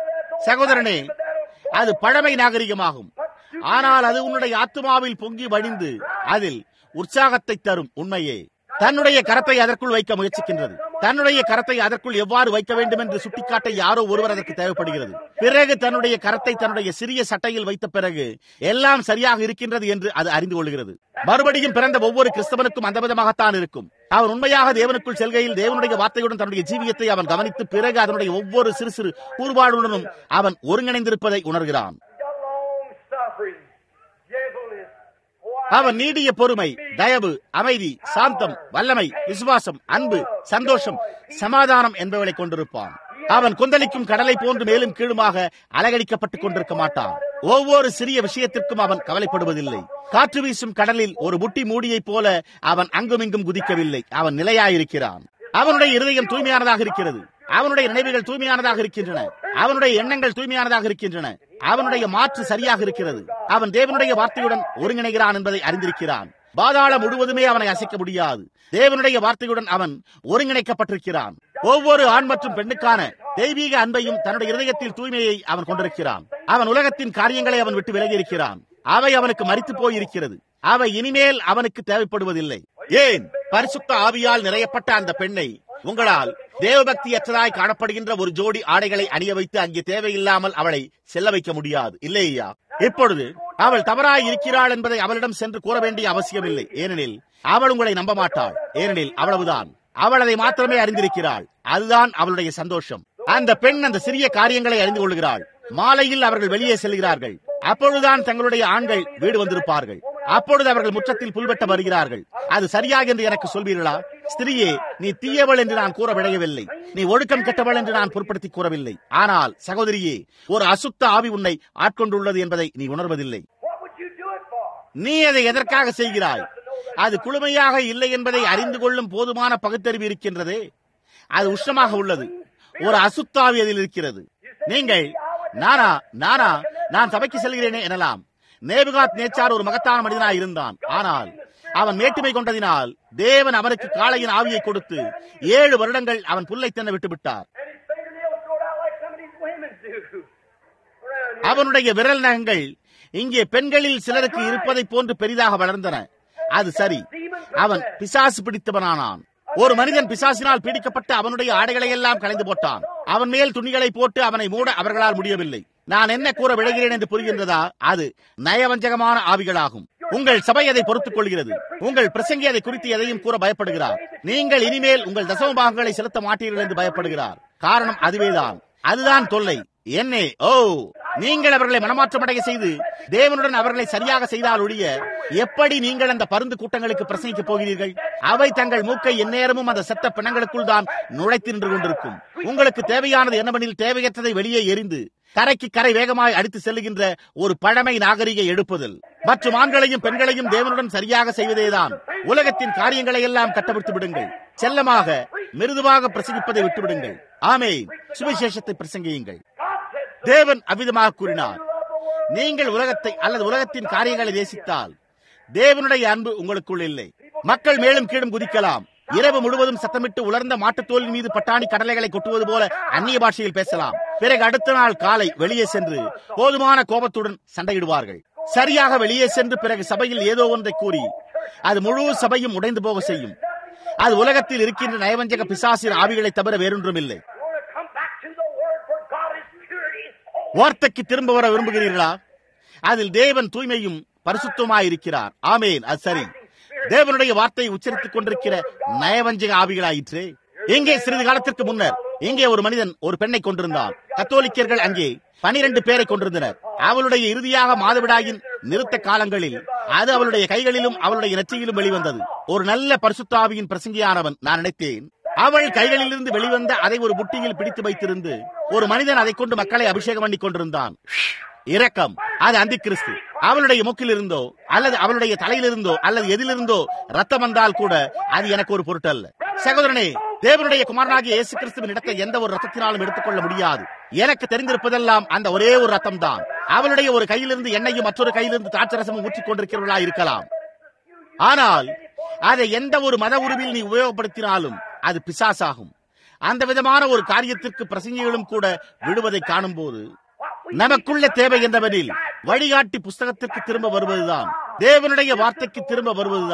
சகோதரனே அது பழமை நாகரிகமாகும் ஆனால் அது உன்னுடைய ஆத்மாவில் பொங்கி வழிந்து அதில் உற்சாகத்தை தரும் உண்மையே தன்னுடைய கரத்தை அதற்குள் வைக்க முயற்சிக்கின்றது தன்னுடைய கரத்தை அதற்குள் எவ்வாறு வைக்க வேண்டும் என்று சுட்டிக்காட்ட யாரோ ஒருவர் அதற்கு தேவைப்படுகிறது பிறகு தன்னுடைய கரத்தை தன்னுடைய சிறிய சட்டையில் வைத்த பிறகு எல்லாம் சரியாக இருக்கின்றது என்று அது அறிந்து கொள்கிறது மறுபடியும் பிறந்த ஒவ்வொரு கிறிஸ்தவனுக்கும் அந்த விதமாகத்தான் இருக்கும் அவன் உண்மையாக தேவனுக்குள் செல்கையில் தேவனுடைய வார்த்தையுடன் தன்னுடைய ஜீவியத்தை அவன் கவனித்து பிறகு அதனுடைய ஒவ்வொரு சிறு சிறு கூறுபாடுடனும் அவன் ஒருங்கிணைந்திருப்பதை உணர்கிறான் அவன் நீடிய பொறுமை தயவு அமைதி சாந்தம் வல்லமை விசுவாசம் அன்பு சந்தோஷம் சமாதானம் என்பவளை கொண்டிருப்பான் அவன் கொந்தளிக்கும் கடலை போன்று மேலும் கீழுமாக அலகடிக்கப்பட்டுக் கொண்டிருக்க மாட்டான் ஒவ்வொரு சிறிய விஷயத்திற்கும் அவன் கவலைப்படுவதில்லை காற்று வீசும் கடலில் ஒரு முட்டி மூடியைப் போல அவன் அங்குமிங்கும் குதிக்கவில்லை அவன் நிலையாயிருக்கிறான் அவனுடைய இருதயம் தூய்மையானதாக இருக்கிறது அவனுடைய நினைவுகள் தூய்மையானதாக இருக்கின்றன அவனுடைய எண்ணங்கள் தூய்மையானதாக இருக்கின்றன அவனுடைய மாற்று சரியாக இருக்கிறது அவன் தேவனுடைய வார்த்தையுடன் ஒருங்கிணைகிறான் என்பதை அறிந்திருக்கிறான் பாதாளம் முழுவதுமே அவனை அசைக்க முடியாது தேவனுடைய வார்த்தையுடன் அவன் ஒருங்கிணைக்கப்பட்டிருக்கிறான் ஒவ்வொரு ஆண் மற்றும் பெண்ணுக்கான தெய்வீக அன்பையும் தன்னுடைய இருதயத்தில் தூய்மையை அவன் கொண்டிருக்கிறான் அவன் உலகத்தின் காரியங்களை அவன் விட்டு விலகி இருக்கிறான் அவை அவனுக்கு மறித்து போயிருக்கிறது அவை இனிமேல் அவனுக்கு தேவைப்படுவதில்லை ஏன் பரிசுத்த ஆவியால் நிறையப்பட்ட அந்த பெண்ணை உங்களால் தேவபக்தியற்றதாய் காணப்படுகின்ற ஒரு ஜோடி ஆடைகளை அணிய வைத்து அங்கே தேவையில்லாமல் அவளை செல்ல வைக்க முடியாது இல்லையா இப்பொழுது அவள் தவறாய் இருக்கிறாள் என்பதை அவளிடம் சென்று கூற வேண்டிய அவசியமில்லை ஏனெனில் அவள் உங்களை நம்ப மாட்டாள் ஏனெனில் அவ்வளவுதான் அவள் அதை மாத்திரமே அறிந்திருக்கிறாள் அதுதான் அவளுடைய சந்தோஷம் அந்த பெண் அந்த சிறிய காரியங்களை அறிந்து கொள்கிறாள் மாலையில் அவர்கள் வெளியே செல்கிறார்கள் அப்பொழுதுதான் தங்களுடைய ஆண்கள் வீடு வந்திருப்பார்கள் அப்பொழுது அவர்கள் முற்றத்தில் புல்வெட்ட வருகிறார்கள் அது சரியாக என்று எனக்கு சொல்வீர்களா ஸ்திரியே நீ தீயவள் என்று நான் கூற விளையவில்லை நீ ஒழுக்கம் கெட்டவள் என்று நான் பொருட்படுத்தி கூறவில்லை ஆனால் சகோதரியே ஒரு அசுத்த ஆவி உன்னை ஆட்கொண்டுள்ளது என்பதை நீ உணர்வதில்லை நீ அதை எதற்காக செய்கிறாய் அது குளுமையாக இல்லை என்பதை அறிந்து கொள்ளும் போதுமான பகுத்தறிவு இருக்கின்றதே அது உஷ்ணமாக உள்ளது ஒரு அசுத்தாவி அதில் இருக்கிறது நீங்கள் நானா நானா நான் சபைக்கு செல்கிறேனே எனலாம் நேபுகாத் நேச்சார் ஒரு மகத்தான மனிதனாய் இருந்தான் ஆனால் அவன் மேட்டுமை கொண்டதினால் தேவன் அவனுக்கு காளையின் ஆவியை கொடுத்து ஏழு வருடங்கள் அவன் புல்லை தின்ன விட்டு விட்டார் அவனுடைய விரல் நகங்கள் இங்கே பெண்களில் சிலருக்கு இருப்பதை போன்று பெரிதாக வளர்ந்தன அது சரி அவன் பிசாசு பிடித்தவனானான் ஒரு மனிதன் பிசாசினால் பீடிக்கப்பட்டு அவனுடைய ஆடைகளை எல்லாம் கலைந்து போட்டான் அவன் மேல் துணிகளை போட்டு அவனை மூட அவர்களால் முடியவில்லை நான் என்ன கூற விளைகிறேன் என்று புரிகின்றதா அது நயவஞ்சகமான ஆவிகளாகும் உங்கள் சபை அதை பொறுத்துக் கொள்கிறது உங்கள் பிரசங்கி அதை குறித்து எதையும் கூற பயப்படுகிறார் நீங்கள் இனிமேல் உங்கள் தசம பாகங்களை செலுத்த மாட்டீர்கள் என்று பயப்படுகிறார் காரணம் அதுவேதான் அதுதான் தொல்லை என்னே ஓ நீங்கள் அவர்களை மனமாற்றமடைய செய்து தேவனுடன் அவர்களை சரியாக செய்தால் ஒழிய எப்படி நீங்கள் அந்த பருந்து கூட்டங்களுக்கு பிரசங்கிக்க போகிறீர்கள் அவை தங்கள் மூக்கை எந்நேரமும் அந்த செத்த பிணங்களுக்குள் தான் நுழைத்து நின்று கொண்டிருக்கும் உங்களுக்கு தேவையானது என்னவெனில் தேவையற்றதை வெளியே எரிந்து கரைக்கு கரை வேகமாய் அடித்து செல்லுகின்ற ஒரு பழமை நாகரிக எழுப்புதல் மற்றும் ஆண்களையும் பெண்களையும் தேவனுடன் சரியாக செய்வதேதான் உலகத்தின் காரியங்களை எல்லாம் கட்டவிழ்த்து விடுங்கள் செல்லமாக மிருதுவாக பிரசங்கிப்பதை விட்டுவிடுங்கள் ஆமே சுவிசேஷத்தை பிரசங்கியுங்கள் தேவன் அவ்விதமாக கூறினார் நீங்கள் உலகத்தை அல்லது உலகத்தின் காரியங்களை நேசித்தால் தேவனுடைய அன்பு உங்களுக்குள் இல்லை மக்கள் மேலும் கீழும் குதிக்கலாம் இரவு முழுவதும் சத்தமிட்டு உலர்ந்த மாட்டுத்தோலின் மீது பட்டாணி கடலைகளை கொட்டுவது போல அந்நிய பாஷையில் பேசலாம் பிறகு அடுத்த நாள் காலை வெளியே சென்று போதுமான கோபத்துடன் சண்டையிடுவார்கள் சரியாக வெளியே சென்று பிறகு சபையில் ஏதோ ஒன்றை கூறி அது முழு சபையும் உடைந்து போக செய்யும் அது உலகத்தில் இருக்கின்ற நயவஞ்சக பிசாசின் ஆவிகளை தவிர வேறொன்றும் இல்லை வார்த்தைக்கு திரும்ப வர விரும்புகிறீர்களா அதில் தேவன் தூய்மையும் பரிசுத்தமாயிருக்கிறார் ஆமேன் அது சரி தேவனுடைய வார்த்தையை உச்சரித்துக் கொண்டிருக்கிற நயவஞ்சக ஆவிகளாயிற்று எங்கே சிறிது காலத்திற்கு முன்னர் இங்கே ஒரு மனிதன் ஒரு பெண்ணை கொண்டிருந்தான் கத்தோலிக்கர்கள் அங்கே பனிரெண்டு பேரை கொண்டிருந்தனர் அவளுடைய இறுதியாக மாதவிடாயின் நிறுத்த காலங்களில் அது அவளுடைய கைகளிலும் அவளுடைய நெற்றியிலும் வெளிவந்தது ஒரு நல்ல பரிசுத்தாவியின் பிரசங்கியானவன் நான் நினைத்தேன் அவள் கைகளிலிருந்து வெளிவந்த அதை ஒரு புட்டியில் பிடித்து வைத்திருந்து ஒரு மனிதன் அதை கொண்டு மக்களை அபிஷேகம் பண்ணி கொண்டிருந்தான் இரக்கம் அது அந்தி கிறிஸ்து அவளுடைய மூக்கில் இருந்தோ அல்லது அவளுடைய தலையிலிருந்தோ அல்லது எதிலிருந்தோ ரத்தம் வந்தால் கூட அது எனக்கு ஒரு பொருட்டல்ல சகோதரனே தேவனுடைய குமாரனாகிய இயேசு கிறிஸ்துவின் இடத்தை எந்த ஒரு ரத்தத்தினாலும் எடுத்துக்கொள்ள முடியாது எனக்கு தெரிந்திருப்பதெல்லாம் அந்த ஒரே ஒரு ரத்தம் தான் அவளுடைய ஒரு கையிலிருந்து எண்ணெயும் மற்றொரு கையிலிருந்து திராட்சரசமும் ஊற்றிக் கொண்டிருக்கிறவர்களா இருக்கலாம் ஆனால் அதை எந்த ஒரு மத உருவில் நீ உபயோகப்படுத்தினாலும் அது பிசாசாகும் அந்த விதமான ஒரு காரியத்திற்கு பிரசங்கிகளும் கூட விடுவதை காணும் போது நமக்குள்ள தேவை என்றவனில் வழிகாட்டி புஸ்தகத்திற்கு திரும்ப வருவதுதான் தேவனுடைய வார்த்தைக்கு திரும்ப வருவதுதான்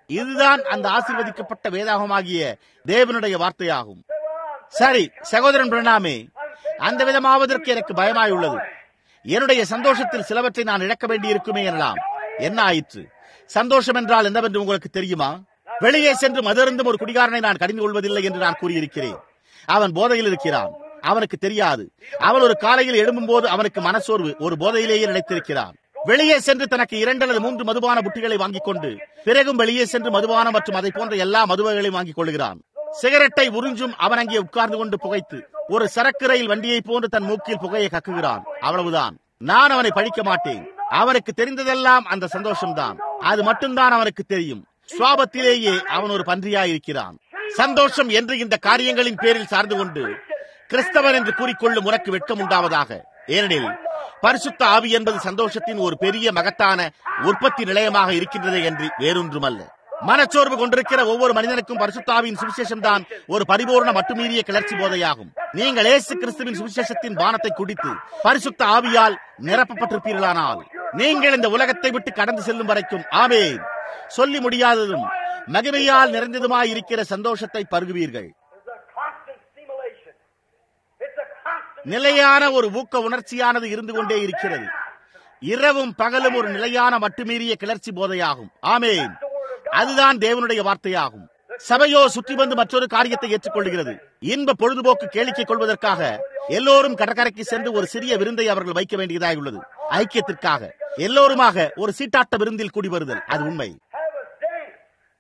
இதுதான் அந்த ஆசீர்வதிக்கப்பட்ட வேதாகமாகிய தேவனுடைய வார்த்தையாகும் சரி சகோதரன் பிரணாமே அந்த விதமாவதற்கு எனக்கு பயமாயுள்ளது என்னுடைய சந்தோஷத்தில் சிலவற்றை நான் இழக்க வேண்டியிருக்குமே எனலாம் என்ன ஆயிற்று சந்தோஷம் என்றால் என்னவென்று உங்களுக்கு தெரியுமா வெளியே சென்று மதருந்தும் ஒரு குடிகாரனை நான் கடிந்து கொள்வதில்லை என்று நான் கூறியிருக்கிறேன் அவன் போதையில் இருக்கிறான் அவனுக்கு தெரியாது அவன் ஒரு காலையில் எழும்பும் போது அவனுக்கு மனசோர்வு ஒரு போதையிலேயே நினைத்திருக்கிறான் வெளியே சென்று தனக்கு இரண்டு அல்லது மூன்று மதுபான புட்டிகளை வாங்கிக் கொண்டு பிறகும் வெளியே சென்று மதுபானம் மற்றும் அதை போன்ற எல்லா மதுவகளையும் வாங்கிக் கொள்கிறான் சிகரெட்டை உறிஞ்சும் அவன் அங்கே உட்கார்ந்து கொண்டு புகைத்து ஒரு சரக்கு ரயில் வண்டியை போன்று தன் மூக்கில் புகையை கக்குகிறான் அவ்வளவுதான் நான் அவனை பழிக்க மாட்டேன் அவனுக்கு தெரிந்ததெல்லாம் அந்த சந்தோஷம்தான் அது மட்டும்தான் அவனுக்கு தெரியும் சுவாபத்திலேயே அவன் ஒரு பன்றியாயிருக்கிறான் சந்தோஷம் என்று இந்த காரியங்களின் பேரில் சார்ந்து கொண்டு கிறிஸ்தவன் என்று கூறிக்கொள்ளும் உனக்கு வெட்கம் உண்டாவதாக ஏனெனில் பரிசுத்த ஆவி என்பது சந்தோஷத்தின் ஒரு பெரிய மகத்தான உற்பத்தி நிலையமாக இருக்கின்றது என்று வேறொன்றுமல்ல மனச்சோர்வு கொண்டிருக்கிற ஒவ்வொரு மனிதனுக்கும் பரிசுத்தாவின் சுவிசேஷம் தான் ஒரு பரிபூர்ண மட்டுமீறிய கிளர்ச்சி போதையாகும் நீங்கள் ஏசு கிறிஸ்துவின் சுவிசேஷத்தின் பானத்தை குடித்து பரிசுத்த ஆவியால் நிரப்பப்பட்டிருப்பீர்களானால் நீங்கள் இந்த உலகத்தை விட்டு கடந்து செல்லும் வரைக்கும் ஆமேன் சொல்லி முடியாததும் மகிமையால் நிறைந்ததுமாய் இருக்கிற சந்தோஷத்தை பருகுவீர்கள் It's a constant stimulation. It's a constant நிலையான ஒரு ஊக்க உணர்ச்சியானது இருந்து கொண்டே இருக்கிறது இரவும் பகலும் ஒரு நிலையான மட்டுமீறிய கிளர்ச்சி போதையாகும் ஆமேன் அதுதான் தேவனுடைய வார்த்தையாகும் சபையோ சுற்றி வந்து மற்றொரு காரியத்தை ஏற்றுக்கொள்கிறது இன்ப பொழுதுபோக்கு கேளிக்கை கொள்வதற்காக எல்லோரும் கடற்கரைக்கு சென்று ஒரு சிறிய விருந்தை அவர்கள் வைக்க வேண்டியதாய் உள்ளது ஐக்கியத்திற்காக எல்லோருமாக ஒரு சீட்டாட்ட விருந்தில் கூடி வருதல் அது உண்மை have a dance.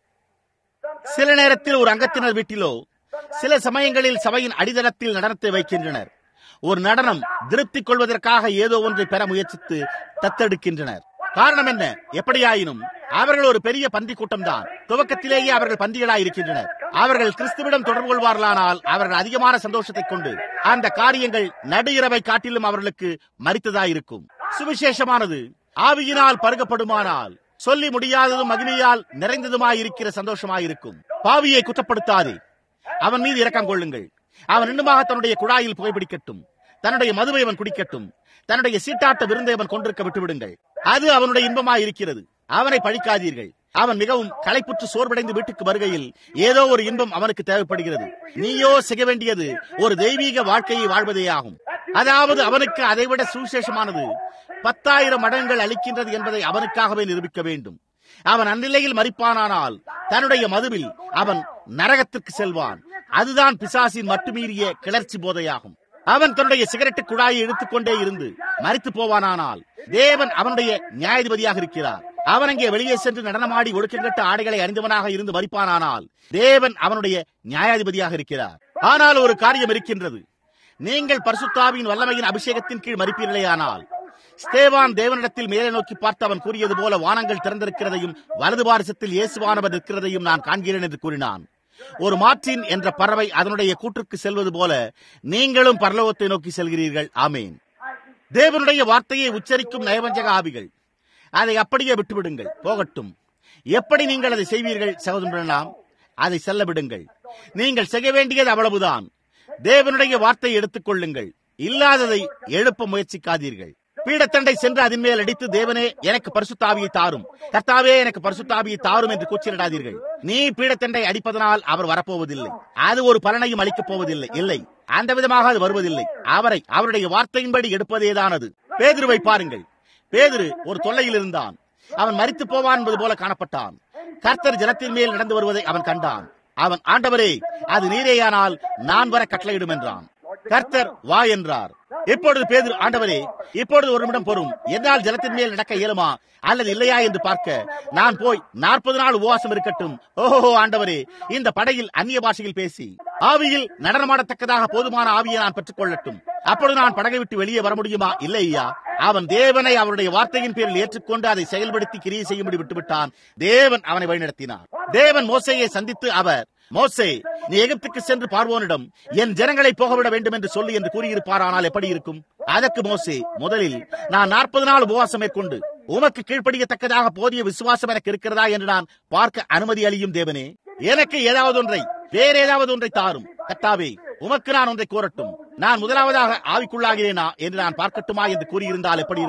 Sometimes சில நேரத்தில் ஒரு அங்கத்தினர் வீட்டிலோ சில சமயங்களில் சபையின் அடித்தளத்தில் நடனத்தை வைக்கின்றனர் ஒரு நடனம் திருப்தி கொள்வதற்காக ஏதோ ஒன்றை பெற முயற்சித்து தத்தெடுக்கின்றனர் காரணம் என்ன எப்படியாயினும் அவர்கள் ஒரு பெரிய பந்தி கூட்டம்தான் துவக்கத்திலேயே அவர்கள் பந்திகளாய் இருக்கின்றனர் அவர்கள் கிறிஸ்துவிடம் தொடர்பு கொள்வார்களானால் அவர்கள் அதிகமான சந்தோஷத்தை கொண்டு அந்த காரியங்கள் நடு இரவை காட்டிலும் அவர்களுக்கு மறித்ததாயிருக்கும் சுவிசேஷமானது ஆவியினால் பருகப்படுமானால் சொல்லி முடியாததும் மகிமையால் நிறைந்ததுமாயிருக்கிற சந்தோஷமாயிருக்கும் பாவியை குற்றப்படுத்தாதே அவன் மீது இரக்கம் கொள்ளுங்கள் அவன் இன்னுமாக தன்னுடைய குழாயில் புகைப்பிடிக்கட்டும் தன்னுடைய மதுவை அவன் குடிக்கட்டும் தன்னுடைய சீட்டாட்ட விருந்தை அவன் கொண்டிருக்க விட்டுவிடுங்கள் அது அவனுடைய இன்பமாய் இருக்கிறது அவனை பழிக்காதீர்கள் அவன் மிகவும் களைப்புற்று சோர்வடைந்து வீட்டுக்கு வருகையில் ஏதோ ஒரு இன்பம் அவனுக்கு தேவைப்படுகிறது நீயோ செய்ய வேண்டியது ஒரு தெய்வீக வாழ்க்கையை வாழ்வதே ஆகும் அதாவது அவனுக்கு அதைவிட சுவிசேஷமானது பத்தாயிரம் மடங்கள் அளிக்கின்றது என்பதை அவனுக்காகவே நிரூபிக்க வேண்டும் அவன் அந்நிலையில் மறிப்பானானால் தன்னுடைய மதுவில் அவன் நரகத்திற்கு செல்வான் அதுதான் பிசாசின் மட்டுமீறிய கிளர்ச்சி போதையாகும் அவன் தன்னுடைய சிகரெட்டு குழாயை இழுத்துக்கொண்டே இருந்து மறித்து போவானானால் தேவன் அவனுடைய நியாயாதிபதியாக இருக்கிறார் அவன் அங்கே வெளியே சென்று நடனமாடி ஒடுக்கங்கட்ட ஆடைகளை அணிந்தவனாக இருந்து மறிப்பானானால் தேவன் அவனுடைய நியாயாதிபதியாக இருக்கிறார் ஆனால் ஒரு காரியம் இருக்கின்றது நீங்கள் பரிசுத்தாவின் வல்லமையின் அபிஷேகத்தின் கீழ் மறிப்பீர்களேயானால் ஸ்தேவான் தேவனிடத்தில் மேலே நோக்கி பார்த்து அவன் கூறியது போல வானங்கள் திறந்திருக்கிறதையும் வலது பாரிசத்தில் இயேசுவானவர் இருக்கிறதையும் நான் காண்கிறேன் என்று கூறினான் ஒரு மாற்றின் என்ற பறவை அதனுடைய கூற்றுக்கு செல்வது போல நீங்களும் பரலோகத்தை நோக்கி செல்கிறீர்கள் ஆமேன் தேவனுடைய வார்த்தையை உச்சரிக்கும் நயவஞ்சக ஆவிகள் அதை அப்படியே விட்டுவிடுங்கள் போகட்டும் எப்படி நீங்கள் அதை செய்வீர்கள் சகோதரனாம் அதை செல்ல விடுங்கள் நீங்கள் செய்ய வேண்டியது அவ்வளவுதான் தேவனுடைய வார்த்தையை எடுத்துக் கொள்ளுங்கள் இல்லாததை எழுப்ப முயற்சிக்காதீர்கள் பீடத்தண்டை சென்று அதன் மேல் அடித்து தேவனே எனக்கு பரிசுத்தாவியை தாரும் கர்த்தாவே எனக்கு பரிசுத்தாவியை தாரும் என்று கூச்சலிடாதீர்கள் நீ பீடத்தண்டை அடிப்பதனால் அவர் வரப்போவதில்லை அது ஒரு பலனையும் அளிக்கப் போவதில்லை இல்லை அந்த விதமாக அது வருவதில்லை அவரை அவருடைய வார்த்தையின்படி எடுப்பதேதான் அது பேதுருவை பாருங்கள் பேதுரு ஒரு தொல்லையில் இருந்தான் அவன் மரித்து போவான் என்பது போல காணப்பட்டான் கர்த்தர் ஜனத்தின் மேல் நடந்து வருவதை அவன் கண்டான் அவன் ஆண்டவரே அது நீரேயானால் நான் வர கட்டளையிடும் என்றான் கர்த்தர் வா என்றார் இப்பொழுது பேதுரு ஆண்டவரே இப்பொழுது ஒரு நிமிடம் பொறும் என்னால் ஜலத்தின் மேல் நடக்க இயலுமா அல்லது இல்லையா என்று பார்க்க நான் போய் நாற்பது நாள் உபவாசம் இருக்கட்டும் ஓஹோ ஆண்டவரே இந்த படையில் அந்நிய பாஷையில் பேசி ஆவியில் நடனமாடத்தக்கதாக போதுமான ஆவியை நான் பெற்றுக் கொள்ளட்டும் அப்பொழுது நான் படகை விட்டு வெளியே வர முடியுமா இல்லை ஐயா அவன் தேவனை அவருடைய வார்த்தையின் பேரில் ஏற்றுக்கொண்டு அதை செயல்படுத்தி கிரியை செய்யும்படி விட்டுவிட்டான் தேவன் அவனை வழிநடத்தினார் தேவன் மோசையை சந்தித்து அவர் மோசே நீ எகிப்துக்கு சென்று பார்வோனிடம் என் ஜனங்களை போகவிட வேண்டும் என்று சொல்லி என்று கூறியிருப்பாரானால் எப்படி இருக்கும் அதற்கு மோசே முதலில் நான் நாற்பது நாள் உபவாசம் மேற்கொண்டு உமக்கு கீழ்ப்படியத்தக்கதாக போதிய விசுவாசம் எனக்கு இருக்கிறதா என்று நான் பார்க்க அனுமதி அளியும் தேவனே எனக்கு ஏதாவது ஒன்றை வேற ஏதாவது ஒன்றை தாரும் கத்தாவே உமக்கு நான் ஒன்றை கூறட்டும் நான் முதலாவதாக ஆவிக்குள்ளாகிறேனா என்று நான் பார்க்கட்டுமா என்று கூறியிருந்தால் எப்படி இருக்கும்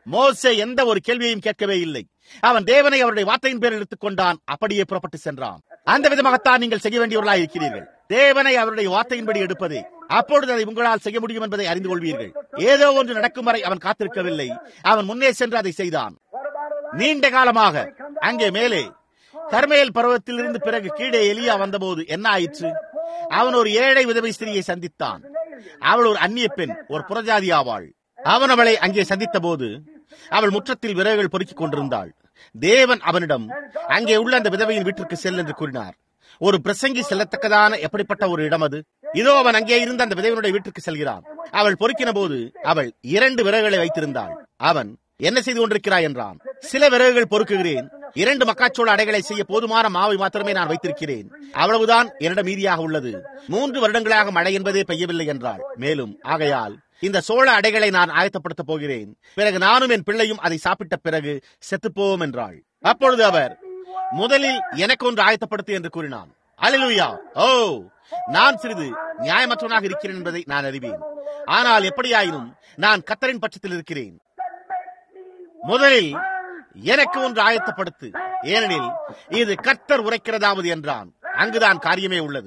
மோசே எந்த ஒரு கேள்வியையும் கேட்கவே இல்லை அவன் தேவனை அவருடைய வார்த்தையின் பேரில் எடுத்துக் கொண்டான் அப்படியே புறப்பட்டு சென்றான் அந்த விதமாகத்தான் நீங்கள் செய்ய வேண்டியவர்களாக இருக்கிறீர்கள் தேவனை அவருடைய வார்த்தையின்படி எடுப்பதே அப்பொழுது அதை உங்களால் செய்ய முடியும் என்பதை அறிந்து கொள்வீர்கள் ஏதோ ஒன்று நடக்கும் வரை அவன் காத்திருக்கவில்லை அவன் முன்னே சென்று அதை செய்தான் நீண்ட காலமாக அங்கே மேலே கர்மேல் பருவத்திலிருந்து பிறகு கீழே எலியா வந்தபோது என்ன ஆயிற்று அவன் ஒரு ஏழை விதவை ஸ்திரியை சந்தித்தான் அவள் ஒரு அந்நிய பெண் ஒரு புறஜாதி ஆவாள் அவன் அவளை அங்கே சந்தித்த போது அவள் முற்றத்தில் விறகுகள் பொறுக்கிக் கொண்டிருந்தாள் தேவன் அவனிடம் அங்கே உள்ள அந்த விதவையின் வீட்டிற்கு செல் என்று கூறினார் ஒரு பிரசங்கி செல்லத்தக்கதான எப்படிப்பட்ட ஒரு இடம் அது இதோ அவன் அங்கே இருந்த அந்த விதவனுடைய வீட்டிற்கு செல்கிறான் அவள் பொறுக்கின போது அவள் இரண்டு விறகுகளை வைத்திருந்தாள் அவன் என்ன செய்து கொண்டிருக்கிறாய் என்றான் சில விறகுகள் பொறுக்குகிறேன் இரண்டு மக்காச்சோள அடைகளை செய்ய போதுமான மாவை மாத்திரமே நான் வைத்திருக்கிறேன் அவ்வளவுதான் என்னிடம் மீதியாக உள்ளது மூன்று வருடங்களாக மழை என்பதே பெய்யவில்லை என்றாள் மேலும் ஆகையால் இந்த சோழ அடைகளை நான் ஆயத்தப்படுத்தப் போகிறேன் பிறகு நானும் என் பிள்ளையும் அதை சாப்பிட்ட பிறகு செத்துப்போவோம் என்றாள் அப்பொழுது அவர் முதலில் எனக்கு ஒன்று ஆயத்தப்படுத்து என்று கூறினான் அலிலுயா ஓ நான் சிறிது நியாயமற்றவனாக இருக்கிறேன் என்பதை நான் அறிவேன் ஆனால் எப்படியாயினும் நான் கத்தரின் பட்சத்தில் இருக்கிறேன் முதலில் எனக்கு ஒன்று ஆயத்தப்படுத்து ஏனெனில் இது கர்த்தர் உரைக்கிறதாவது என்றான் அங்குதான் காரியமே உள்ளது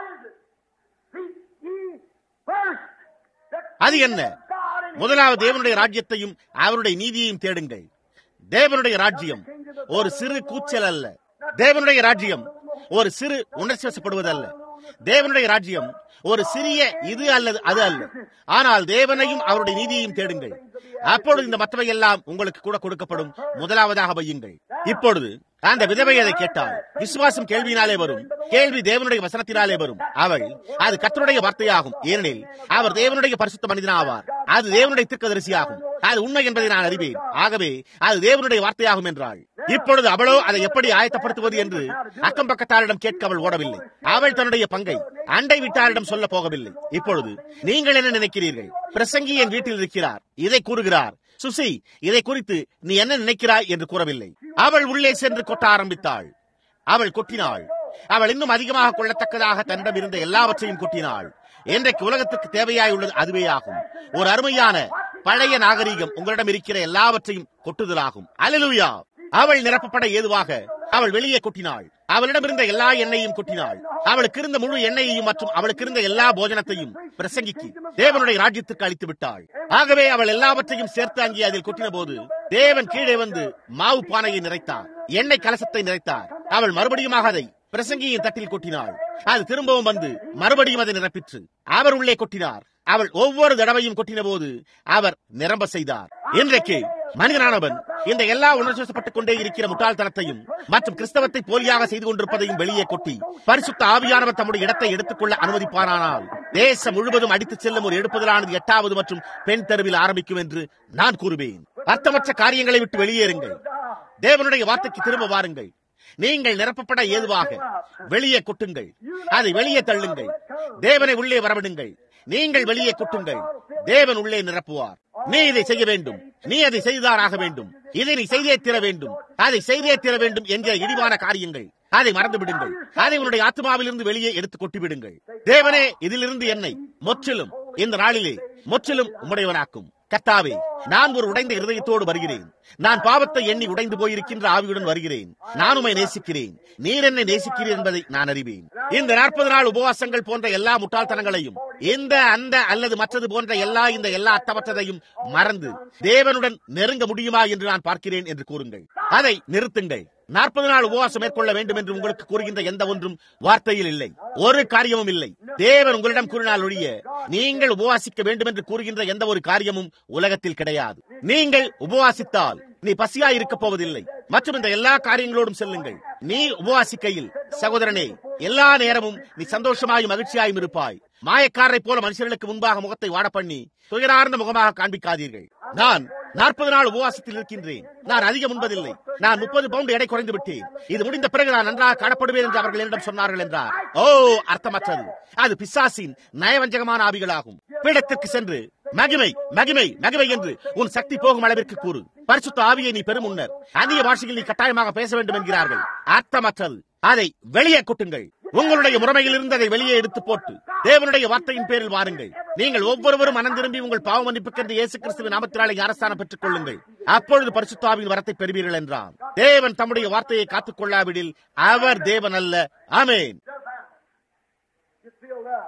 அது என்ன முதலாவது தேவனுடைய ராஜ்யத்தையும் அவருடைய நீதியையும் தேடுங்கள் தேவனுடைய ராஜ்யம் ஒரு சிறு கூச்சல் அல்ல தேவனுடைய ராஜ்யம் ஒரு சிறு உணர்ச்சி வசப்படுவதல்ல தேவனுடைய ராஜ்யம் ஒரு சிறிய இது அல்லது அது அல்ல ஆனால் தேவனையும் அவருடைய நீதியையும் தேடுங்கள் அப்பொழுது இந்த மற்றவை எல்லாம் உங்களுக்கு கூட கொடுக்கப்படும் முதலாவதாக வையுங்கள் இப்பொழுது அந்த விதவை அதை கேட்டாள் விசுவாசம் கேள்வியினாலே வரும் கேள்வி தேவனுடைய வசனத்தினாலே வரும் அவள் அது கத்தருடைய வார்த்தையாகும் ஏனெனில் அவர் தேவனுடைய பரிசுத்த மனிதனாவார் அது தேவனுடைய தீர்க்கதரிசியாகும் அது உண்மை என்பதை நான் அறிவேன் ஆகவே அது தேவனுடைய வார்த்தையாகும் என்றாள் இப்பொழுது அவளோ அதை எப்படி ஆயத்தப்படுத்துவது என்று அக்கம் பக்கத்தாரிடம் கேட்க அவள் ஓடவில்லை அவள் தன்னுடைய பங்கை அண்டை வீட்டாரிடம் சொல்ல போகவில்லை இப்பொழுது நீங்கள் என்ன நினைக்கிறீர்கள் பிரசங்கி என் வீட்டில் இருக்கிறார் இதை கூறுகிறார் சுசி இதை குறித்து நீ என்ன நினைக்கிறாய் என்று கூறவில்லை அவள் உள்ளே சென்று கொட்ட ஆரம்பித்தாள் அவள் கொட்டினாள் அவள் இன்னும் அதிகமாக கொள்ளத்தக்கதாக தன்னிடம் இருந்த எல்லாவற்றையும் கொட்டினாள் இன்றைக்கு உலகத்திற்கு தேவையாய் உள்ளது அதுவே ஆகும் ஒரு அருமையான பழைய நாகரீகம் உங்களிடம் இருக்கிற எல்லாவற்றையும் கொட்டுதலாகும் அலலுயா அவள் நிரப்பப்பட ஏதுவாக அவள் வெளியே கொட்டினாள் அவளிடம் இருந்த எல்லா எண்ணெயையும் கொட்டினாள் அவளுக்கு இருந்த முழு எண்ணெயையும் மற்றும் அவளுக்கு இருந்த எல்லா போஜனத்தையும் பிரசங்கிக்கு தேவனுடைய ராஜ்யத்துக்கு அளித்து விட்டாள் ஆகவே அவள் எல்லாவற்றையும் சேர்த்து அங்கே அதில் கொட்டின போது தேவன் கீழே வந்து மாவு பானையை நிறைத்தார் எண்ணெய் கலசத்தை நிறைத்தார் அவள் மறுபடியுமாக அதை பிரசங்கியின் தட்டில் கொட்டினாள் அது திரும்பவும் வந்து மறுபடியும் அதை நிரப்பிற்று அவர் உள்ளே கொட்டினார் அவள் ஒவ்வொரு தடவையும் கொட்டின போது அவர் நிரம்ப செய்தார் இன்றைக்கு மனிதனானவன் இந்த எல்லா உணர்ச்சிப்பட்டுக் கொண்டே இருக்கிற முட்டாள்தனத்தையும் மற்றும் கிறிஸ்தவத்தை போலியாக செய்து கொண்டிருப்பதையும் வெளியே கொட்டி பரிசுத்த ஆவியானவர் தம்முடைய இடத்தை எடுத்துக்கொள்ள அனுமதிப்பானால் தேசம் முழுவதும் அடித்துச் செல்லும் ஒரு எடுப்புதலானது எட்டாவது மற்றும் பெண் தெருவில் ஆரம்பிக்கும் என்று நான் கூறுவேன் அர்த்தமற்ற காரியங்களை விட்டு வெளியேறுங்கள் தேவனுடைய வார்த்தைக்கு திரும்ப வாருங்கள் நீங்கள் நிரப்பப்பட ஏதுவாக வெளியே கொட்டுங்கள் அதை வெளியே தள்ளுங்கள் தேவனை உள்ளே வரவிடுங்கள் நீங்கள் வெளியே கொட்டுங்கள் தேவன் உள்ளே நிரப்புவார் நீ இதை செய்ய வேண்டும் நீ அதை செய்தாராக வேண்டும் இதை நீ செய்தே தீர வேண்டும் அதை செய்தே தீர வேண்டும் என்கிற இழிவான காரியங்கள் அதை மறந்து விடுங்கள் அதை உன்னுடைய ஆத்மாவிலிருந்து வெளியே எடுத்து கொட்டி விடுங்கள் தேவனே இதிலிருந்து என்னை முற்றிலும் இந்த நாளிலே முற்றிலும் உம்முடையவனாக்கும் கர்த்தாவே நான் ஒரு உடைந்த இருதயத்தோடு வருகிறேன் நான் பாவத்தை எண்ணி உடைந்து போயிருக்கின்ற ஆவியுடன் வருகிறேன் நான் உமை நேசிக்கிறேன் நீர் என்னை நேசிக்கிறீர் என்பதை நான் அறிவேன் இந்த நாற்பது நாள் உபவாசங்கள் போன்ற எல்லா முட்டாள்தனங்களையும் இந்த அந்த அல்லது மற்றது போன்ற எல்லா இந்த எல்லா அத்தமற்றதையும் மறந்து தேவனுடன் நெருங்க முடியுமா என்று நான் பார்க்கிறேன் என்று கூறுங்கள் அதை நிறுத்துங்கள் நாற்பது நாள் உபவாசம் மேற்கொள்ள வேண்டும் என்று உங்களுக்கு கூறுகின்ற எந்த ஒன்றும் வார்த்தையில் இல்லை ஒரு காரியமும் இல்லை தேவன் உங்களிடம் கூறினால் ஒழிய நீங்கள் உபவாசிக்க வேண்டும் என்று கூறுகின்ற எந்த ஒரு காரியமும் உலகத்தில் கிடையாது நீங்கள் உபவாசித்தால் நீ பசியா இருக்க போவதில்லை மற்றும் இந்த எல்லா காரியங்களோடும் செல்லுங்கள் நீ உபவாசிக்கையில் சகோதரனே எல்லா நேரமும் நீ சந்தோஷமாயும் மகிழ்ச்சியாயும் இருப்பாய் மாயக்காரரை போல மனுஷர்களுக்கு முன்பாக முகத்தை வாட பண்ணி துயரார்ந்த முகமாக காண்பிக்காதீர்கள் நான் நாற்பது நாள் உபவாசத்தில் இருக்கின்றேன் நான் அதிகம் உண்பதில்லை நான் முப்பது பவுண்ட் எடை குறைந்து விட்டேன் இது முடிந்த பிறகு நான் நன்றாக காணப்படுவேன் என்று அவர்கள் என்னிடம் சொன்னார்கள் என்றார் ஓ அர்த்தமற்றது அது பிசாசின் நயவஞ்சகமான ஆவிகளாகும் பீடத்திற்கு சென்று மகிமை மகிமை மகிமை என்று உன் சக்தி போகும் அளவிற்கு கூறு பரிசுத்த ஆவியை நீ பெரும் முன்னர் அதிக பாஷையில் நீ கட்டாயமாக பேச வேண்டும் என்கிறார்கள் அர்த்தமற்றது அதை வெளியே கொட்டுங்கள் உங்களுடைய முறைமையில் இருந்து அதை வெளியே எடுத்து போட்டு தேவனுடைய வார்த்தையின் பேரில் வாருங்கள் நீங்கள் ஒவ்வொருவரும் மனம் திரும்பி உங்கள் பாவ மன்னிப்புக்கென்று இயேசு கிறிஸ்துவின் நாமத்தினாலே அரசாணம் பெற்றுக் கொள்ளுங்கள் அப்பொழுது பரிசுத்தாவின் வரத்தை பெறுவீர்கள் என்றான் தேவன் தம்முடைய வார்த்தையை காத்துக் கொள்ளாவிடில் அவர் தேவன் அல்ல ஆமேன் Get filled up.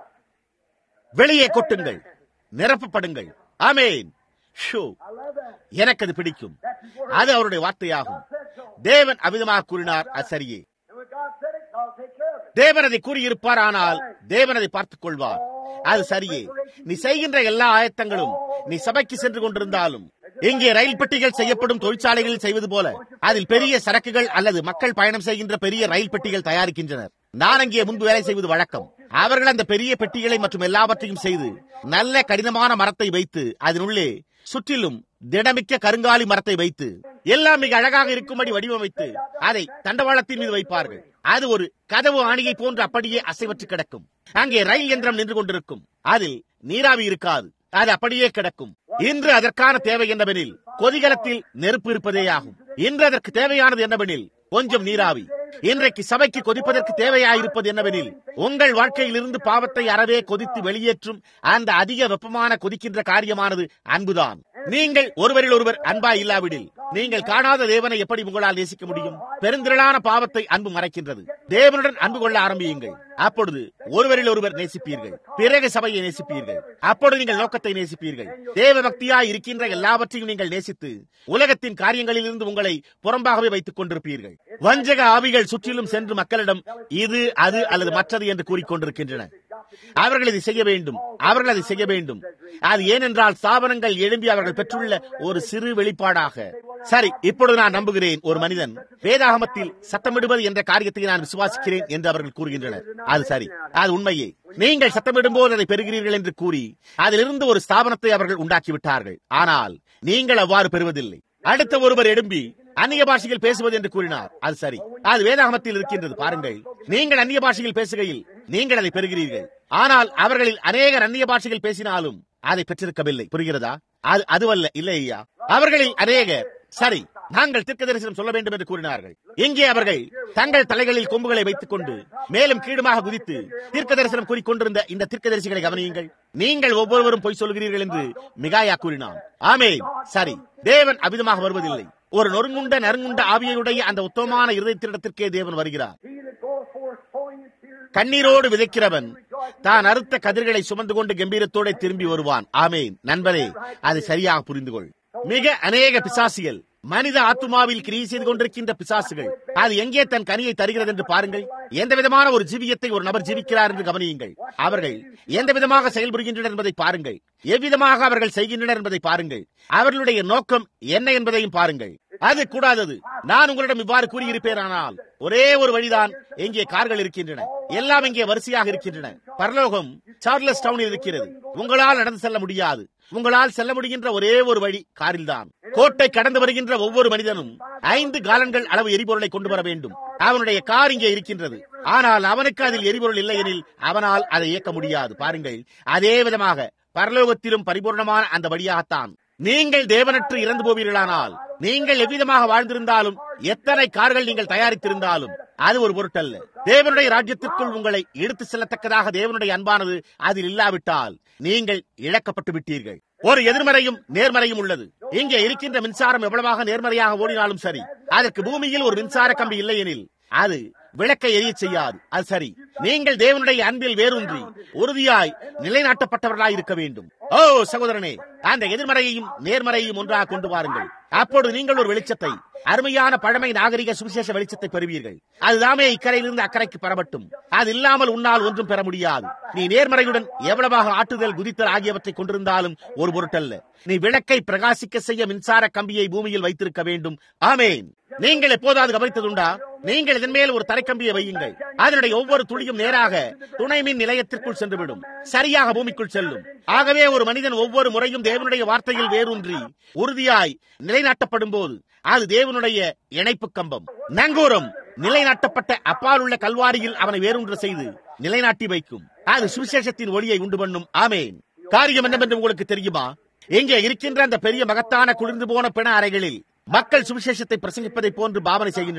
வெளியே கொட்டுங்கள் நிரப்பப்படுங்கள் ஆமேன் ஷோ I love that. எனக்கு அது பிடிக்கும் That's his word. அது அவருடைய வார்த்தையாகும் God said so. தேவன் அவிதமாக கூறினார் அது சரியே And when God said it, God will take care of it. தேவன் அதை கூறியிருப்பார் ஆனால் தேவன் அதை பார்த்துக் கொள்வார் அது சரியே நீ செய்கின்ற எல்லா ஆயத்தங்களும் நீ சபைக்கு சென்று கொண்டிருந்தாலும் இங்கே ரயில் பெட்டிகள் செய்யப்படும் தொழிற்சாலைகளில் செய்வது போல அதில் பெரிய சரக்குகள் அல்லது மக்கள் பயணம் செய்கின்ற பெரிய ரயில் பெட்டிகள் தயாரிக்கின்றனர் நான் அங்கே முன்பு வேலை செய்வது வழக்கம் அவர்கள் அந்த பெரிய பெட்டிகளை மற்றும் எல்லாவற்றையும் செய்து நல்ல கடினமான மரத்தை வைத்து அதனுள்ளே சுற்றிலும் திடமிக்க கருங்காலி மரத்தை வைத்து எல்லாம் மிக அழகாக இருக்கும்படி வடிவமைத்து அதை தண்டவாளத்தின் மீது வைப்பார்கள் அது ஒரு கதவு ஆணியை போன்று அப்படியே அசைவற்று கிடக்கும் அங்கே ரயில் இயந்திரம் நின்று கொண்டிருக்கும் அதில் நீராவி இருக்காது அது அப்படியே கிடக்கும் இன்று அதற்கான தேவை என்னவெனில் கொதிகலத்தில் நெருப்பு இருப்பதேயாகும் இன்று அதற்கு தேவையானது என்னவெனில் கொஞ்சம் நீராவி இன்றைக்கு சபைக்கு கொதிப்பதற்கு தேவையாயிருப்பது என்னவெனில் உங்கள் வாழ்க்கையிலிருந்து பாவத்தை அறவே கொதித்து வெளியேற்றும் அந்த அதிக வெப்பமான கொதிக்கின்ற காரியமானது அன்புதான் நீங்கள் ஒருவரில் ஒருவர் அன்பா இல்லாவிடில் நீங்கள் காணாத தேவனை எப்படி உங்களால் நேசிக்க முடியும் பெருந்திரளான பாவத்தை அன்பு மறைக்கின்றது தேவனுடன் அன்பு கொள்ள ஆரம்பியுங்கள் அப்பொழுது ஒருவரில் ஒருவர் நேசிப்பீர்கள் பிறகு சபையை நேசிப்பீர்கள் அப்பொழுது நீங்கள் நோக்கத்தை நேசிப்பீர்கள் தேவ பக்தியாய் இருக்கின்ற எல்லாவற்றையும் நீங்கள் நேசித்து உலகத்தின் காரியங்களிலிருந்து உங்களை புறம்பாகவே வைத்துக் கொண்டிருப்பீர்கள் வஞ்சக ஆவிகள் சுற்றிலும் சென்று மக்களிடம் இது அது அல்லது மற்றது என்று கூறிக்கொண்டிருக்கின்றன அவர்கள் இதை செய்ய வேண்டும் அவர்கள் அதை செய்ய வேண்டும் அது ஏனென்றால் ஸ்தாபனங்கள் எழும்பி அவர்கள் பெற்றுள்ள ஒரு சிறு வெளிப்பாடாக சரி இப்பொழுது நான் நம்புகிறேன் ஒரு மனிதன் வேதாகமத்தில் சத்தமிடுவது என்ற காரியத்தை நான் விசுவாசிக்கிறேன் என்று அவர்கள் கூறுகின்றனர் அது சரி அது உண்மையே நீங்கள் சத்தமிடும்போது அதை பெறுகிறீர்கள் என்று கூறி அதிலிருந்து ஒரு ஸ்தாபனத்தை அவர்கள் உண்டாக்கிவிட்டார்கள் ஆனால் நீங்கள் அவ்வாறு பெறுவதில்லை அடுத்த ஒருவர் எழும்பி அந்நிய பாஷையில் பேசுவது என்று கூறினார் அது சரி அது வேதாகமத்தில் இருக்கின்றது பாருங்கள் நீங்கள் அந்நிய பாஷையில் பேசுகையில் நீங்கள் அதை பெறுகிறீர்கள் ஆனால் அவர்களில் அநேகர் அந்நிய பாஷையில் பேசினாலும் அதை பெற்றிருக்கவில்லை புரிகிறதா அது அதுவல்ல இல்லை ஐயா அவர்களில் அநேகர் சரி நாங்கள் தீர்க்க தரிசனம் சொல்ல வேண்டும் என்று கூறினார்கள் இங்கே அவர்கள் தங்கள் தலைகளில் கொம்புகளை வைத்துக் கொண்டு மேலும் கீழுமாக குதித்து தீர்க்க தரிசனம் கூறிக்கொண்டிருந்த இந்த தீர்க்க தரிசிகளை கவனியுங்கள் நீங்கள் ஒவ்வொருவரும் பொய் சொல்கிறீர்கள் என்று மிகாயா கூறினான் ஆமேன் சரி தேவன் அபிதமாக வருவதில்லை ஒரு நொறுங்குண்ட நறுங்குண்ட ஆவியுடைய அந்த உத்தமமான இருதயத்திடத்திற்கே தேவன் வருகிறார் He that goeth forth sowing his tears கண்ணீரோடு விதைக்கிறவன் தான் அறுத்த கதிர்களை சுமந்து கொண்டு கம்பீரத்தோட திரும்பி வருவான் ஆமேன் நண்பரே அதை சரியாக புரிந்து கொள் மிக அநேக பிசாசிகள் மனித ஆத்துமாவில் கிரியை செய்து கொண்டிருக்கின்ற பிசாசுகள் அது எங்கே தன் கனியை தருகிறது என்று பாருங்கள் எந்த விதமான ஒரு ஜீவியத்தை ஒரு நபர் ஜீவிக்கிறார் என்று கவனியுங்கள் அவர்கள் எந்த விதமாக செயல்புரிகின்றனர் என்பதை பாருங்கள் எவ்விதமாக அவர்கள் செய்கின்றனர் என்பதை பாருங்கள் அவர்களுடைய நோக்கம் என்ன என்பதையும் பாருங்கள் அது கூடாதது நான் உங்களிடம் இவ்வாறு கூறியிருப்பேனானால் ஒரே ஒரு வழிதான் இங்கே கார்கள் இருக்கின்றன எல்லாம் இங்கே வரிசையாக இருக்கின்றன பரலோகம் சார்லஸ் டவுனில் இருக்கிறது உங்களால் நடந்து செல்ல முடியாது உங்களால் செல்ல முடிகின்ற ஒரே ஒரு வழி காரில்தான் கோட்டை கடந்து வருகின்ற ஒவ்வொரு மனிதனும் ஐந்து காலன்கள் அளவு எரிபொருளை கொண்டு வர வேண்டும் அவனுடைய கார் இங்கே இருக்கின்றது ஆனால் அவனுக்கு அதில் எரிபொருள் இல்லை எனில் அவனால் அதை இயக்க முடியாது பாருங்கள் அதே விதமாக பரலோகத்திலும் பரிபூர்ணமான அந்த வழியாகத்தான் நீங்கள் தேவனற்று இறந்து போவீர்களானால் நீங்கள் எவ்விதமாக வாழ்ந்திருந்தாலும் எத்தனை கார்கள் நீங்கள் தயாரித்திருந்தாலும் அது ஒரு பொருட்டல்ல தேவனுடைய ராஜ்யத்திற்குள் உங்களை எடுத்து செல்லத்தக்கதாக தேவனுடைய அன்பானது அதில் இல்லாவிட்டால் நீங்கள் இழக்கப்பட்டு விட்டீர்கள் ஒரு எதிர்மறையும் நேர்மறையும் உள்ளது இங்கே இருக்கின்ற மின்சாரம் எவ்வளவாக நேர்மறையாக ஓடினாலும் சரி அதற்கு பூமியில் ஒரு மின்சார கம்பி இல்லை எனில் அது விளக்கை எரிய செய்யாது அது சரி நீங்கள் தேவனுடைய அன்பில் வேரூன்றி உறுதியாய் நிலைநாட்டப்பட்டவர்களாய் இருக்க வேண்டும் ஓ சகோதரனே அந்த எதிர்மறையையும் நேர்மறையையும் ஒன்றாக கொண்டு வாருங்கள் அப்பொழுது நீங்கள் ஒரு வெளிச்சத்தை அருமையான பழமை நாகரிக சுவிசேஷ வெளிச்சத்தை பெறுவீர்கள் அதுதாமே இக்கரையிலிருந்து அக்கறைக்கு பெறப்பட்டும் அது இல்லாமல் உன்னால் ஒன்றும் பெற முடியாது நீ நேர்மறையுடன் எவ்வளவாக ஆட்டுதல் குதித்தல் ஆகியவற்றை கொண்டிருந்தாலும் ஒரு பொருட்டல்ல நீ விளக்கை பிரகாசிக்க செய்ய மின்சார கம்பியை பூமியில் வைத்திருக்க வேண்டும் ஆமேன் நீங்கள் எப்போதாவது கவனித்ததுண்டா நீங்கள் இதன் மேல் ஒரு தரைக்கம்பியை வையுங்கள் அதனுடைய ஒவ்வொரு துளியும் நேராக துணை மின் நிலையத்திற்குள் சென்றுவிடும் சரியாக பூமிக்குள் செல்லும் ஆகவே ஒரு மனிதன் ஒவ்வொரு முறையும் தேவனுடைய வார்த்தையில் வேரூன்றி உறுதியாய் நிலைநாட்டப்படும் போது அது தேவனுடைய இணைப்பு கம்பம் நங்கூரம் நிலைநாட்டப்பட்ட அப்பால் உள்ள கல்வாரியில் அவனை வேரூன்ற செய்து நிலைநாட்டி வைக்கும் அது சுவிசேஷத்தின் ஒளியை உண்டு பண்ணும் ஆமேன் காரியம் என்னவென்று உங்களுக்கு தெரியுமா இங்கே இருக்கின்ற அந்த பெரிய மகத்தான குளிர்ந்து போன பிண அறைகளில் மக்கள் சுவிசேஷத்தை பிரசங்கிப்பதை போன்று பாவனை செய்கின்றனர்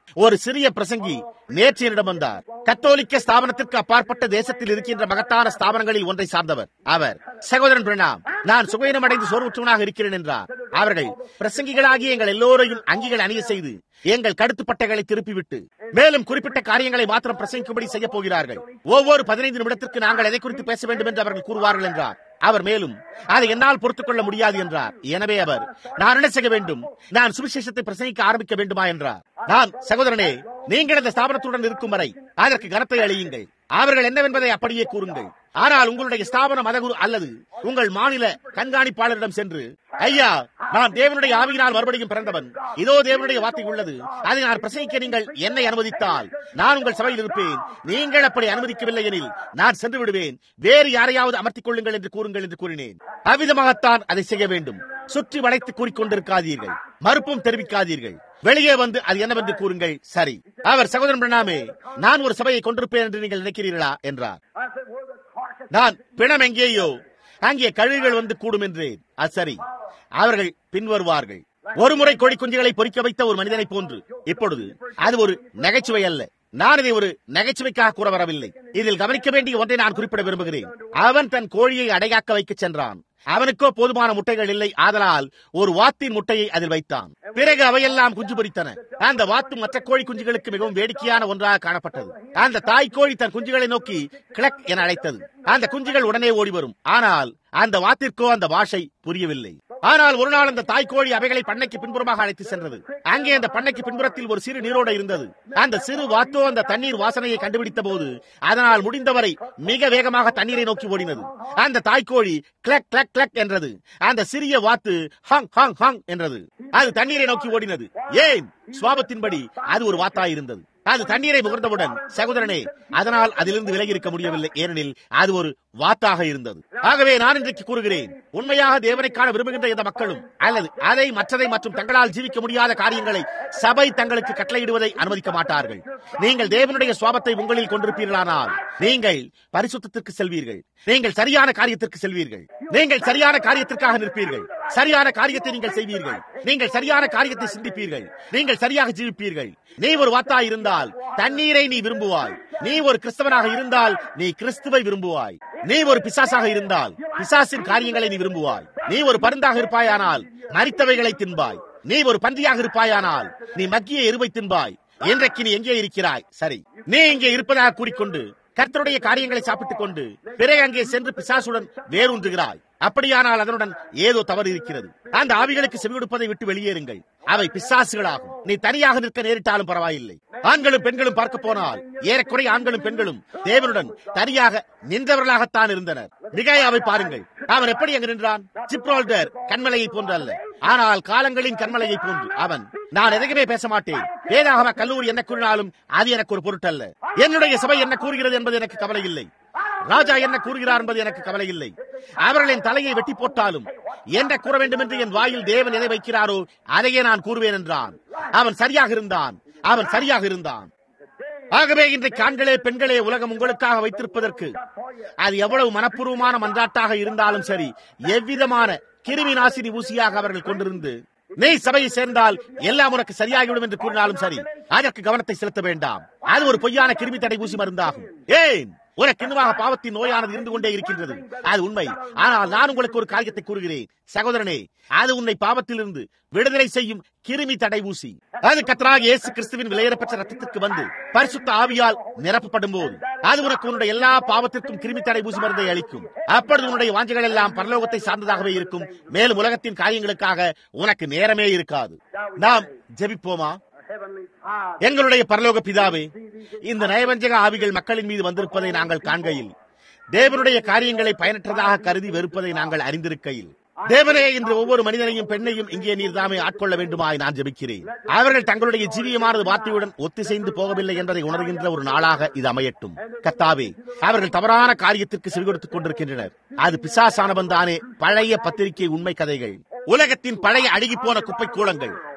ஒரு சிறிய பிரசங்கி நேற்று என்னிடம் வந்தார் கத்தோலிக்க ஸ்தாபனத்திற்கு அப்பாற்பட்ட தேசத்தில் இருக்கின்ற மகத்தான ஸ்தாபனங்களில் ஒன்றை சார்ந்தவர் அவர் சகோதரன் பிரணாம் நான் சுகையினம் அடைந்து சோர்வுற்றவனாக இருக்கிறேன் என்றார் அவர்கள் பிரசங்கிகளாகிய எங்கள் எல்லோரையும் அங்கிகள் அணிய செய்து எங்கள் கடுத்துப்பட்டைகளை திருப்பிவிட்டு மேலும் குறிப்பிட்ட காரியங்களை மாத்திரம் பிரசங்கிக்கும்படி செய்ய போகிறார்கள் ஒவ்வொரு பதினைந்து நிமிடத்திற்கு நாங்கள் எதை குறித்து பேச வேண்டும் என்று அவர்கள் கூறுவார்கள் என்றார் அவர் மேலும் அதை என்னால் பொறுத்துக் கொள்ள முடியாது என்றார் எனவே அவர் நான் என்ன செய்ய வேண்டும் நான் சுவிசேஷத்தை பிரசங்கிக்க ஆரம்பிக்க வேண்டுமா என்றார் நான் சகோதரனே நீங்கள் இந்த ஸ்தாபனத்துடன் இருக்கும் வரை அதற்கு கனத்தை அழியுங்கள் அவர்கள் என்னவென்பதை அப்படியே கூறுங்கள் ஆனால் உங்களுடைய ஸ்தாபன மதகுரு அல்லது உங்கள் மாநில கண்காணிப்பாளரிடம் சென்று ஐயா நான் தேவனுடைய ஆவியினால் மறுபடியும் பிறந்தவன் இதோ தேவனுடைய வார்த்தை உள்ளது அதை நான் பிரசங்கிக்க நீங்கள் என்னை அனுமதித்தால் நான் உங்கள் சபையில் இருப்பேன் நீங்கள் அப்படி அனுமதிக்கவில்லை எனில் நான் சென்று விடுவேன் வேறு யாரையாவது அமர்த்திக் கொள்ளுங்கள் என்று கூறுங்கள் என்று கூறினேன் அவ்விதமாகத்தான் அதை செய்ய வேண்டும் சுற்றி வளைத்து கூறிக்கொண்டிருக்காதீர்கள் மறுப்பும் தெரிவிக்காதீர்கள் வெளியே வந்து அது என்னவென்று கூறுங்கள் சரி அவர் சகோதரன் பிரணாமே நான் ஒரு சபையை கொண்டிருப்பேன் என்று நீங்கள் நினைக்கிறீர்களா என்றார் I said, where the carcass நான் பிணம் எங்கேயோ அங்கே கழுகுகள் வந்து கூடும் என்றேன் அது சரி அவர்கள் பின்வருவார்கள் ஒரு முறை கோழி குஞ்சுகளை பொறிக்க வைத்த ஒரு மனிதனை போன்று இப்பொழுது அது ஒரு நகைச்சுவை அல்ல நான் இதை ஒரு நகைச்சுவைக்காக கூற வரவில்லை இதில் கவனிக்க வேண்டிய ஒன்றை நான் குறிப்பிட விரும்புகிறேன் அவன் தன் கோழியை அடைகாக்க வைக்க சென்றான் அவனுக்கோ போதுமான முட்டைகள் இல்லை ஆதலால் ஒரு வாத்தின் முட்டையை அதில் வைத்தான் பிறகு அவையெல்லாம் குஞ்சு பொரித்தன அந்த வாத்து மற்ற கோழி குஞ்சுகளுக்கு மிகவும் வேடிக்கையான ஒன்றாக காணப்பட்டது அந்த தாய் கோழி தன் குஞ்சுகளை நோக்கி கிளக் என அழைத்தது அந்த குஞ்சுகள் உடனே ஓடி வரும் ஆனால் அந்த வாத்திற்கோ அந்த பாஷை புரியவில்லை ஆனால் ஒரு நாள் அந்த தாய்க்கோழி அவைகளை பண்ணைக்கு பின்புறமாக அழைத்து சென்றது அங்கே அந்த பண்ணைக்கு பின்புறத்தில் ஒரு சிறு நீரோடை இருந்தது அந்த சிறு வாத்தோ அந்த தண்ணீர் வாசனையை கண்டுபிடித்த போது அதனால் முடிந்தவரை மிக வேகமாக தண்ணீரை நோக்கி ஓடினது அந்த தாய்க்கோழி கிளக் கிளக் கிளக் என்றது அந்த சிறிய வாத்து ஹாங் ஹாங் ஹாங் என்றது அது தண்ணீரை நோக்கி ஓடினது ஏன் சுவாபத்தின்படி அது ஒரு வாத்தாய் இருந்தது அது தண்ணீரை முகர்ந்தவுடன் சகோதரனே அதனால் அதிலிருந்து விலகி இருக்க முடியவில்லை ஏனெனில் அது ஒரு வாத்தாக இருந்தது ஆகவே நான் இன்றைக்கு கூறுகிறேன் உண்மையாக தேவனை காண விரும்புகின்ற இந்த மக்களும் அல்லது அதை மற்றதை மற்றும் தங்களால் ஜீவிக்க முடியாத காரியங்களை சபை தங்களுக்கு கட்டளையிடுவதை அனுமதிக்க மாட்டார்கள் நீங்கள் தேவனுடைய சுவாபத்தை உங்களில் கொண்டிருப்பீர்களானால் நீங்கள் பரிசுத்தத்திற்கு செல்வீர்கள் நீங்கள் சரியான காரியத்திற்கு செல்வீர்கள் நீங்கள் சரியான காரியத்திற்காக நிற்பீர்கள் சரியான காரியத்தை நீங்கள் செய்வீர்கள் நீங்கள் சரியான காரியத்தை சிந்திப்பீர்கள் நீங்கள் சரியாக ஜீவிப்பீர்கள் நீ ஒரு வாத்தா இருந்தால் தண்ணீரை நீ விரும்புவாய் நீ ஒரு கிறிஸ்தவனாக இருந்தால் நீ கிறிஸ்துவை விரும்புவாய் நீ ஒரு பிசாசாக இருந்தால் பிசாசின் காரியங்களை நீ விரும்புவாய் நீ ஒரு பருந்தாக இருப்பாயானால் மரித்தவைகளை தின்பாய் நீ ஒரு பன்றியாக இருப்பாயானால் நீ மக்கிய எருவை தின்பாய் இன்றைக்கு நீ எங்கே இருக்கிறாய் சரி நீ இங்கே இருப்பதாக கூறிக்கொண்டு கர்த்தருடைய காரியங்களை சாப்பிட்டுக் கொண்டு பிறகு அங்கே சென்று பிசாசுடன் வேரூன்றுகிறாய் அப்படியானால் அதனுடன் ஏதோ தவறு இருக்கிறது அந்த ஆவிகளுக்கு செவி கொடுப்பதை விட்டு வெளியேறுங்கள் அவை பிசாசுகளாகும் நீ தனியாக நிற்க நேரிட்டாலும் பரவாயில்லை ஆண்களும் பெண்களும் பார்க்க போனால் ஏறக்குறைய ஆண்களும் பெண்களும் தேவனுடன் தனியாக நின்றவர்களாகத்தான் இருந்தனர் மிகாயாவை பாருங்கள் அவன் எப்படி அங்கு நின்றான் சிப்ரோல்டர் கண்மலையை போன்று அல்ல ஆனால் காலங்களின் கண்மலையை போன்று அவன் நான் எதையுமே பேச மாட்டேன் வேதாகம கல்லூரி என்ன கூறினாலும் அது எனக்கு ஒரு பொருட்டல்ல என்னுடைய சபை என்ன கூறுகிறது என்பது எனக்கு கவலை இல்லை ராஜா என்ன கூறுகிறார் என்பது எனக்கு கவலை இல்லை அவர்களின் தலையை வெட்டி போட்டாலும் என்ன கூற வேண்டும் என்று என் வாயில் தேவன் எதை வைக்கிறாரோ அதையே நான் கூறுவேன் என்றான் அவன் சரியாக இருந்தான் அவன் சரியாக இருந்தான் ஆகவே இன்றைக்கு ஆண்களே பெண்களே உலகம் உங்களுக்காக வைத்திருப்பதற்கு அது எவ்வளவு மனப்பூர்வமான மன்றாட்டாக இருந்தாலும் சரி எவ்விதமான கிருமி நாசினி ஊசியாக அவர்கள் கொண்டிருந்து நீ சபையை சேர்ந்தால் எல்லாம் உனக்கு சரியாகிவிடும் என்று கூறினாலும் சரி அதற்கு கவனத்தை செலுத்த வேண்டாம் அது ஒரு பொய்யான கிருமி தடை ஊசி மருந்தாகும் ஏன் உனக்கு இன்னுமாக பாவத்தின் நோயானது இருந்து கொண்டே இருக்கின்றது அது உண்மை ஆனால் நான் உங்களுக்கு ஒரு காரியத்தை கூறுகிறேன் சகோதரனே அது உன்னை பாவத்திலிருந்து விடுதலை செய்யும் கிருமி தடை ஊசி அது கத்தராக இயேசு கிறிஸ்துவின் விலையேறப்பட்ட ரத்தத்திற்கு வந்து பரிசுத்த ஆவியால் நிரப்பப்படும் போது அது உனக்கு உன்னுடைய எல்லா பாவத்திற்கும் கிருமி தடை ஊசி மருந்தை அளிக்கும் அப்பொழுது உன்னுடைய வாஞ்சைகள் எல்லாம் பரலோகத்தை சார்ந்ததாகவே இருக்கும் மேலும் உலகத்தின் காரியங்களுக்காக உனக்கு நேரமே இருக்காது நாம் ஜெபிப்போமா Heavenly Father, எங்களுடைய பரலோக பிதாவே இந்த நயவஞ்சக ஆவிகள் மக்களின் மீது வந்திருப்பதை நாங்கள் காண்கையில் தேவனுடைய காரியங்களை பயனற்றதாக கருதி வெறுப்பதை நாங்கள் அறிந்திருக்கையில் தேவனே இன்று ஒவ்வொரு மனிதனையும் பெண்ணையும் இங்கே நீர் தாமே ஆட்கொள்ள வேண்டுமாய் நான் ஜெபிக்கிறேன் அவர்கள் தங்களுடைய ஜீவியமானது வார்த்தையுடன் ஒத்திசைந்து போகவில்லை என்பதை உணர்கின்ற ஒரு நாளாக இது அமையட்டும் கத்தாவே அவர்கள் தவறான காரியத்திற்கு செவி கொடுத்துக் கொண்டிருக்கின்றனர் அது பிசாசானவன் தானே பழைய பத்திரிகை உண்மை கதைகள் உலகத்தின் பழைய அழுகி போன குப்பை கூலங்கள்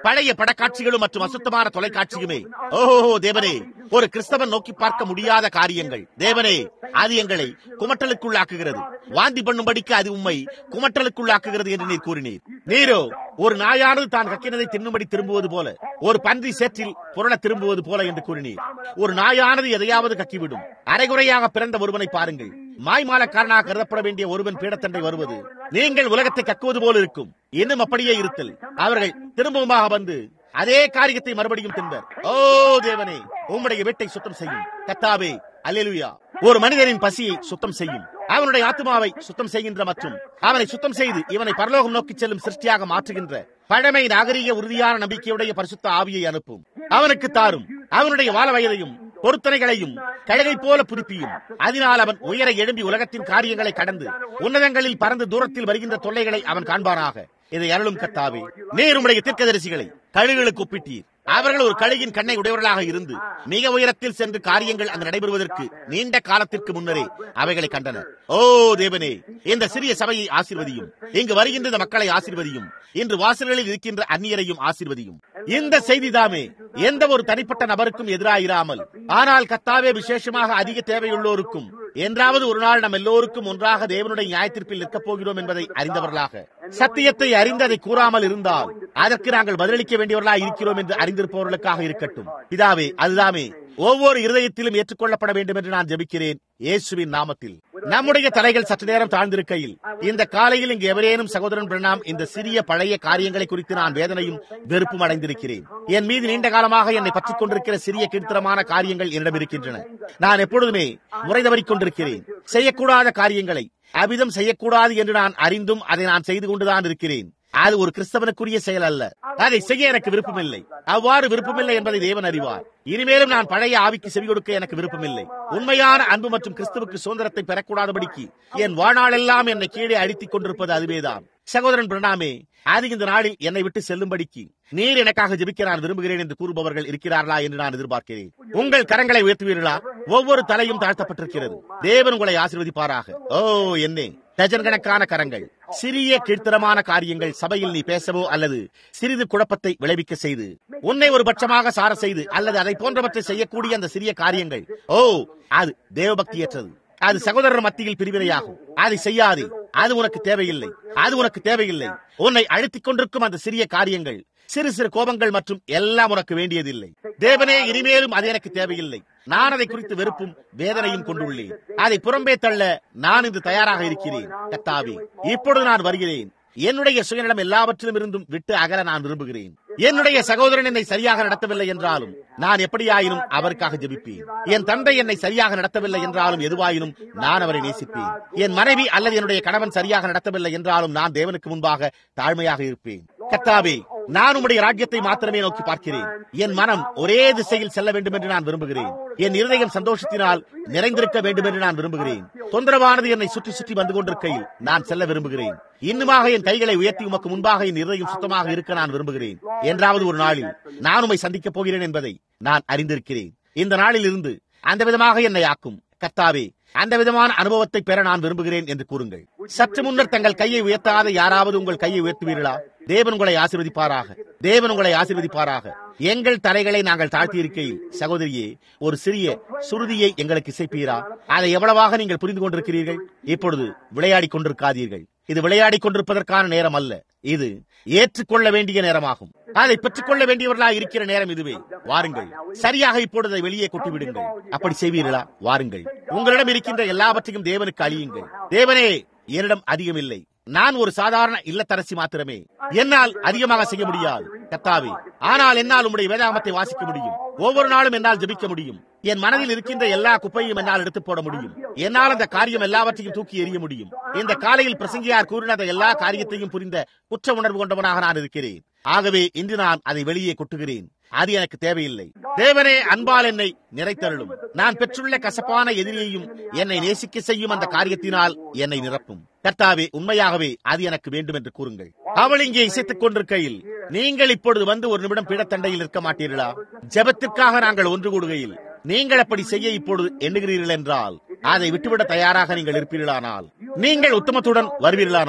பழைய படக்காட்சிகளும் மற்றும் அசுத்தமான தொலைக்காட்சியுமே ஓஹோ தேவனே ஒரு கிறிஸ்தவன் நோக்கி பார்க்க முடியாத காரியங்கள் தேவனே அது எங்களை குமட்டலுக்குள்ளாக்குகிறது வாந்தி பண்ணும்படிக்கு அது உண்மை குமட்டலுக்குள்ளாக்குகிறது என்று நீர் கூறினீர் நீரோ ஒரு நாயானது தான் கக்கினதை தின்னும்படி திரும்புவது போல ஒரு பன்றி சேற்றில் புரள திரும்புவது போல என்று கூறினீர் ஒரு நாயானது எதையாவது கக்கிவிடும் அரைகுறையாக பிறந்த ஒருவனை பாருங்கள் மாய்மாலக்காரனாக கருதப்பட வேண்டிய ஒருவன் பீடத்தண்டை வருவது நீங்கள் உலகத்தை கக்குவது போல இருக்கும் இன்னும் அப்படியே இருத்தல் அவர்கள் திரும்பவுமாக வந்து அதே காரியத்தை மறுபடியும் தின்பர் ஓ தேவனே உம்முடைய வீட்டை சுத்தம் செய்யும் கத்தாவே அல்லேலுயா ஒரு மனிதனின் பசியை சுத்தம் செய்யும் அவனுடைய ஆத்மாவை சுத்தம் செய்கின்ற மற்றும் அவனை சுத்தம் செய்து இவனை பரலோகம் நோக்கி செல்லும் சிருஷ்டியாக மாற்றுகின்ற பழமை நாகரீக உறுதியான நம்பிக்கையுடைய பரிசுத்த ஆவியை அனுப்பும் அவனுக்கு தாரும் அவனுடைய வாழ வயதையும் பொருத்தனைகளையும் கழகை போல புதுப்பியும் அதனால் அவன் உயர எழும்பி உலகத்தின் காரியங்களை கடந்து உன்னதங்களில் பறந்து தூரத்தில் வருகின்ற தொல்லைகளை அவன் காண்பானாக இதை அருளும் கத்தாவே நீர் உடைய தீர்க்கதரிசிகளை கழுகுகளுக்கு ஒப்பிட்டீர் அவர்கள் ஒரு கழுகின் கண்ணை உடையவர்களாக இருந்து மிக உயரத்தில் சென்று காரியங்கள் அங்கு நடைபெறுவதற்கு நீண்ட காலத்திற்கு முன்னரே அவைகளை கண்டனர் ஓ தேவனே இந்த சிறிய சபையை ஆசிர்வதியும் இங்கு வருகின்ற இந்த மக்களை ஆசிர்வதியும் இன்று வாசல்களில் இருக்கின்ற அந்நியரையும் ஆசிர்வதியும் இந்த செய்திதாமே எந்த ஒரு தனிப்பட்ட நபருக்கும் எதிராயிராமல் ஆனால் கத்தாவே விசேஷமாக அதிக தேவையுள்ளோருக்கும் என்றாவது ஒரு நாள் நம் எல்லோருக்கும் ஒன்றாக தேவனுடைய நியாயத்திற்பில் நிற்கப் போகிறோம் என்பதை அறிந்தவர்களாக சத்தியத்தை அறிந்து அதை கூறாமல் இருந்தால் அதற்கு நாங்கள் பதிலளிக்க வேண்டியவர்களாக இருக்கிறோம் என்று அறிந்திருப்பவர்களுக்காக இருக்கட்டும் இதாவே அதுதாமே ஒவ்வொரு இருதயத்திலும் ஏற்றுக்கொள்ளப்பட வேண்டும் என்று நான் ஜெபிக்கிறேன் இயேசுவின் நாமத்தில் நம்முடைய தலைகள் சற்று நேரம் தாழ்ந்திருக்கையில் இந்த காலையில் இங்கு எவரேனும் சகோதரன் பிரணாம் இந்த சிறிய பழைய காரியங்களை குறித்து நான் வேதனையும் வெறுப்பும் அடைந்திருக்கிறேன் என் மீது நீண்ட காலமாக என்னை பற்றிக் கொண்டிருக்கிற சிறிய கீழ்த்தரமான காரியங்கள் என்னிடம் இருக்கின்றன நான் எப்பொழுதுமே முறை தவறிக் கொண்டிருக்கிறேன் செய்யக்கூடாத காரியங்களை அபிதம் செய்யக்கூடாது என்று நான் அறிந்தும் அதை நான் செய்து கொண்டுதான் இருக்கிறேன் அது ஒரு கிறிஸ்தவனுக்குரிய செயல் அல்ல அதை செய்ய எனக்கு விருப்பமில்லை அவ்வாறு விருப்பமில்லை என்பதை தேவன் அறிவார் இனிமேலும் நான் பழைய ஆவிக்கு செவி கொடுக்க எனக்கு விருப்பமில்லை உண்மையான அன்பு மற்றும் கிறிஸ்துவுக்கு சுதந்திரத்தை பெறக்கூடாதபடிக்கு என் வாழ்நாளெல்லாம் என்னை கீழே அடித்துக் கொண்டிருப்பது அதுவேதான் சகோதரன் பிரணாமே அது இந்த நாளில் என்னை விட்டு செல்லும்படிக்கு நீர் எனக்காக ஜெபிக்க நான் விரும்புகிறேன் என்று கூறுபவர்கள் இருக்கிறார்களா என்று நான் எதிர்பார்க்கிறேன் உங்கள் கரங்களை உயர்த்துவீர்களா ஒவ்வொரு தலையும் தாழ்த்தப்பட்டிருக்கிறது தேவன் உங்களை ஆசீர்வதிப்பாராக ஓ என்னே டஜன் கணக்கான கரங்கள் சிறிய கீழ்த்தரமான காரியங்கள் சபையில் நீ பேசவோ அல்லது சிறிது குழப்பத்தை விளைவிக்க செய்து உன்னை ஒரு பட்சமாக சார செய்து அல்லது அதை போன்றவற்றை செய்யக்கூடிய அந்த சிறிய காரியங்கள் ஓ அது தேவபக்தியற்றது அது சகோதரர் மத்தியில் பிரிவினையாகும் அதை செய்யாதே அது உனக்கு தேவையில்லை அது உனக்கு தேவையில்லை உன்னை அழுத்திக் கொண்டிருக்கும் அந்த சிறிய காரியங்கள் சிறு சிறு கோபங்கள் மற்றும் எல்லாம் உனக்கு வேண்டியதில்லை தேவனே இனிமேலும் அது எனக்கு தேவையில்லை நான் அதை குறித்து வெறுப்பும் வேதனையும் கொண்டுள்ளேன் அதை புறம்பே தள்ள நான் இன்று தயாராக இருக்கிறேன் கத்தாவே இப்பொழுது நான் வருகிறேன் என்னுடைய சுயநலம் எல்லாவற்றிலும் இருந்தும் விட்டு அகல நான் விரும்புகிறேன் என்னுடைய சகோதரன் என்னை சரியாக நடத்தவில்லை என்றாலும் நான் எப்படியாயினும் அவருக்காக ஜெபிப்பேன் என் தந்தை என்னை சரியாக நடத்தவில்லை என்றாலும் எதுவாயினும் நான் அவரை நேசிப்பேன் என் மனைவி அல்லது என்னுடைய கணவன் சரியாக நடத்தவில்லை என்றாலும் நான் தேவனுக்கு முன்பாக தாழ்மையாக இருப்பேன் கத்தாவே நான் உம்முடைய ராஜ்யத்தை மாத்திரமே நோக்கி பார்க்கிறேன் என் மனம் ஒரே திசையில் செல்ல வேண்டும் என்று நான் விரும்புகிறேன் என் இருதயம் சந்தோஷத்தினால் நிறைந்திருக்க வேண்டும் என்று நான் விரும்புகிறேன் தொந்தரவானது என்னை சுற்றி சுற்றி வந்து கொண்டிருக்கையில் நான் செல்ல விரும்புகிறேன் இன்னுமாக என் கைகளை உயர்த்தி உமக்கு முன்பாக என் இருதயம் சுத்தமாக இருக்க நான் விரும்புகிறேன் என்றாவது ஒரு நாளில் நான் உம்மை சந்திக்கப் போகிறேன் என்பதை நான் அறிந்திருக்கிறேன் இந்த நாளில் இருந்து அந்த விதமாக என்னை ஆக்கும் கத்தாவே அந்த விதமான அனுபவத்தை பெற நான் விரும்புகிறேன் என்று கூறுங்கள் சற்று முன்னர் தங்கள் கையை உயர்த்தாத யாராவது உங்கள் கையை உயர்த்துவீர்களா தேவன் உங்களை ஆசீர்வதிப்பாராக தேவன் உங்களை ஆசீர்வதிப்பாராக எங்கள் தலைகளை நாங்கள் தாழ்த்தி இருக்கையில் சகோதரியே ஒரு சிறிய சுருதியை எங்களுக்கு இசைப்பீரா அதை எவ்வளவாக நீங்கள் புரிந்து கொண்டிருக்கிறீர்கள் இப்பொழுது விளையாடிக் கொண்டிருக்காதீர்கள் இது விளையாடிக் கொண்டிருப்பதற்கான நேரம் அல்ல இது ஏற்றுக்கொள்ள வேண்டிய நேரமாகும் அதை பெற்றுக்கொள்ள வேண்டியவர்களாக இருக்கிற நேரம் இதுவே வாருங்கள் சரியாக இப்பொழுது அதை வெளியே கொட்டிவிடுங்கள் அப்படி செய்வீர்களா வாருங்கள் உங்களிடம் இருக்கின்ற எல்லாவற்றையும் தேவனுக்கு அழியுங்கள் தேவனே என்னிடம் அதிகம் இல்லை நான் ஒரு சாதாரண இல்லத்தரசி மாத்திரமே என்னால் அதிகமாக செய்ய முடியாது கத்தாவே ஆனால் என்னால் உம்முடைய வேதாகமத்தை வாசிக்க முடியும் ஒவ்வொரு நாளும் என்னால் ஜெபிக்க முடியும் என் மனதில் இருக்கின்ற எல்லா குப்பையும் என்னால் எடுத்து போட முடியும் என்னால் அந்த காரியம் எல்லாவற்றையும் தூக்கி எறிய முடியும் இந்த காலையில் பிரசங்கியார் கூறின அந்த எல்லா காரியத்தையும் புரிந்த குற்ற உணர்வு கொண்டவனாக நான் இருக்கிறேன் ஆகவே இன்று நான் அதை வெளியே கொட்டுகிறேன் அது எனக்கு தேவையில்லை தேவனே அன்பால் என்னை நிறைத்தருளும் நான் பெற்றுள்ள கசப்பான எதிரியையும் என்னை நேசிக்க செய்யும் அந்த காரியத்தினால் என்னை நிரப்பும் கர்த்தாவே உண்மையாகவே அது எனக்கு வேண்டும் என்று கூறுங்கள் அவள் இங்கே இசைத்துக் கொண்டிருக்கையில் நீங்கள் இப்பொழுது வந்து ஒரு நிமிடம் பீடத்தண்டையில் இருக்க மாட்டீர்களா ஜெபத்திற்காக நாங்கள் ஒன்று கூடுகையில் நீங்கள் அப்படி செய்ய இப்பொழுது எண்ணுகிறீர்கள் என்றால் அதை விட்டுவிட தயாராக நீங்கள் இருப்பீர்களானால் நீங்கள் உத்தமத்துடன் வருவீர்களானால்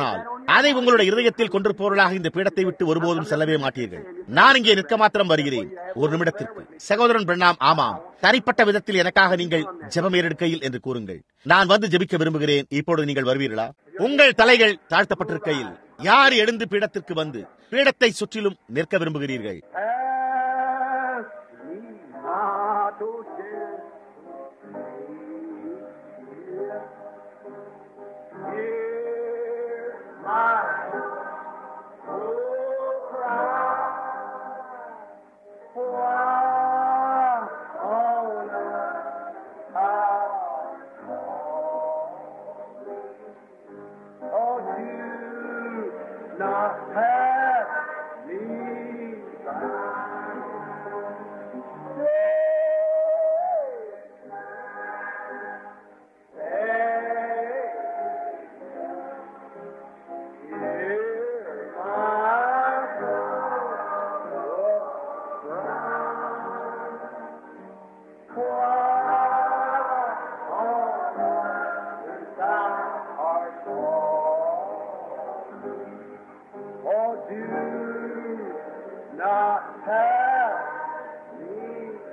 அதை உங்களுடைய இருதயத்தில் கொண்டிருப்பவர்களாக இந்த பீடத்தை விட்டு ஒருபோதும் செல்லவே மாட்டீர்கள் நான் இங்கே நிற்க மாத்திரம் வருகிறேன் ஒரு நிமிடத்திற்கு சகோதரன் பிரணாம் ஆமாம் தனிப்பட்ட விதத்தில் எனக்காக நீங்கள் ஜெபம் ஏறெடுக்கையில் என்று கூறுங்கள் நான் வந்து ஜெபிக்க விரும்புகிறேன் இப்பொழுது நீங்கள் வருவீர்களா உங்கள் தலைகள் தாழ்த்தப்பட்டிருக்கையில் யார் எழுந்து பீடத்திற்கு வந்து பீடத்தை சுற்றிலும் நிற்க விரும்புகிறீர்கள் Ask me not to share. Hear my soul cry. Why on earth I Oh, do not pass me Oh, do not pass me.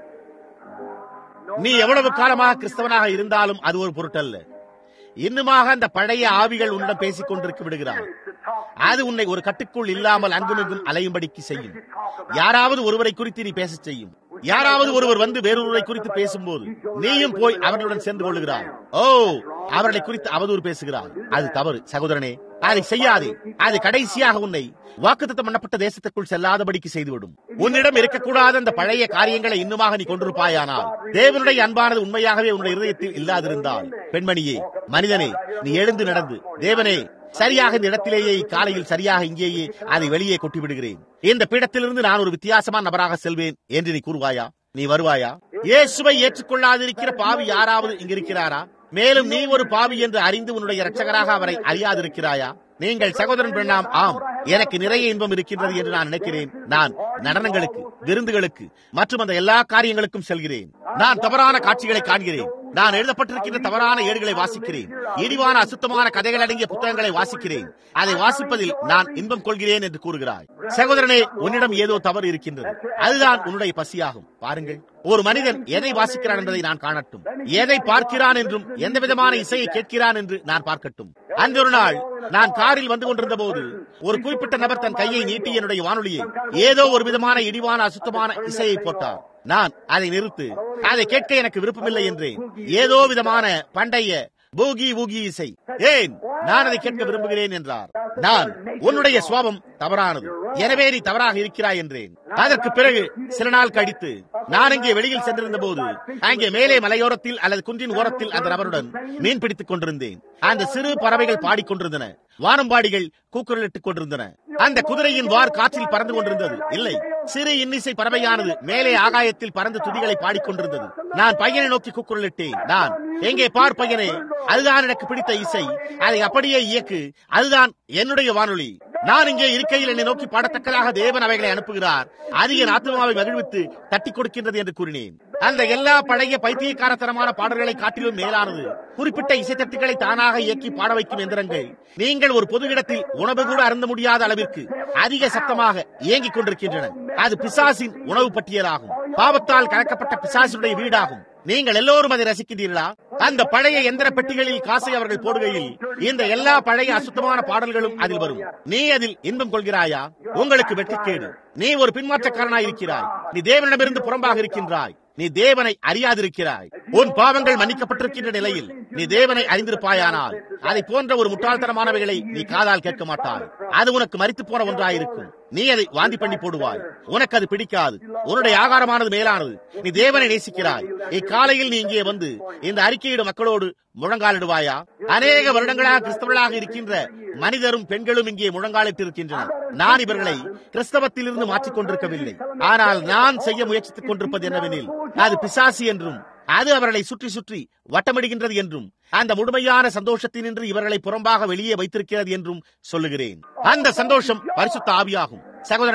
நீ எவ்வளவு காலமாக கிறிஸ்தவனாக இருந்தாலும் அது ஒரு பொருட்டல்ல இன்னுமாக அந்த பழைய ஆவிகள் உன்னிடம் பேசிக் கொண்டிருக்க விடுகிறார் அது உன்னை ஒரு கட்டுக்குள் இல்லாமல் அங்குமிங்கும் அலையும்படிக்கு செய்யும் யாராவது ஒருவரை குறித்து நீ பேசச் செய்யும் யாராவது ஒருவர் வந்து வேறொருவரை குறித்து பேசும்போது நீயும் போய் அவர்களுடன் சென்று கொள்கிறாய் ஓ அவர்களை குறித்து அவதூறு பேசுகிறார் அது தவறு சகோதரனே அதை செய்யாதே அது கடைசியாக உன்னை வாக்குத்தத்தம் பண்ணப்பட்ட தேசத்திற்குள் செல்லாதபடிக்கு செய்துவிடும் உன்னிடம் இருக்கக்கூடாத அந்த பழைய காரியங்களை இன்னுமாக நீ கொண்டிருப்பாயானால் தேவனுடைய அன்பானது உண்மையாகவே உன்னுடைய இருதயத்தில் இல்லாதிருந்தால் பெண்மணியே மனிதனே நீ எழுந்து நடந்து தேவனே சரியாக இந்த இடத்திலேயே காலையில் சரியாக இங்கேயே அதை வெளியே கொட்டி விடுகிறேன் இந்த பீடத்திலிருந்து நான் ஒரு வித்தியாசமான நபராக செல்வேன் என்று நீ கூறுவாயா நீ வருவாயா இயேசுவை ஏற்றுக்கொள்ளாதிருக்கிற பாவி யாராவது இங்கிருக்கிறாரா மேலும் நீ ஒரு பாவி என்று அறிந்து உன்னுடைய இரட்சகராக அவரை அறியாதிருக்கிறாயா நீங்கள் சகோதரன் பெண்ணாம் ஆம் எனக்கு நிறைய இன்பம் இருக்கின்றது என்று நான் நினைக்கிறேன் நான் நடனங்களுக்கு விருந்துகளுக்கு மற்றும் அந்த எல்லா காரியங்களுக்கும் செல்கிறேன் நான் தவறான காட்சிகளை காண்கிறேன் நான் எழுதப்பட்டிருக்கின்ற தவறான ஏடுகளை வாசிக்கிறேன் இழிவான அசுத்தமான கதைகள் அடங்கிய புத்தகங்களை வாசிக்கிறேன் அதை வாசிப்பதில் நான் இன்பம் கொள்கிறேன் என்று கூறுகிறாய் சகோதரனே உன்னிடம் ஏதோ தவறு இருக்கின்றது அதுதான் உன்னுடைய பசியாகும் பாருங்கள் ஒரு மனிதன் எதை வாசிக்கிறான் என்பதை நான் காணட்டும் எதை பார்க்கிறான் என்றும் எந்த விதமான இசையை கேட்கிறான் என்று நான் பார்க்கட்டும் அந்த ஒரு நாள் நான் காரில் வந்து கொண்டிருந்த போது ஒரு குறிப்பிட்ட நபர் தன் கையை நீட்டி என்னுடைய வானொலியை ஏதோ ஒரு விதமான இடிவான அசுத்தமான இசையை போட்டார் நான் அதை நிறுத்து அதை கேட்க எனக்கு விருப்பமில்லை என்றேன் ஏதோ விதமான பண்டைய பூகி ஊகி இசை ஏன் நான் அதை கேட்க விரும்புகிறேன் என்றார் நான் உன்னுடைய சுவாபம் தவறானது எனவே நீ தவறாக இருக்கிறாய் என்றேன் அதற்கு பிறகு சில நாள் கழித்து நான் இங்கே வெளியில் சென்றிருந்த போது அங்கே மேலே மலையோரத்தில் அல்லது குன்றின் ஓரத்தில் அந்த நபருடன் மீன் பிடித்துக் கொண்டிருந்தேன் அந்த சிறு பறவைகள் பாடிக்கொண்டிருந்தன வானம்பாடிகள் கூக்குரலிட்டுக் கொண்டிருந்தன அந்த குதிரையின் வார் காற்றில் பறந்து கொண்டிருந்தது இல்லை சிறு இன்னிசை பறவையானது மேலே ஆகாயத்தில் பறந்து துதிகளை பாடிக்கொண்டிருந்தது நான் பையனை நோக்கி கூக்குரலிட்டேன் நான் எங்கே பார் பையனே அதுதான் எனக்கு பிடித்த இசை அதை அப்படியே இயக்கு அதுதான் என்னுடைய வானொலி நான் இங்கே இருக்கையில் என்னை நோக்கி பாடத்தக்கதாக தேவன் அவைகளை அனுப்புகிறார் அது என் ஆத்மாவை மகிழ்வித்து தட்டி கொடுக்கின்றது என்று கூறினேன் அந்த எல்லா பழைய பைத்தியக்காரத்தனமான பாடல்களை காட்டிலும் மேலானது குறிப்பிட்ட இசைத்தட்டுகளை தானாக இயக்கி பாட வைக்கும் எந்திரங்கள் நீங்கள் ஒரு பொது இடத்தில் உணவு கூட அருந்த முடியாத அளவிற்கு அதிக சத்தமாக இயங்கிக் கொண்டிருக்கின்றன அது பிசாசின் உணவு பட்டியலாகும் பாவத்தால் கலக்கப்பட்ட பிசாசுடைய வீடாகும் நீங்கள் எல்லோரும் அதை ரசிக்கின்றீர்களா அந்த பழைய எந்திர பெட்டிகளில் காசை அவர்கள் போடுகையில் இந்த எல்லா பழைய அசுத்தமான பாடல்களும் அதில் வரும் நீ அதில் இன்பம் கொள்கிறாயா உங்களுக்கு வெற்றிக்கேடு நீ ஒரு பின்மாற்றக்காரனாய் இருக்கிறாய் நீ தேவனிடமிருந்து புறம்பாக இருக்கின்றாய் நீ தேவனை அறியாதிருக்கிறாய் உன் பாவங்கள் மன்னிக்கப்பட்டிருக்கின்ற நிலையில் நீ தேவனை அறிந்திருப்பாயானால் அதை போன்ற ஒரு முட்டாள்தனமானவைகளை நீ காதால் கேட்க மாட்டாய் அது உனக்கு மறித்து போன ஒன்றாயிருக்கும் நீ அதை வாந்தி பண்ணி போடுவாய் உனக்கு அது பிடிக்காது உன்னுடைய ஆகாரமானது மேலானது நீ தேவனை நேசிக்கிறாய் இக்காலையில் நீ இங்கே வந்து இந்த அறிக்கையிடும் மக்களோடு முழங்காலிடுவாயா அநேக வருடங்களாக கிறிஸ்தவர்களாக இருக்கின்ற மனிதரும் பெண்களும் இங்கே முழங்காலிட்டு இருக்கின்றனர் நான் இவர்களை கிறிஸ்தவத்திலிருந்து மாற்றிக் கொண்டிருக்கவில்லை ஆனால் நான் செய்ய முயற்சித்துக் கொண்டிருப்பது என்னவெனில் அது பிசாசி என்றும் அது அவர்களை சுற்றி சுற்றி வட்டமிடுகின்றது என்றும் அந்த முழுமையான சந்தோஷத்தினின்று இவர்களை புறம்பாக வெளியே வைத்திருக்கிறது என்றும் சொல்லுகிறேன் அந்த சந்தோஷம் பரிசுத்த ஆவியாகும் சகோதரனே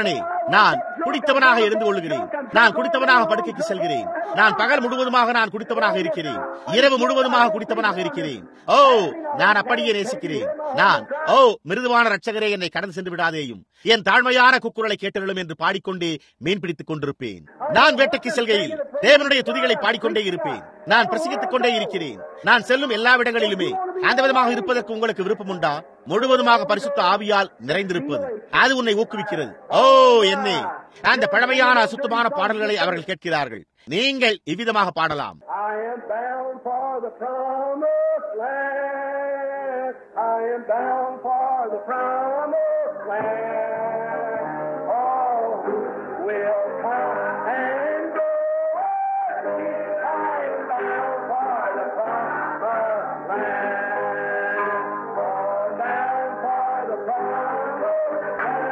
நான் குடித்தவனாக இருந்து கொள்கிறேன் நான் குடித்தவனாக படுக்கைக்கு செல்கிறேன் நான் பகல் முழுவதுமாக நான் குடித்தவனாக இருக்கிறேன் இரவு முழுவதுமாக குடித்தவனாக இருக்கிறேன் ஓ நான் அப்படியே நேசிக்கிறேன் நான் ஓ மிருதுவான ரட்சகரே என்னை கடந்து சென்று விடாதேயும் என் தாழ்மையான குக்குரலை கேட்டர்களும் என்று பாடிக்கொண்டே மீன் பிடித்துக் கொண்டிருப்பேன் நான் வேட்டைக்கு செல்கையில் தேவனுடைய துதிகளை பாடிக்கொண்டே இருப்பேன் நான் பிரசங்கித்துக் கொண்டே இருக்கிறேன் நான் செல்லும் எல்லா இடங்களிலுமே அந்த விதமாக இருப்பதற்கு உங்களுக்கு விருப்பம் உண்டா முழுவதுமாக பரிசுத்த ஆவியால் நிறைந்திருப்பது அது உன்னை ஊக்குவிக்கிறது ஓ என்னே அந்த பழமையான அசுத்தமான பாடல்களை அவர்கள் கேட்கிறார்கள் நீங்கள் இவ்விதமாக பாடலாம் I am bound for the promised land. I am bound for the promised land. All who will come and go. I am bound for the promised land. For bound for the promised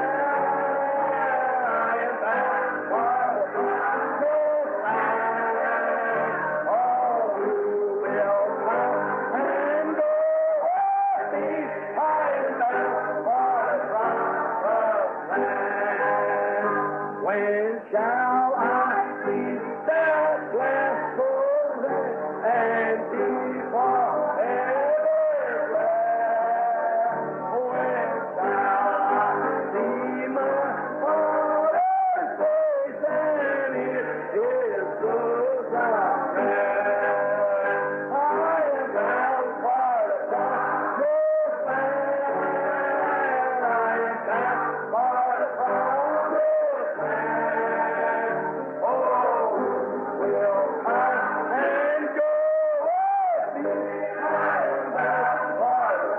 land. I am bound for the promised land. All who will come and go with me. I am bound for the promised land. When shall I see that blessed land and be forever glad? When shall I see my Father's face and hear His good I am bound for the promised land. I am bound for the promised land. Oh, will come and go with me. I am bound for the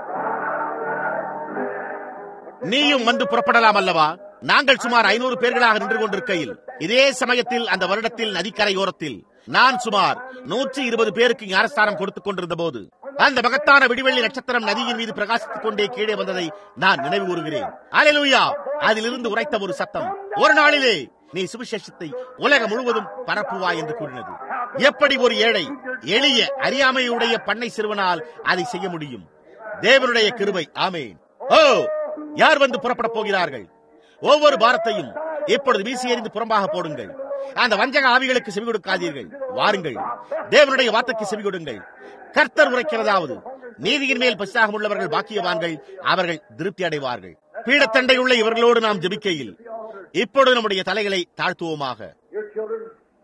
நீயும் வந்து புறப்படலாம் அல்லவா நாங்கள் சுமார் ஐநூறு பேர்களாக நின்று கொண்டிருக்கையில் இதே சமயத்தில் அந்த வருடத்தில் நதிக்கரையோரத்தில் நான் சுமார் நூற்றி இருபது பேருக்கு ஞானஸ்தானம் கொடுத்துக் கொண்டிருந்த போது அந்த மகத்தான விடிவெள்ளி நட்சத்திரம் நதியின் மீது பிரகாசித்துக் கொண்டே கீழே வந்ததை நான் நினைவு கூறுகிறேன் அலையலூயா அதிலிருந்து உரைத்த ஒரு சத்தம் ஒரு நாளிலே நீ சுவிசேஷத்தை உலகம் முழுவதும் பரப்புவாய் என்று கூறினது எப்படி ஒரு ஏழை எளிய அறியாமையுடைய பண்ணை சிறுவனால் அதை செய்ய முடியும் தேவனுடைய கிருபை ஆமேன் ஓ யார் வந்து புறப்பட போகிறார்கள் ஒவ்வொரு பாரத்தையும் இப்பொழுது வீசி எறிந்து புறம்பாக போடுங்கள் அந்த வஞ்சக ஆவிகளுக்கு செவி கொடுக்காதீர்கள் வாருங்கள் தேவனுடைய வார்த்தைக்கு செவி கொடுங்கள் கர்த்தர் உரைக்கிறதாவது நீதியின் மேல் பசிதாகம் உள்ளவர்கள் பாக்கியவான்கள் அவர்கள் திருப்தி அடைவார்கள் பீடத்தண்டை உள்ள இவர்களோடு நாம் ஜெபிக்கையில் இப்பொழுது நம்முடைய தலைகளை தாழ்த்துவோமாக Your children,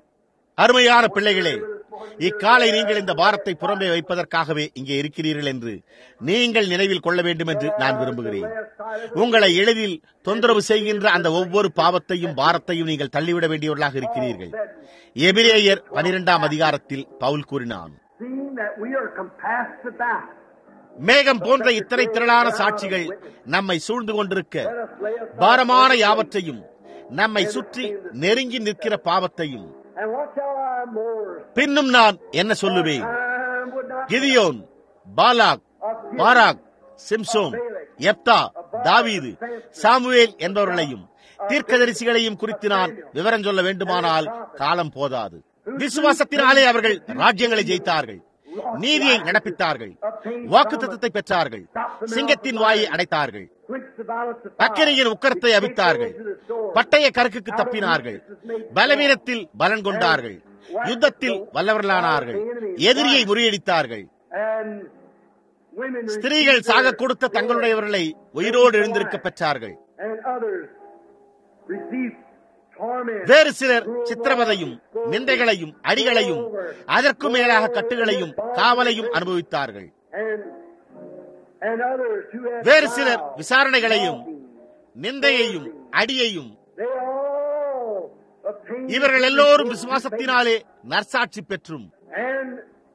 அருமையான பிள்ளைகளே இக்காலை நீங்கள் இந்த பாரத்தை புறம்பே வைப்பதற்காகவே இங்கே இருக்கிறீர்கள் என்று நீங்கள் நினைவில் கொள்ள வேண்டும் என்று நான் விரும்புகிறேன் உங்களை எளிதில் தொந்தரவு செய்கின்ற அந்த ஒவ்வொரு பாவத்தையும் பாரத்தையும் நீங்கள் தள்ளிவிட வேண்டியவர்களாக இருக்கிறீர்கள் எபிரேயர் பனிரெண்டாம் அதிகாரத்தில் பவுல் கூறினான் seeing that we are compassed about, மேகம் போன்ற இத்தனை திரளான சாட்சிகள் நம்மை சூழ்ந்து கொண்டிருக்க பாரமான யாவற்றையும் நம்மை சுற்றி நெருங்கி நிற்கிற பாவத்தையும் and what shall I more? பின்னும் நான் என்ன சொல்லுவேன் I would not கிதியோன் பாலாக் பாராக் சிம்சோன் எப்தா தாவீது சாமுவேல் என்பவர்களையும் தீர்க்கதரிசிகளையும் குறித்து நான் விவரம் சொல்ல வேண்டுமானால் காலம் போதாது விசுவாசத்தினாலே அவர்கள் ராஜ்யங்களை ஜெயித்தார்கள் நீதியை நடப்பித்தார்கள் வாக்குத்தத்தத்தை பெற்றார்கள் சிங்கத்தின் வாயை அடைத்தார்கள் quench the violence of அக்கினியின் உக்கரத்தை அவித்தார்கள் பட்டய கருக்குக்கு தப்பினார்கள் பலவீனத்தில் பலன் கொண்டார்கள் யுத்தத்தில் வல்லவர்களானார்கள் எதிரியை முறியடித்தார்கள் and women ஸ்திரீகள் சாக கொடுத்த தங்களுடையவர்களை உயிரோடு எழுந்திருக்க பெற்றார்கள் and others received torment. வேறு சிலர் சித்திரவதையும் நிந்தைகளையும் அடிகளையும் அதற்கும் மேலாக கட்டுகளையும் காவலையும் அனுபவித்தார்கள் and and others who had வேறு சிலர் trials, விசாரணைகளையும் flogging. நிந்தையையும் அடியையும் They all obtained இவர்கள் எல்லோரும் விசுவாசத்தினாலே நற்சாட்சி பெற்றும் and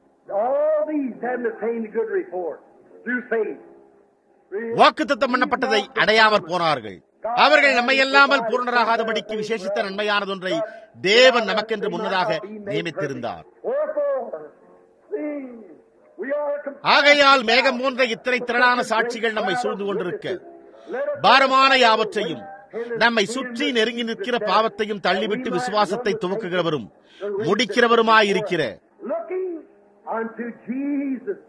all these hadn't obtained a good report through faith. வாக்குத்தத்தம் பண்ணப்பட்டதை அடையாமற் போனார்கள் அவர்கள் நம்மை அல்லாமல் பூர்ணராகாதபடிக்கு விசேஷித்த நன்மையானதொன்றை தேவன் நமக்கென்று முன்னதாக நியமித்திருந்தார் Wherefore, see, we are compassed ஆகையால் மேகம் போன்ற இத்தனை திரளான சாட்சிகள் நம்மை சூழ்ந்து கொண்டிருக்க Let us பாரமான யாவற்றையும் நம்மை சுற்றி நெருங்கி நிற்கிற பாவத்தையும் தள்ளிவிட்டு விசுவாசத்தை துவக்குகிறவரும் முடிக்கிறவருமாயிருக்கிற looking unto Jesus,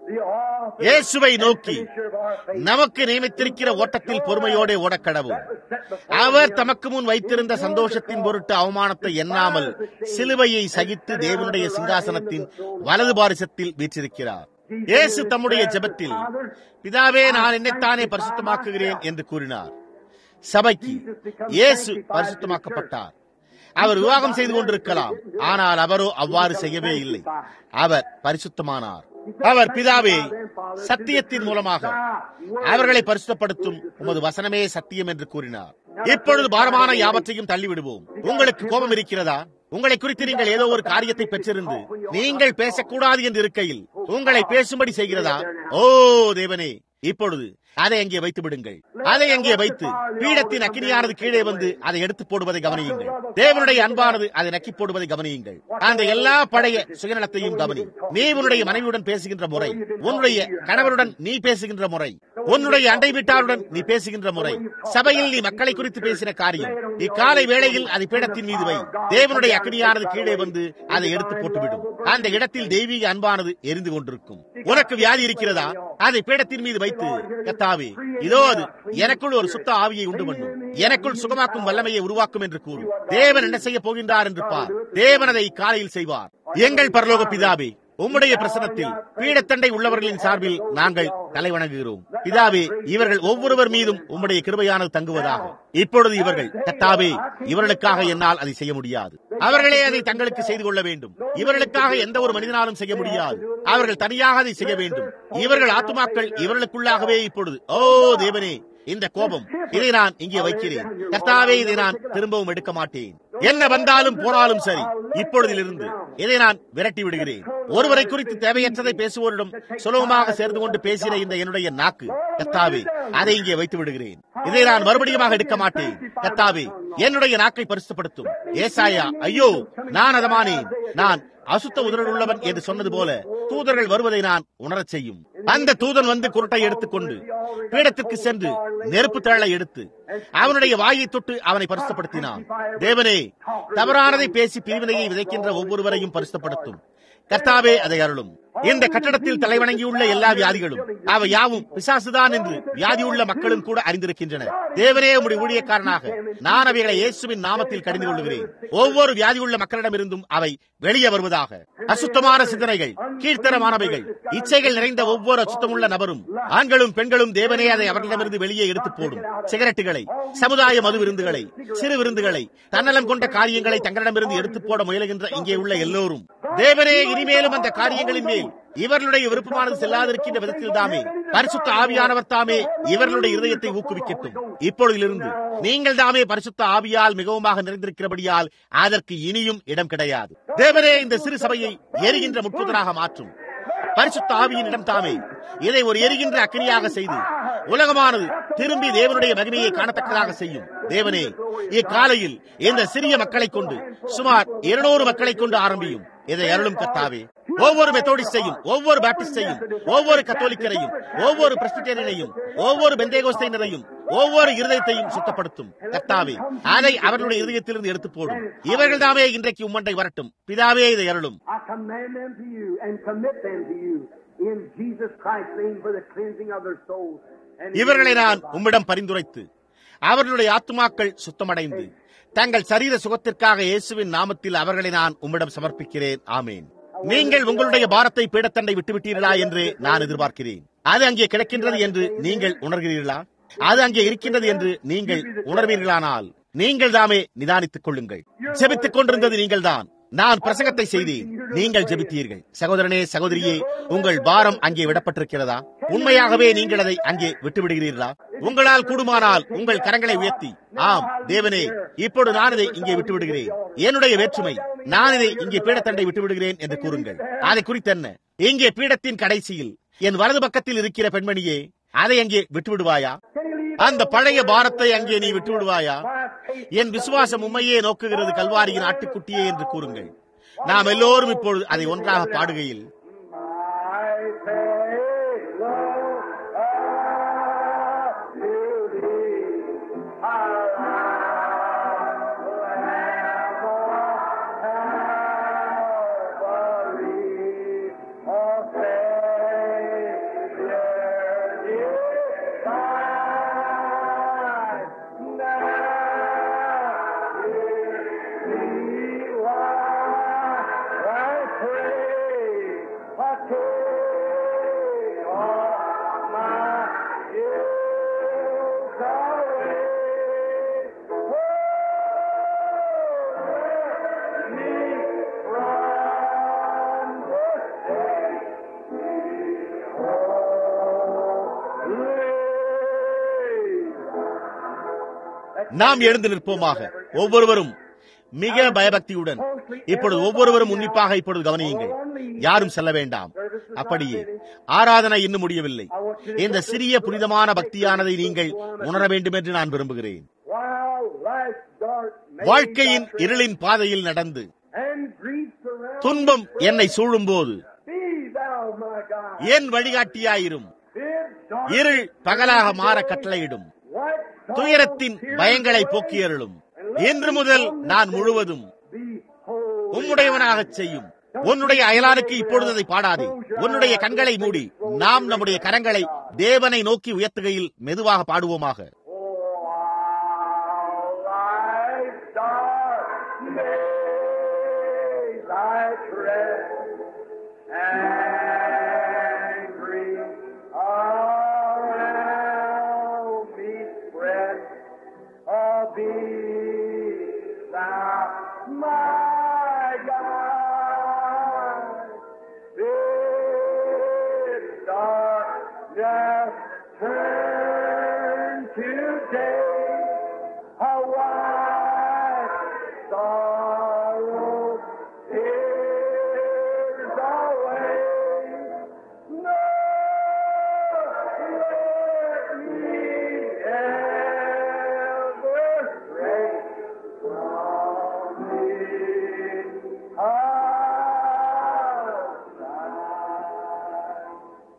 the author இயேசுவை and நோக்கி finisher of our faith. நமக்கு நியமித்திருக்கிற ஓட்டத்தில் பொறுமையோட ஓடக்கடவும் அவர் தமக்கு முன் வைத்திருந்த சந்தோஷத்தின் பொருட்டு அவமானத்தை எண்ணாமல் சிலுவையை சகித்து தேவனுடைய சிங்காசனத்தின் வலது பாரிசத்தில் வீற்றிருக்கிறார் இயேசு தம்முடைய ஜெபத்தில் பிதாவே நான் என்னைத்தானே பரிசுத்தமாக்குகிறேன் என்று கூறினார் சபைக்கு இயேசு பரிசுத்தமாக்கப்பட்டார் அவர் விவாகம் செய்து கொண்டிருக்கலாம் ஆனால் அவரோ அவ்வாறு செய்யவே இல்லை அவர் பரிசுத்தமானார் அவர் பிதாவே சத்தியத்தின் மூலமாக அவர்களை பரிசுத்தப்படுத்தும் உமது வசனமே சத்தியம் என்று கூறினார் இப்பொழுது பாரமான யாவற்றையும் தள்ளிவிடுவோம் உங்களுக்கு கோபம் இருக்கிறதா உங்களை குறித்து நீங்கள் ஏதோ ஒரு காரியத்தை பெற்றிருந்து நீங்கள் பேசக்கூடாது என்று இருக்கையில் உங்களை பேசும்படி செய்கிறதா ஓ தேவனே இப்பொழுது அதை அங்கே வைத்து விடுங்கள் அதை அங்கே வைத்து பீடத்தின் அக்கினியானது கீழே வந்து அதை எடுத்து போடுவதை கவனியுங்கள் தேவனுடைய அன்பானது அதை நக்கி போடுவதை கவனியுங்கள் அந்த எல்லா பழைய சுயநலத்தையும் கவனி நீ உன்னுடைய மனைவியுடன் பேசுகின்ற முறை உன்னுடைய கணவருடன் நீ பேசுகின்ற முறை உன்னுடைய அண்டை வீட்டாருடன் நீ பேசுகின்ற முறை சபையில் நீ மக்களை குறித்து பேசின காரியம் இக்காலை வேளையில் அதை பீடத்தின் மீது வை தேவனுடைய அக்கினியானது கீழே வந்து அதை எடுத்து போட்டுவிடும் அந்த இடத்தில் தெய்வீக அன்பானது எரிந்து கொண்டிருக்கும் உனக்கு வியாதி இருக்கிறதா அதை பீடத்தின் மீது வைத்து கத்தாவே இதோ அது எனக்குள் ஒரு சுத்த ஆவியை உண்டு பண்ணும் எனக்குள் சுகமாக்கும் வல்லமையை உருவாக்கும் என்று கூறு தேவன் என்ன செய்ய போகின்றார் என்று பார் தேவன் அதை காலையில் செய்வார் எங்கள் பரலோக பிதாவே உம்முடைய பிரசனத்தில் பீடத்தண்டை உள்ளவர்களின் சார்பில் நாங்கள் தலை வணங்குகிறோம் பிதாவே இவர்கள் ஒவ்வொருவர் மீதும் உம்முடைய கிருபையானது தங்குவதாக இப்பொழுது இவர்கள் கத்தாவே இவர்களுக்காக என்னால் அதை செய்ய முடியாது அவர்களே அதை தங்களுக்கு செய்து கொள்ள வேண்டும் இவர்களுக்காக எந்த ஒரு மனிதனாலும் செய்ய முடியாது அவர்கள் தனியாக அதை செய்ய வேண்டும் இவர்கள் ஆத்துமாக்கள் இவர்களுக்குள்ளாகவே இப்பொழுது ஓ தேவனே இந்த கோபம் இதை நான் இங்கே வைக்கிறேன் கர்த்தாவே இதை நான் திரும்பவும் எடுக்க மாட்டேன் என்ன வந்தாலும் போனாலும் சரி இப்பொழுதிலிருந்து இதை நான் விரட்டி விடுகிறேன் ஒருவரை குறித்து தேவையற்றதை பேசுவோரிடம் சுலபமாக சேர்ந்து கொண்டு பேசின இந்த என்னுடைய நாக்கு கத்தாவே அதை இங்கே வைத்து விடுகிறேன் இதை நான் மறுபடியும் எடுக்க மாட்டேன் கத்தாவே என்னுடைய நாக்கை பரிசுப்படுத்தும் ஏசாயா ஐயோ நான் அதமானேன் நான் அசுத்த உதரல் உள்ளவன் என்று சொன்னது போல தூதர்கள் வருவதை நான் உணரச் செய்யும் அந்த தூதன் வந்து குருட்டை எடுத்துக்கொண்டு பீடத்திற்கு சென்று நெருப்பு தழலை எடுத்து அவனுடைய வாயை தொட்டு அவனை பரிசுத்தப்படுத்தினான் தேவனே தவறானதை பேசி பிரிவினையை விதைக்கின்ற ஒவ்வொருவரையும் பரிசுத்தப்படுத்தும் கர்த்தாவே அதை அருளும் இந்த கட்டடத்தில் தலைவணங்கியுள்ள எல்லா வியாதிகளும் அவை யாவும் பிசாசுதான் என்று வியாதியுள்ள மக்களும் கூட அறிந்திருக்கின்றனர் தேவனே உம்முடைய ஊழியக்காரனாக நான் அவைகளை இயேசுவின் நாமத்தில் கடிந்து கொள்கிறேன் ஒவ்வொரு வியாதியுள்ள மக்களிடமிருந்தும் அவை வெளியே வருவதாக அசுத்தமான சிந்தனைகள் கீழ்த்தரமானவைகள் இச்சைகள் நிறைந்த ஒவ்வொரு அசுத்தமுள்ள நபரும் ஆண்களும் பெண்களும் தேவனே அதை அவர்களிடமிருந்து வெளியே எடுத்து போடும் சிகரெட்டுகளை சமுதாய மது விருந்துகளை சிறு விருந்துகளை தன்னலம் கொண்ட காரியங்களை தங்களிடமிருந்து எடுத்து போட முயலுகின்ற இங்கே உள்ள எல்லோரும் தேவனே இனிமேலும் அந்த காரியங்களின் மேல் இவர்களுடைய விருப்பமானது செல்லாதிருக்கின்ற விதத்தில் தாமே பரிசுத்த ஆவியானவர் தாமே இவர்களுடைய இருதயத்தை ஊக்குவிக்கட்டும் இப்பொழுதிலிருந்து நீங்கள் தாமே பரிசுத்த ஆவியால் மிகவுமாக நிறைந்திருக்கிறபடியால் அதற்கு இனியும் இடம் கிடையாது தேவனே இந்த சிறு சபையை எரிகின்ற முட்புதராக மாற்றும் பரிசுத்த ஆவியின் இடம் தாமே இதை ஒரு எரிகின்ற அக்கினியாக செய்து உலகமானது திரும்பி தேவனுடைய மகிமையை காணத்தக்கதாக செய்யும் தேவனே இக்காலையில் இந்த சிறிய மக்களை கொண்டு சுமார் இருநூறு மக்களை கொண்டு ஆரம்பியும் இதை அருளும் கத்தாவே ஒவ்வொரு மெத்தோடிஸ்டையும் ஒவ்வொரு பாப்டிஸ்டையும் ஒவ்வொரு கத்தோலிக்கரையும் ஒவ்வொரு பிரஸ்பிட்டேரியனையும் ஒவ்வொரு பெந்தேகோஸ்தைனரையும் ஒவ்வொரு இருதயத்தையும் சுத்தப்படுத்தும் கர்த்தாவே அதை அவர்களுடைய இருதயத்திலிருந்து எடுத்து போடும் இவர்கள் தாமே இன்றைக்கு உம்மண்டை வரட்டும் பிதாவே இதை அருளும் I command them to you and commit them to you in Jesus Christ's name for the cleansing of their souls. And in இவர்களை the name நான் of God. உம்மிடம் பரிந்துரைத்து அவர்களுடைய ஆத்துமாக்கள் சுத்தமடைந்து தங்கள் சரீர சுகத்திற்காக இயேசுவின் நாமத்தில் அவர்களை நான் உம்மிடம் சமர்ப்பிக்கிறேன் ஆமேன் நீங்கள் உங்களுடைய பாரத்தை பீடத்தண்டை விட்டுவிட்டீர்களா என்று நான் எதிர்பார்க்கிறேன் அது அங்கே கிடக்கின்றது என்று நீங்கள் உணர்கிறீர்களா அது அங்கே இருக்கின்றது என்று நீங்கள் உணர்வீர்களானால் நீங்கள் தாமே நிதானித்துக் கொள்ளுங்கள் ஜெபித்துக் கொண்டிருந்தது நீங்கள்தான் நான் பிரசங்கத்தை செய்தேன் நீங்கள் ஜெபித்தீர்கள் சகோதரனே சகோதரியே உங்கள் பாரம் அங்கே விடப்பட்டிருக்கிறதா உண்மையாகவே நீங்கள் அதை அங்கே விட்டு விடுகிறீர்களா உங்களால் கூடுமானால் உங்கள் கரங்களை உயர்த்தி ஆம் தேவனே இப்போது நான் இதை இங்கே விட்டு விடுகிறேன் என்னுடைய வேற்றுமை நான் இதை இங்கே பீடத்தண்டை விட்டு விடுகிறேன் என்று கூறுங்கள் அதை குறித்து என்ன இங்கே பீடத்தின் கடைசியில் என் வலது பக்கத்தில் இருக்கிற பெண்மணியே அதை அங்கே விட்டு விடுவாயா அந்த பழைய பாரத்தை அங்கே நீ விட்டு விடுவாயா என் விசுவாசம் உண்மையே நோக்குகிறது கல்வாரியின் ஆட்டுக்குட்டியே என்று கூறுங்கள் நாம் எல்லோரும் இப்பொழுது அதை ஒன்றாக பாடுகையில் I take love, I take all my ills away. Oh, let me from this day நாம் எழுந்து நிற்போமாக ஒவ்வொருவரும் மிக பயபக்தியுடன் இப்பொழுது ஒவ்வொருவரும் உன்னிப்பாக இப்பொழுது கவனியுங்கள் யாரும் செல்ல வேண்டாம் அப்படியே ஆராதனை இன்னும் முடியவில்லை இந்த சிறிய புனிதமான பக்தியானதை நீங்கள் உணர வேண்டும் என்று நான் விரும்புகிறேன் While life's dark வாழ்க்கையின் இருளின் பாதையில் நடந்து and grief surround துன்பம் என்னை சூழும்போது be thou my God. N வழிகாட்டியாயிரும் Bid dark இருள் பகலாக மாற கட்டளையிடும் white துயரத்தின் பயங்களை போக்கியருளும் இன்று முதல் நான் முழுவதும் be whole. உம்முடையவனாகச் செய்யும் உன்னுடைய அயலானுக்கு இப்பொழுது அதை பாடாதே உன்னுடைய கண்களை மூடி நாம் நம்முடைய கரங்களை தேவனை நோக்கி உயர்த்துகையில் மெதுவாக பாடுவோமாக While life's dark maze I tread, and grief around me spread, oh, be thou my God. Bid darkness turn to day, a white sorrow tears away. No, let me ever stray from thee. outside.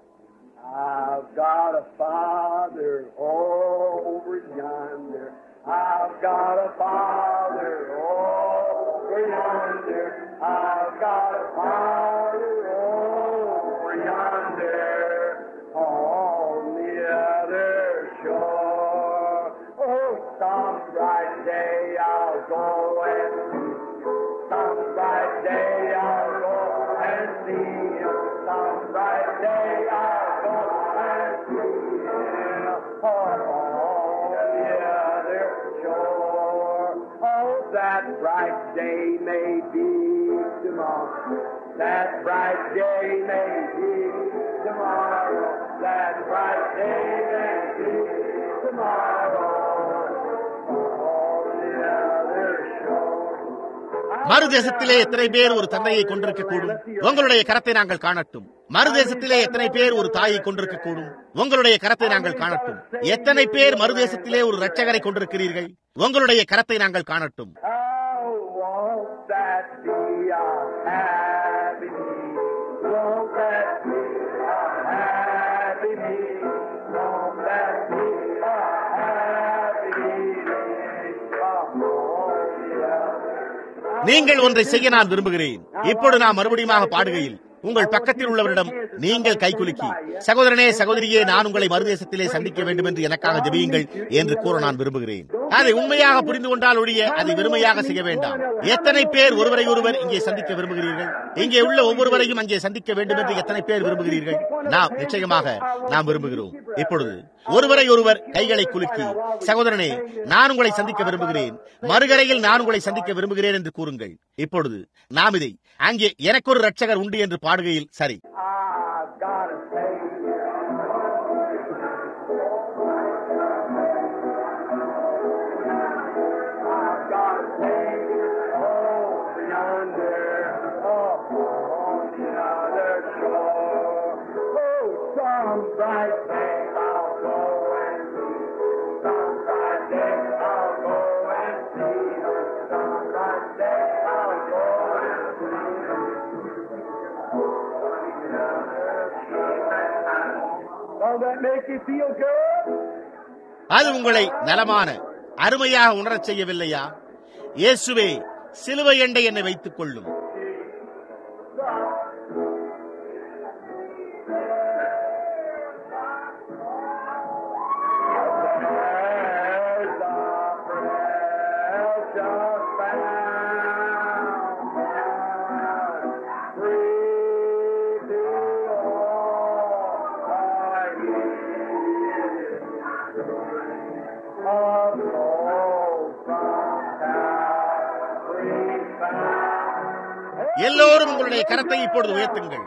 I've got a father over yonder. I've got a father over yonder. I've got a father over yonder on the other shore. Oh, some bright day I'll go and see. Some bright day I'll go and see him. Some bright day I'll go and see him. Oh, on the other shore. Oh, that bright day may be tomorrow. That bright day may be tomorrow. That bright day may be tomorrow. On the other shore. மறுதேசத்திலே எத்தனை பேர் ஒரு தந்தையை கொண்டிருக்க கூடும் உங்களுடைய கரத்தை நாங்கள் காணட்டும் மறுதேசத்திலே எத்தனை பேர் ஒரு தாயை கொண்டிருக்க கூடும் உங்களுடைய கரத்தை நாங்கள் காணட்டும் எத்தனை பேர் மறுதேசத்திலே ஒரு இரட்சகரை கொண்டிருக்கிறீர்கள் உங்களுடைய கரத்தை நாங்கள் காணட்டும் How won't that be a happy me? Won't that be a happy me? Won't that be a happy me? Come on, yeah. நீங்கள் ஒன்றை செய்ய நான் விரும்புகிறேன் இப்பொழுது நான் மறுபடியும் பாடுகையில் உங்கள் பக்கத்தில் உள்ளவரிடம் நீங்கள் கைகுலுக்கி சகோதரனே சகோதரியே நான் உங்களை மறுதேசத்திலே சந்திக்க வேண்டும் என்று எனக்காக ஜெபியுங்கள் என்று கூற நான் விரும்புகிறேன் அதை உண்மையாக புரிந்து கொண்டால் ஒழிய அதை வெறுமையாக செய்ய வேண்டாம் எத்தனை பேர் ஒருவரை ஒருவர் இங்கே சந்திக்க விரும்புகிறீர்கள் இங்கே உள்ள ஒவ்வொருவரையும் அங்கே சந்திக்க வேண்டும் என்று எத்தனை பேர் விரும்புகிறீர்கள் நாம் நிச்சயமாக நாம் விரும்புகிறோம் இப்பொழுது ஒருவரை ஒருவர் கைகளை குலுக்கி சகோதரனே நான் உங்களை சந்திக்க விரும்புகிறேன் மறுகரையில் நான் உங்களை சந்திக்க விரும்புகிறேன் என்று கூறுங்கள் இப்பொழுது நாம் இதை அங்கே எனக்கு ஒரு ரட்சகர் உண்டு என்று பாடுகையில் சரி I've got a Savior. I've got a Savior over yonder, up on the other shore. Oh, some bright day I'll go and see. Some bright day I'll go and see. Some bright day I'll go and see. Does that make you feel good? அது உங்களை நலமான அருமையாக உணரச் செய்யவில்லையா இயேசுவே சிலுவை எண்டை என்னை வைத்துக் கொள்ளும் There's a precious fountain, free to உங்களுடைய கரத்தை இப்பொழுது உயர்த்துங்கள்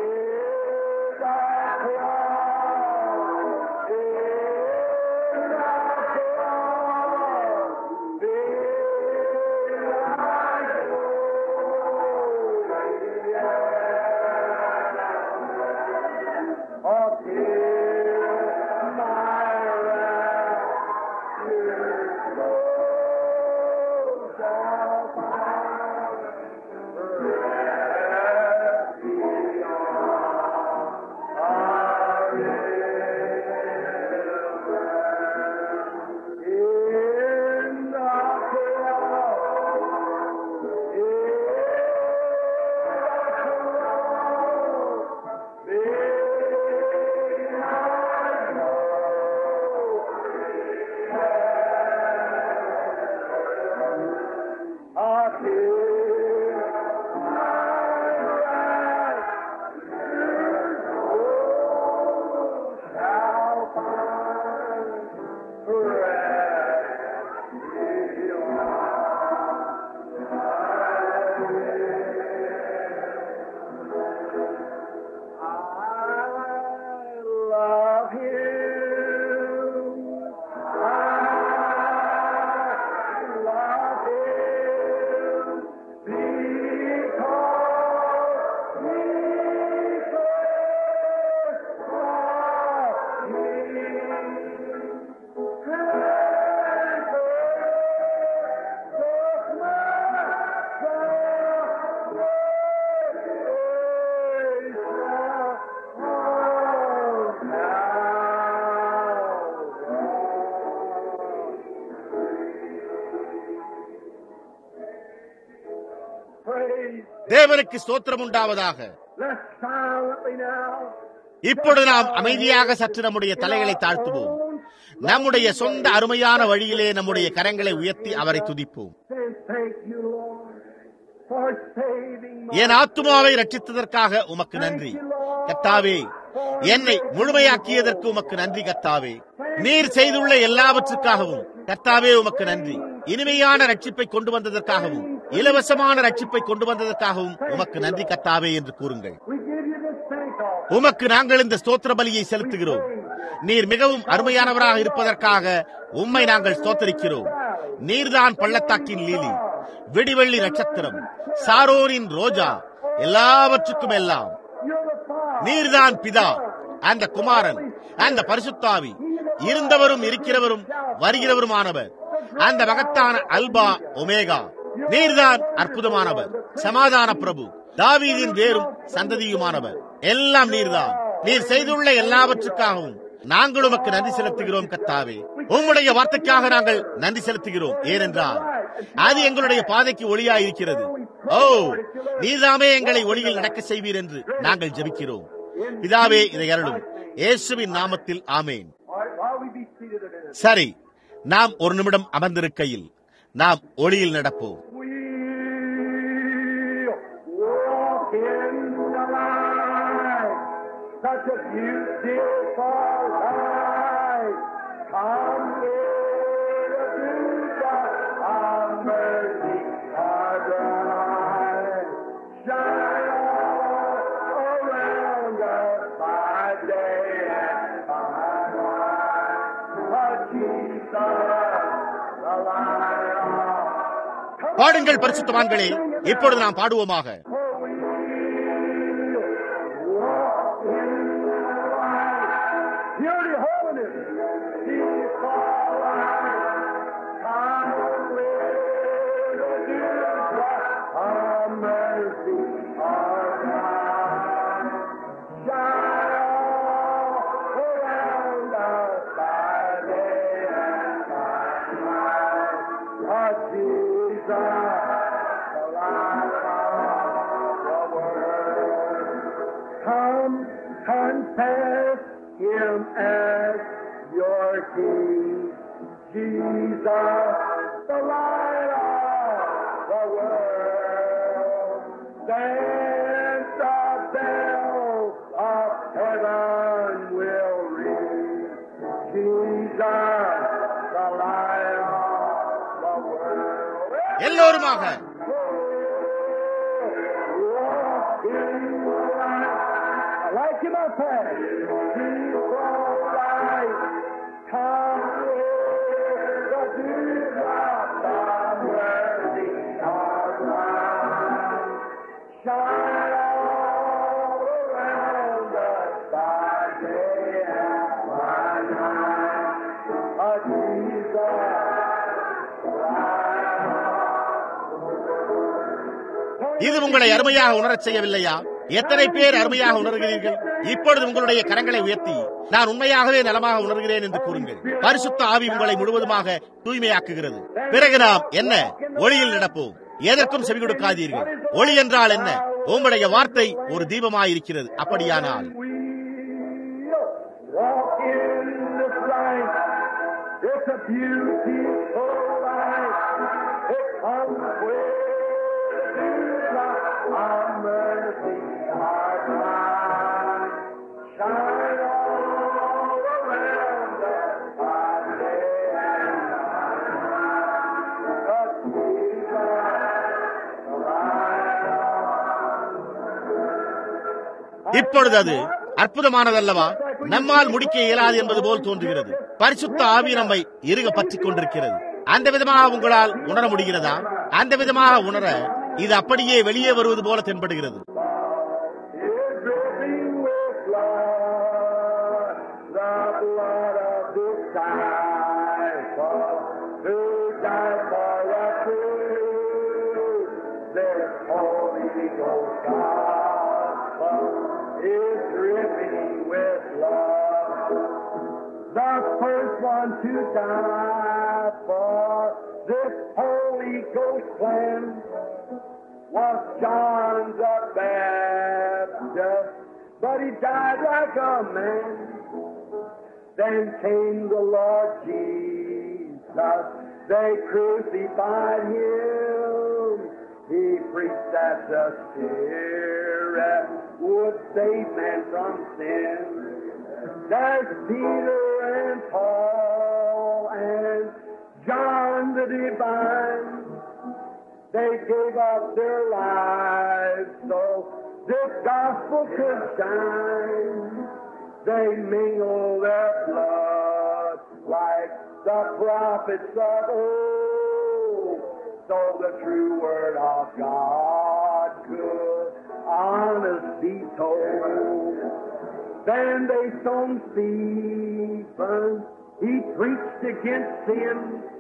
தேவனுக்கு ஸ்தோத்திரம் உண்டாவதாக Let's silently now இப்பொழுது நாம் அமைதியாக சற்று நம்முடைய தலைகளை தாழ்த்துவோம் நம்முடைய சொந்த அருமையான வழியிலே நம்முடைய கரங்களை உயர்த்தி அவரை துதிப்போம் say thank you, Lord, for saving my என் ஆத்துமாவை ரட்சித்ததற்காக உமக்கு நன்றி கத்தாவே என்னை முழுமையாக்கியதற்கு உமக்கு நன்றி கத்தாவே நீர் செய்துள்ள எல்லாவற்றுக்காகவும் கத்தாவே உமக்கு நன்றி இனிமையான ரட்சிப்பை கொண்டு வந்ததற்காகவும் இலவசமான ரட்சிப்பை கொண்டு வந்ததற்காகவும் உமக்கு நன்றி கத்தாவே என்று கூறுங்கள் We give you this thank offering. உமக்கு நாங்கள் இந்த ஸ்தோத்திர பலியை செலுத்துகிறோம் நீர் மிகவும் அருமையானவராக இருப்பதற்காக உம்மை நாங்கள் ஸ்தோத்தரிக்கிறோம் நீர்தான் பள்ளத்தாக்கின் லீலி விடிவெள்ளி நட்சத்திரம் சாரோரின் ரோஜா எல்லாவற்றுக்கும் எல்லாம் You're the Father. நீர்தான் பிதா அந்த குமாரன் அந்த பரிசுத்தாவி இருந்தவரும் இருக்கிறவரும் வருகிறவருமானவர் அந்த மகத்தான அல்பா ஒமேகா நீர்தான் அற்புதமானவர் சமாதான பிரபு தாவீதின் வேரும் சந்ததியுமானவர் எல்லாம் நீர்தான் நீர் செய்துள்ள எல்லாவற்றுக்காகவும் நாங்கள் உமக்கு நன்றி செலுத்துகிறோம் கத்தாவே உம்முடைய வார்த்தைக்காக நாங்கள் நன்றி செலுத்துகிறோம் ஏனென்றால் அது எங்களுடைய பாதைக்கு ஒளியா இருக்கிறது ஓ நீர்தாமே எங்களை ஒளியில் நடக்க செய்வீர் என்று நாங்கள் ஜெபிக்கிறோம் பிதாவே இதை அருளும் இயேசுவின் நாமத்தில் ஆமேன் All right, while we be seated a minute, சரி நாம் ஒரு நிமிடம் அமர்ந்திருக்கையில் நாம் ஒளியில் நடப்போம் we'll walk in the light, such a beautiful light. Come here to the our mercy, our light. Shine all around us by day and by night. But Jesus, the light of பாடுங்கள் பரிசுத்தவான்களே இப்பொழுது நாம் பாடுவோமாக Beauty, holiness, beautiful light, come with our mercy, our God. Shine all around us by day and by night. Oh, Jesus, the light of the world. Come confess him as your king. Jesus, the light of the world. Then the bells of heaven will ring. Jesus, the light of the world. எல்லோருமாக Walk Ask him up there. He's alright. Come with the dewdrop of mercy are bright. Shine all around us by day and by night. A Jesus. இது உங்களை அருமையாக உணரச் செய்யவில்லையா எத்தனை பேர் அருமையாக உணர்கிறீர்கள் இப்பொழுது உங்களுடைய கரங்களை உயர்த்தி நான் உண்மையாகவே நலமாக உணர்கிறேன் என்று கூறுங்கள் பரிசுத்த ஆவி உங்களை முழுவதுமாக தூய்மையாக்குகிறது பிறகு நாம் என்ன ஒளியில் நடப்போம் எதற்கும் செவி கொடுக்காதீர்கள் ஒளி என்றால் என்ன உங்களுடைய வார்த்தை ஒரு தீபமாயிருக்கிறது அப்படியானால் We'll walk in this light. It's a beautiful light. It comes with dewdrop of mercy, our God. Shine all around us by day and night. A dewdrop light. இப்பொழுது அது அற்புதமானதல்லவா நம்மால் முடிக்க இயலாது என்பது போல் தோன்றுகிறது பரிசுத்த ஆவி நம்மை இருக பற்றிக் கொண்டிருக்கிறது அந்த விதமாக உங்களால் உணர முடிகிறதா அந்த விதமாக உணர இது அப்படியே வெளியே வருவது போல தென்படுகிறது is dripping with blood, the blood of disciple who died for the truth. This Holy Ghost gospel is dripping with blood. The first one to die for this Holy Ghost plan was John the Baptist, but he died like a man. Then came the Lord Jesus, they crucified him. He preached that the Spirit would save man from sin. There's Peter and Paul and John the Divine. They gave up their lives so this gospel could shine. They mingle their blood like the prophets of old, so the true word of God could honest be told. Then they stoned Stephen. He preached against sin.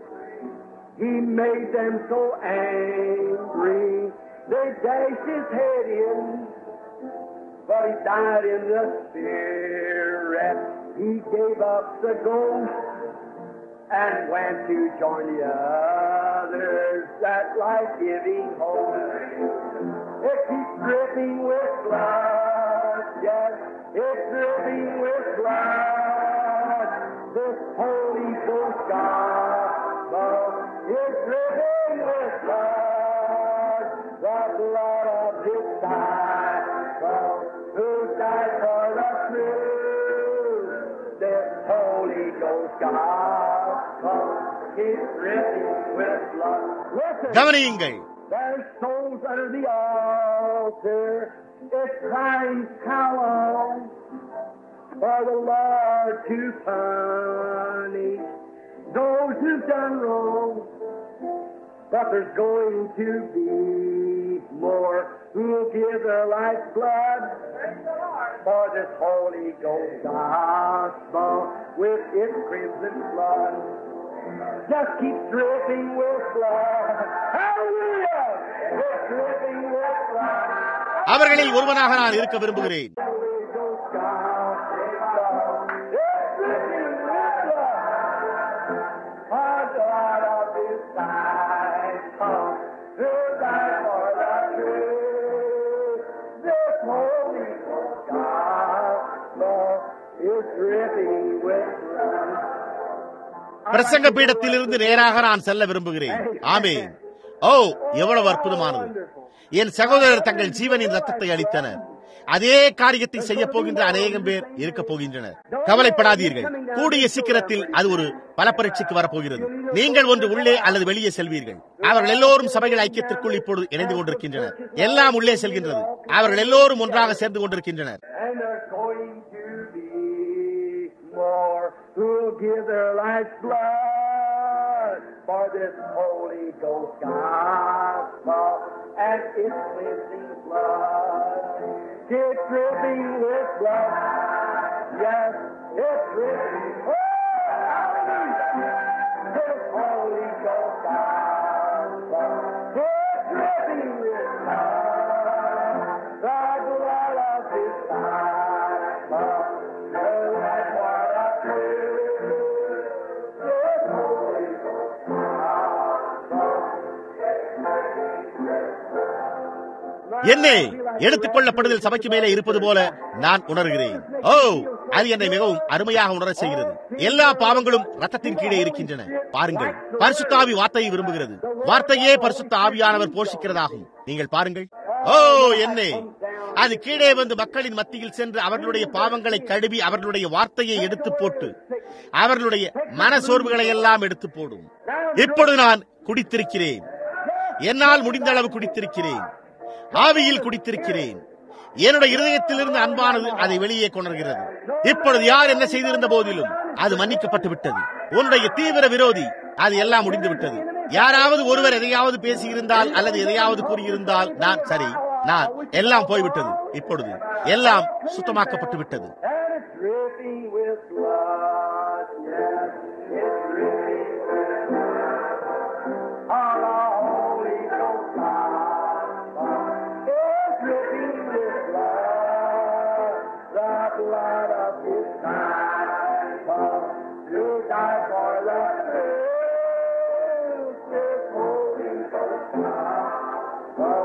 He made them so angry, they dashed his head in. But he died in the spirit. He gave up the ghost and went to join the others that life-giving hope. It keeps dripping with blood, yes, it's dripping with blood. This Holy Ghost gospel is dripping with blood, the blood of His disciple who died for the truth. This Holy Ghost gospel is dripping with blood. Listen. கவனியுங்கள் There's souls under the altar. It's crying, how long for the Lord to punish those who've done wrong? But there's going to be more who'll give their life's blood for this Holy Ghost gospel with its crimson blood. Just keep dripping with blood. Hallelujah! It's dripping with blood. அவர்களில் ஒருவனாக நான் இருக்க விரும்புகிறேன் Holy Ghost gospel. It's dripping with blood. Our God of disciple who died for the truth. This Holy Ghost gospel is dripping with blood. பிரசங்க பீடத்திலிருந்து நேராக நான் செல்ல விரும்புகிறேன் ஆமென் ஓ எவ்வளவு அற்புதமானது என் சகோதரர் தங்கள் ஜீவனின் ரத்தத்தை அளித்தனர் அதே காரியத்தை செய்ய போகின்ற அநேகம் பேர் இருக்க போகின்றனர் கவலைப்படாதீர்கள் கூடிய சீக்கிரத்தில் அது ஒரு பல பரீட்சைக்கு வரப்போகிறது நீங்கள் ஒன்று உள்ளே அல்லது வெளியே செல்வீர்கள் அவர்கள் எல்லோரும் சபைகள் ஐக்கியத்திற்குள் இப்பொழுது இணைந்து கொண்டிருக்கின்றனர் எல்லாம் உள்ளே செல்கின்றது அவர்கள் எல்லோரும் ஒன்றாக சேர்ந்து கொண்டிருக்கின்றனர் And there's going to be more who'll give their life's blood for this Holy Ghost gospel and its cleansing blood. It's dripping with blood. Yes, it's dripping. Oh, hallelujah. This Holy Ghost gospel. It's dripping with blood. The blood of His disciple. The life what I This Holy Ghost என்னே எடுத்துக் கொள்ளப்படுதல் சபைக்கு மேலே இருப்பது போல நான் உணர்கிறேன் ஓ அது என்னை மிகவும் அருமையாக உணரச் செய்கிறது எல்லா பாவங்களும் ரத்தத்தின் கீழே இருக்கின்றன பாருங்கள் பரிசுத்தாவி வார்த்தையை விரும்புகிறது வார்த்தையே பரிசுத்த ஆவியானவர் போஷிக்கிறதாகும் நீங்கள் பாருங்கள் ஓ என்னே அது கீழே வந்து மக்களின் மத்தியில் சென்று அவர்களுடைய பாவங்களை கழுவி அவர்களுடைய வார்த்தையை எடுத்து போட்டு அவர்களுடைய மன சோர்வுகளை எல்லாம் எடுத்து போடும் இப்பொழுது நான் குடித்திருக்கிறேன் என்னால் முடிந்த அளவு குடித்திருக்கிறேன் ஆவியில் குடித்திருக்கிறேன் என்னுடைய இருதயத்திலிருந்து அன்பானது அதை வெளியே கொணர்கிறது இப்பொழுது யார் என்ன செய்திருந்த போதிலும் அது மன்னிக்கப்பட்டு விட்டது உன்னுடைய தீவிர விரோதி அது எல்லாம் முடிந்து விட்டது யாராவது ஒருவர் எதையாவது பேசியிருந்தால் அல்லது எதையாவது கூறியிருந்தால் நான் சரி நான் எல்லாம் போய்விட்டது இப்பொழுது எல்லாம் சுத்தமாக்கப்பட்டு விட்டது And it's dripping with blood. Yes, it's dripping with blood. Our Holy Ghost gospel is dripping with blood. The blood of His disciple who died for the truth. This Holy Ghost gospel.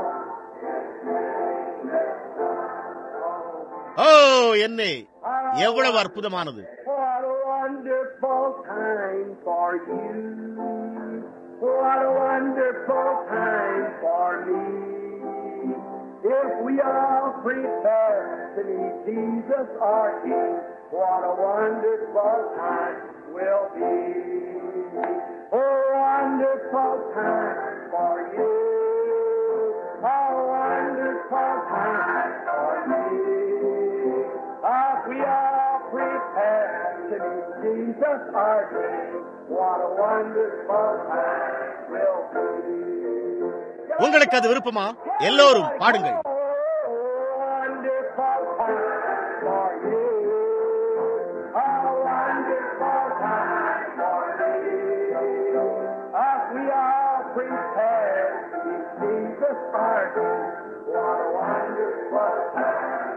ஓ என்னே எவ்வளவு அற்புதமானது What a wonderful time for you. What a wonderful time for me. If we all prepare to meet Jesus our King, what a wonderful time will be. A wonderful time for you. A wonderful time for me. As we all prepare to meet Jesus our King, what a wonderful time will be. உங்களுக்கு அது விருப்பமா எல்லோரும் பாடுங்கள் Oh, wonderful time for you. A wonderful time for me. As we all prepare to meet Jesus our King, what a wonderful time.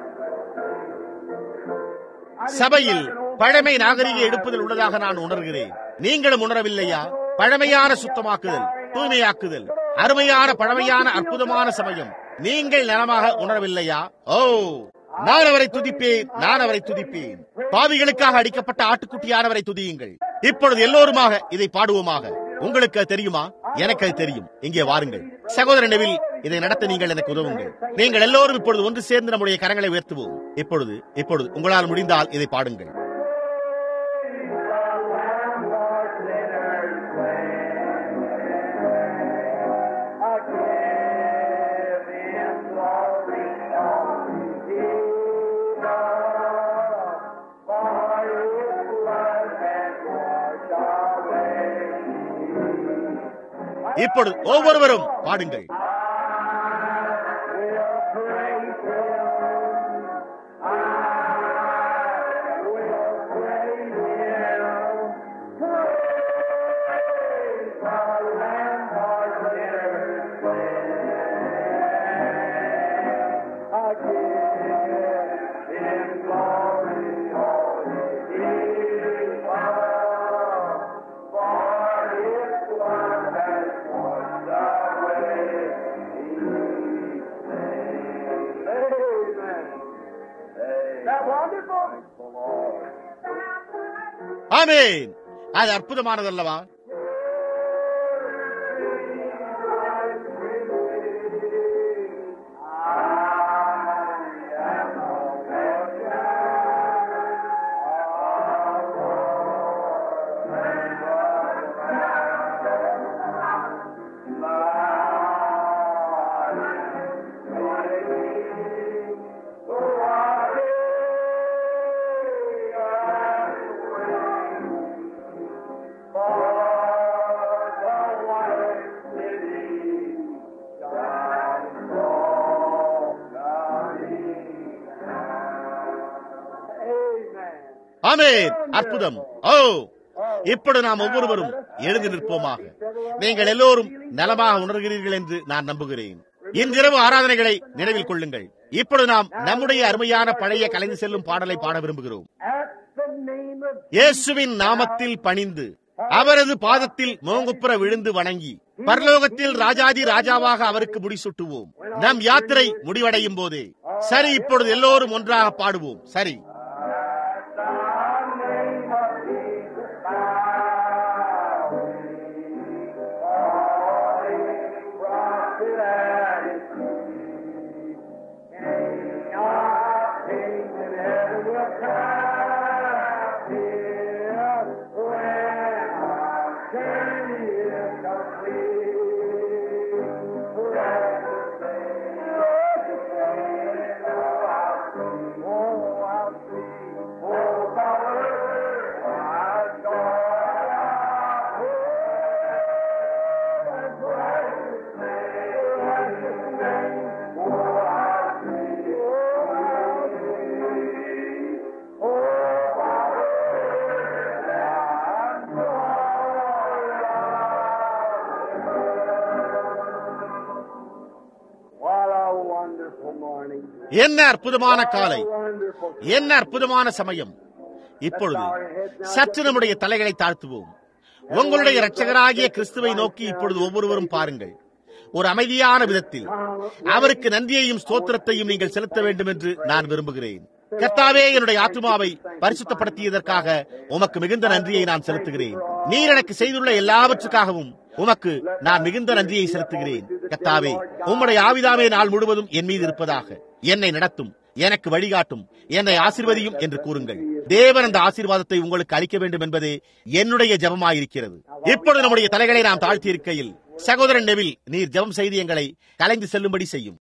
சபையில் பழமை நாகரிக எடுப்புதல் உள்ளதாக நான் உணர்கிறேன் நீங்களும் உணரவில்லையா பழமையான சுத்தமாக்குதல் தூய்மையாக்குதல் அருமையான பழமையான அற்புதமான சமயம் நீங்கள் நலமாக உணரவில்லையா ஓ நான் அவரை துதிப்பேன் நான் அவரை துதிப்பேன் பாவிகளுக்காக அடிக்கப்பட்ட ஆட்டுக்குட்டியானவரை துதியுங்கள் இப்பொழுது எல்லோருமாக இதை பாடுவோமாக உங்களுக்கு அது தெரியுமா எனக்கு அது தெரியும் இங்கே வாருங்கள் சகோதர நெவில் இதை நடத்த நீங்கள் எனக்கு உதவுங்கள் நீங்கள் எல்லோரும் இப்பொழுது ஒன்று சேர்ந்து நம்முடைய கரங்களை உயர்த்துவோம் இப்பொழுது இப்பொழுது உங்களால் முடிந்தால் இதை பாடுங்கள் இப்பொழுது ஒவ்வொருவரும் பாடுங்கள் ஆமென் அது அற்புதமானதல்லவா I am ஆமென் அற்புதம் ஓ இப்படி நாம் ஒவ்வொருவரும் எழுந்து நிற்போமாக நீங்கள் எல்லோரும் நலமாக உணர்கிறீர்கள் என்று நான் நம்புகிறேன் இன்றிரவு ஆராதனைகளை நினைவில் கொள்ளுங்கள் இப்பொழுது நாம் நம்முடைய அருமையான பழைய கலைந்து செல்லும் பாடலை பாட விரும்புகிறோம் At the name of இயேசுவின் நாமத்தில் பணிந்து அவரது பாதத்தில் மோங்குப்புற விழுந்து வணங்கி பரலோகத்தில் ராஜாதி ராஜாவாக அவருக்கு முடிசூட்டுவோம் நம் யாத்திரை முடிவடையும் போதே சரி இப்பொழுது எல்லோரும் ஒன்றாக பாடுவோம் சரி What a wonderful morning. என்ன அற்புதமான காலை Wonderful. என்ன அற்புதமான சமயம் இப்பொழுது சற்று நம்முடைய தலைகளை தாழ்த்துவோம் உங்களுடைய இரட்சகராகிய கிறிஸ்துவை நோக்கி இப்பொழுது ஒவ்வொருவரும் பாருங்கள் ஒரு அமைதியான விதத்தில் அவருக்கு நன்றியையும் ஸ்தோத்திரத்தையும் நீங்கள் செலுத்த வேண்டும் என்று நான் விரும்புகிறேன் கர்த்தாவே என்னுடைய ஆத்மாவை பரிசுத்தப்படுத்தியதற்காக உமக்கு மிகுந்த நன்றியை நான் செலுத்துகிறேன் நீர் எனக்கு செய்துள்ள எல்லாவற்றுக்காகவும் உமக்கு நான் மிகுந்த நன்றியை செலுத்துகிறேன் கர்த்தாவே உம்முடைய ஆவிதாமே நாள் முழுவதும் என் மீது இருப்பதாக என்னை நடத்தும் எனக்கு வழிகாட்டும் என்னை ஆசிர்வதியும் என்று கூறுங்கள் தேவன் அந்த ஆசீர்வாதத்தை உங்களுக்கு அளிக்க வேண்டும் என்பதே என்னுடைய ஜெபமாயிருக்கிறது இப்பொழுது நம்முடைய தலைகளை நாம் தாழ்த்தி இருக்கையில் சகோதரன் நெவில் நீர் ஜெபம் செய்து எங்களை கலைந்து செல்லும்படி செய்யும்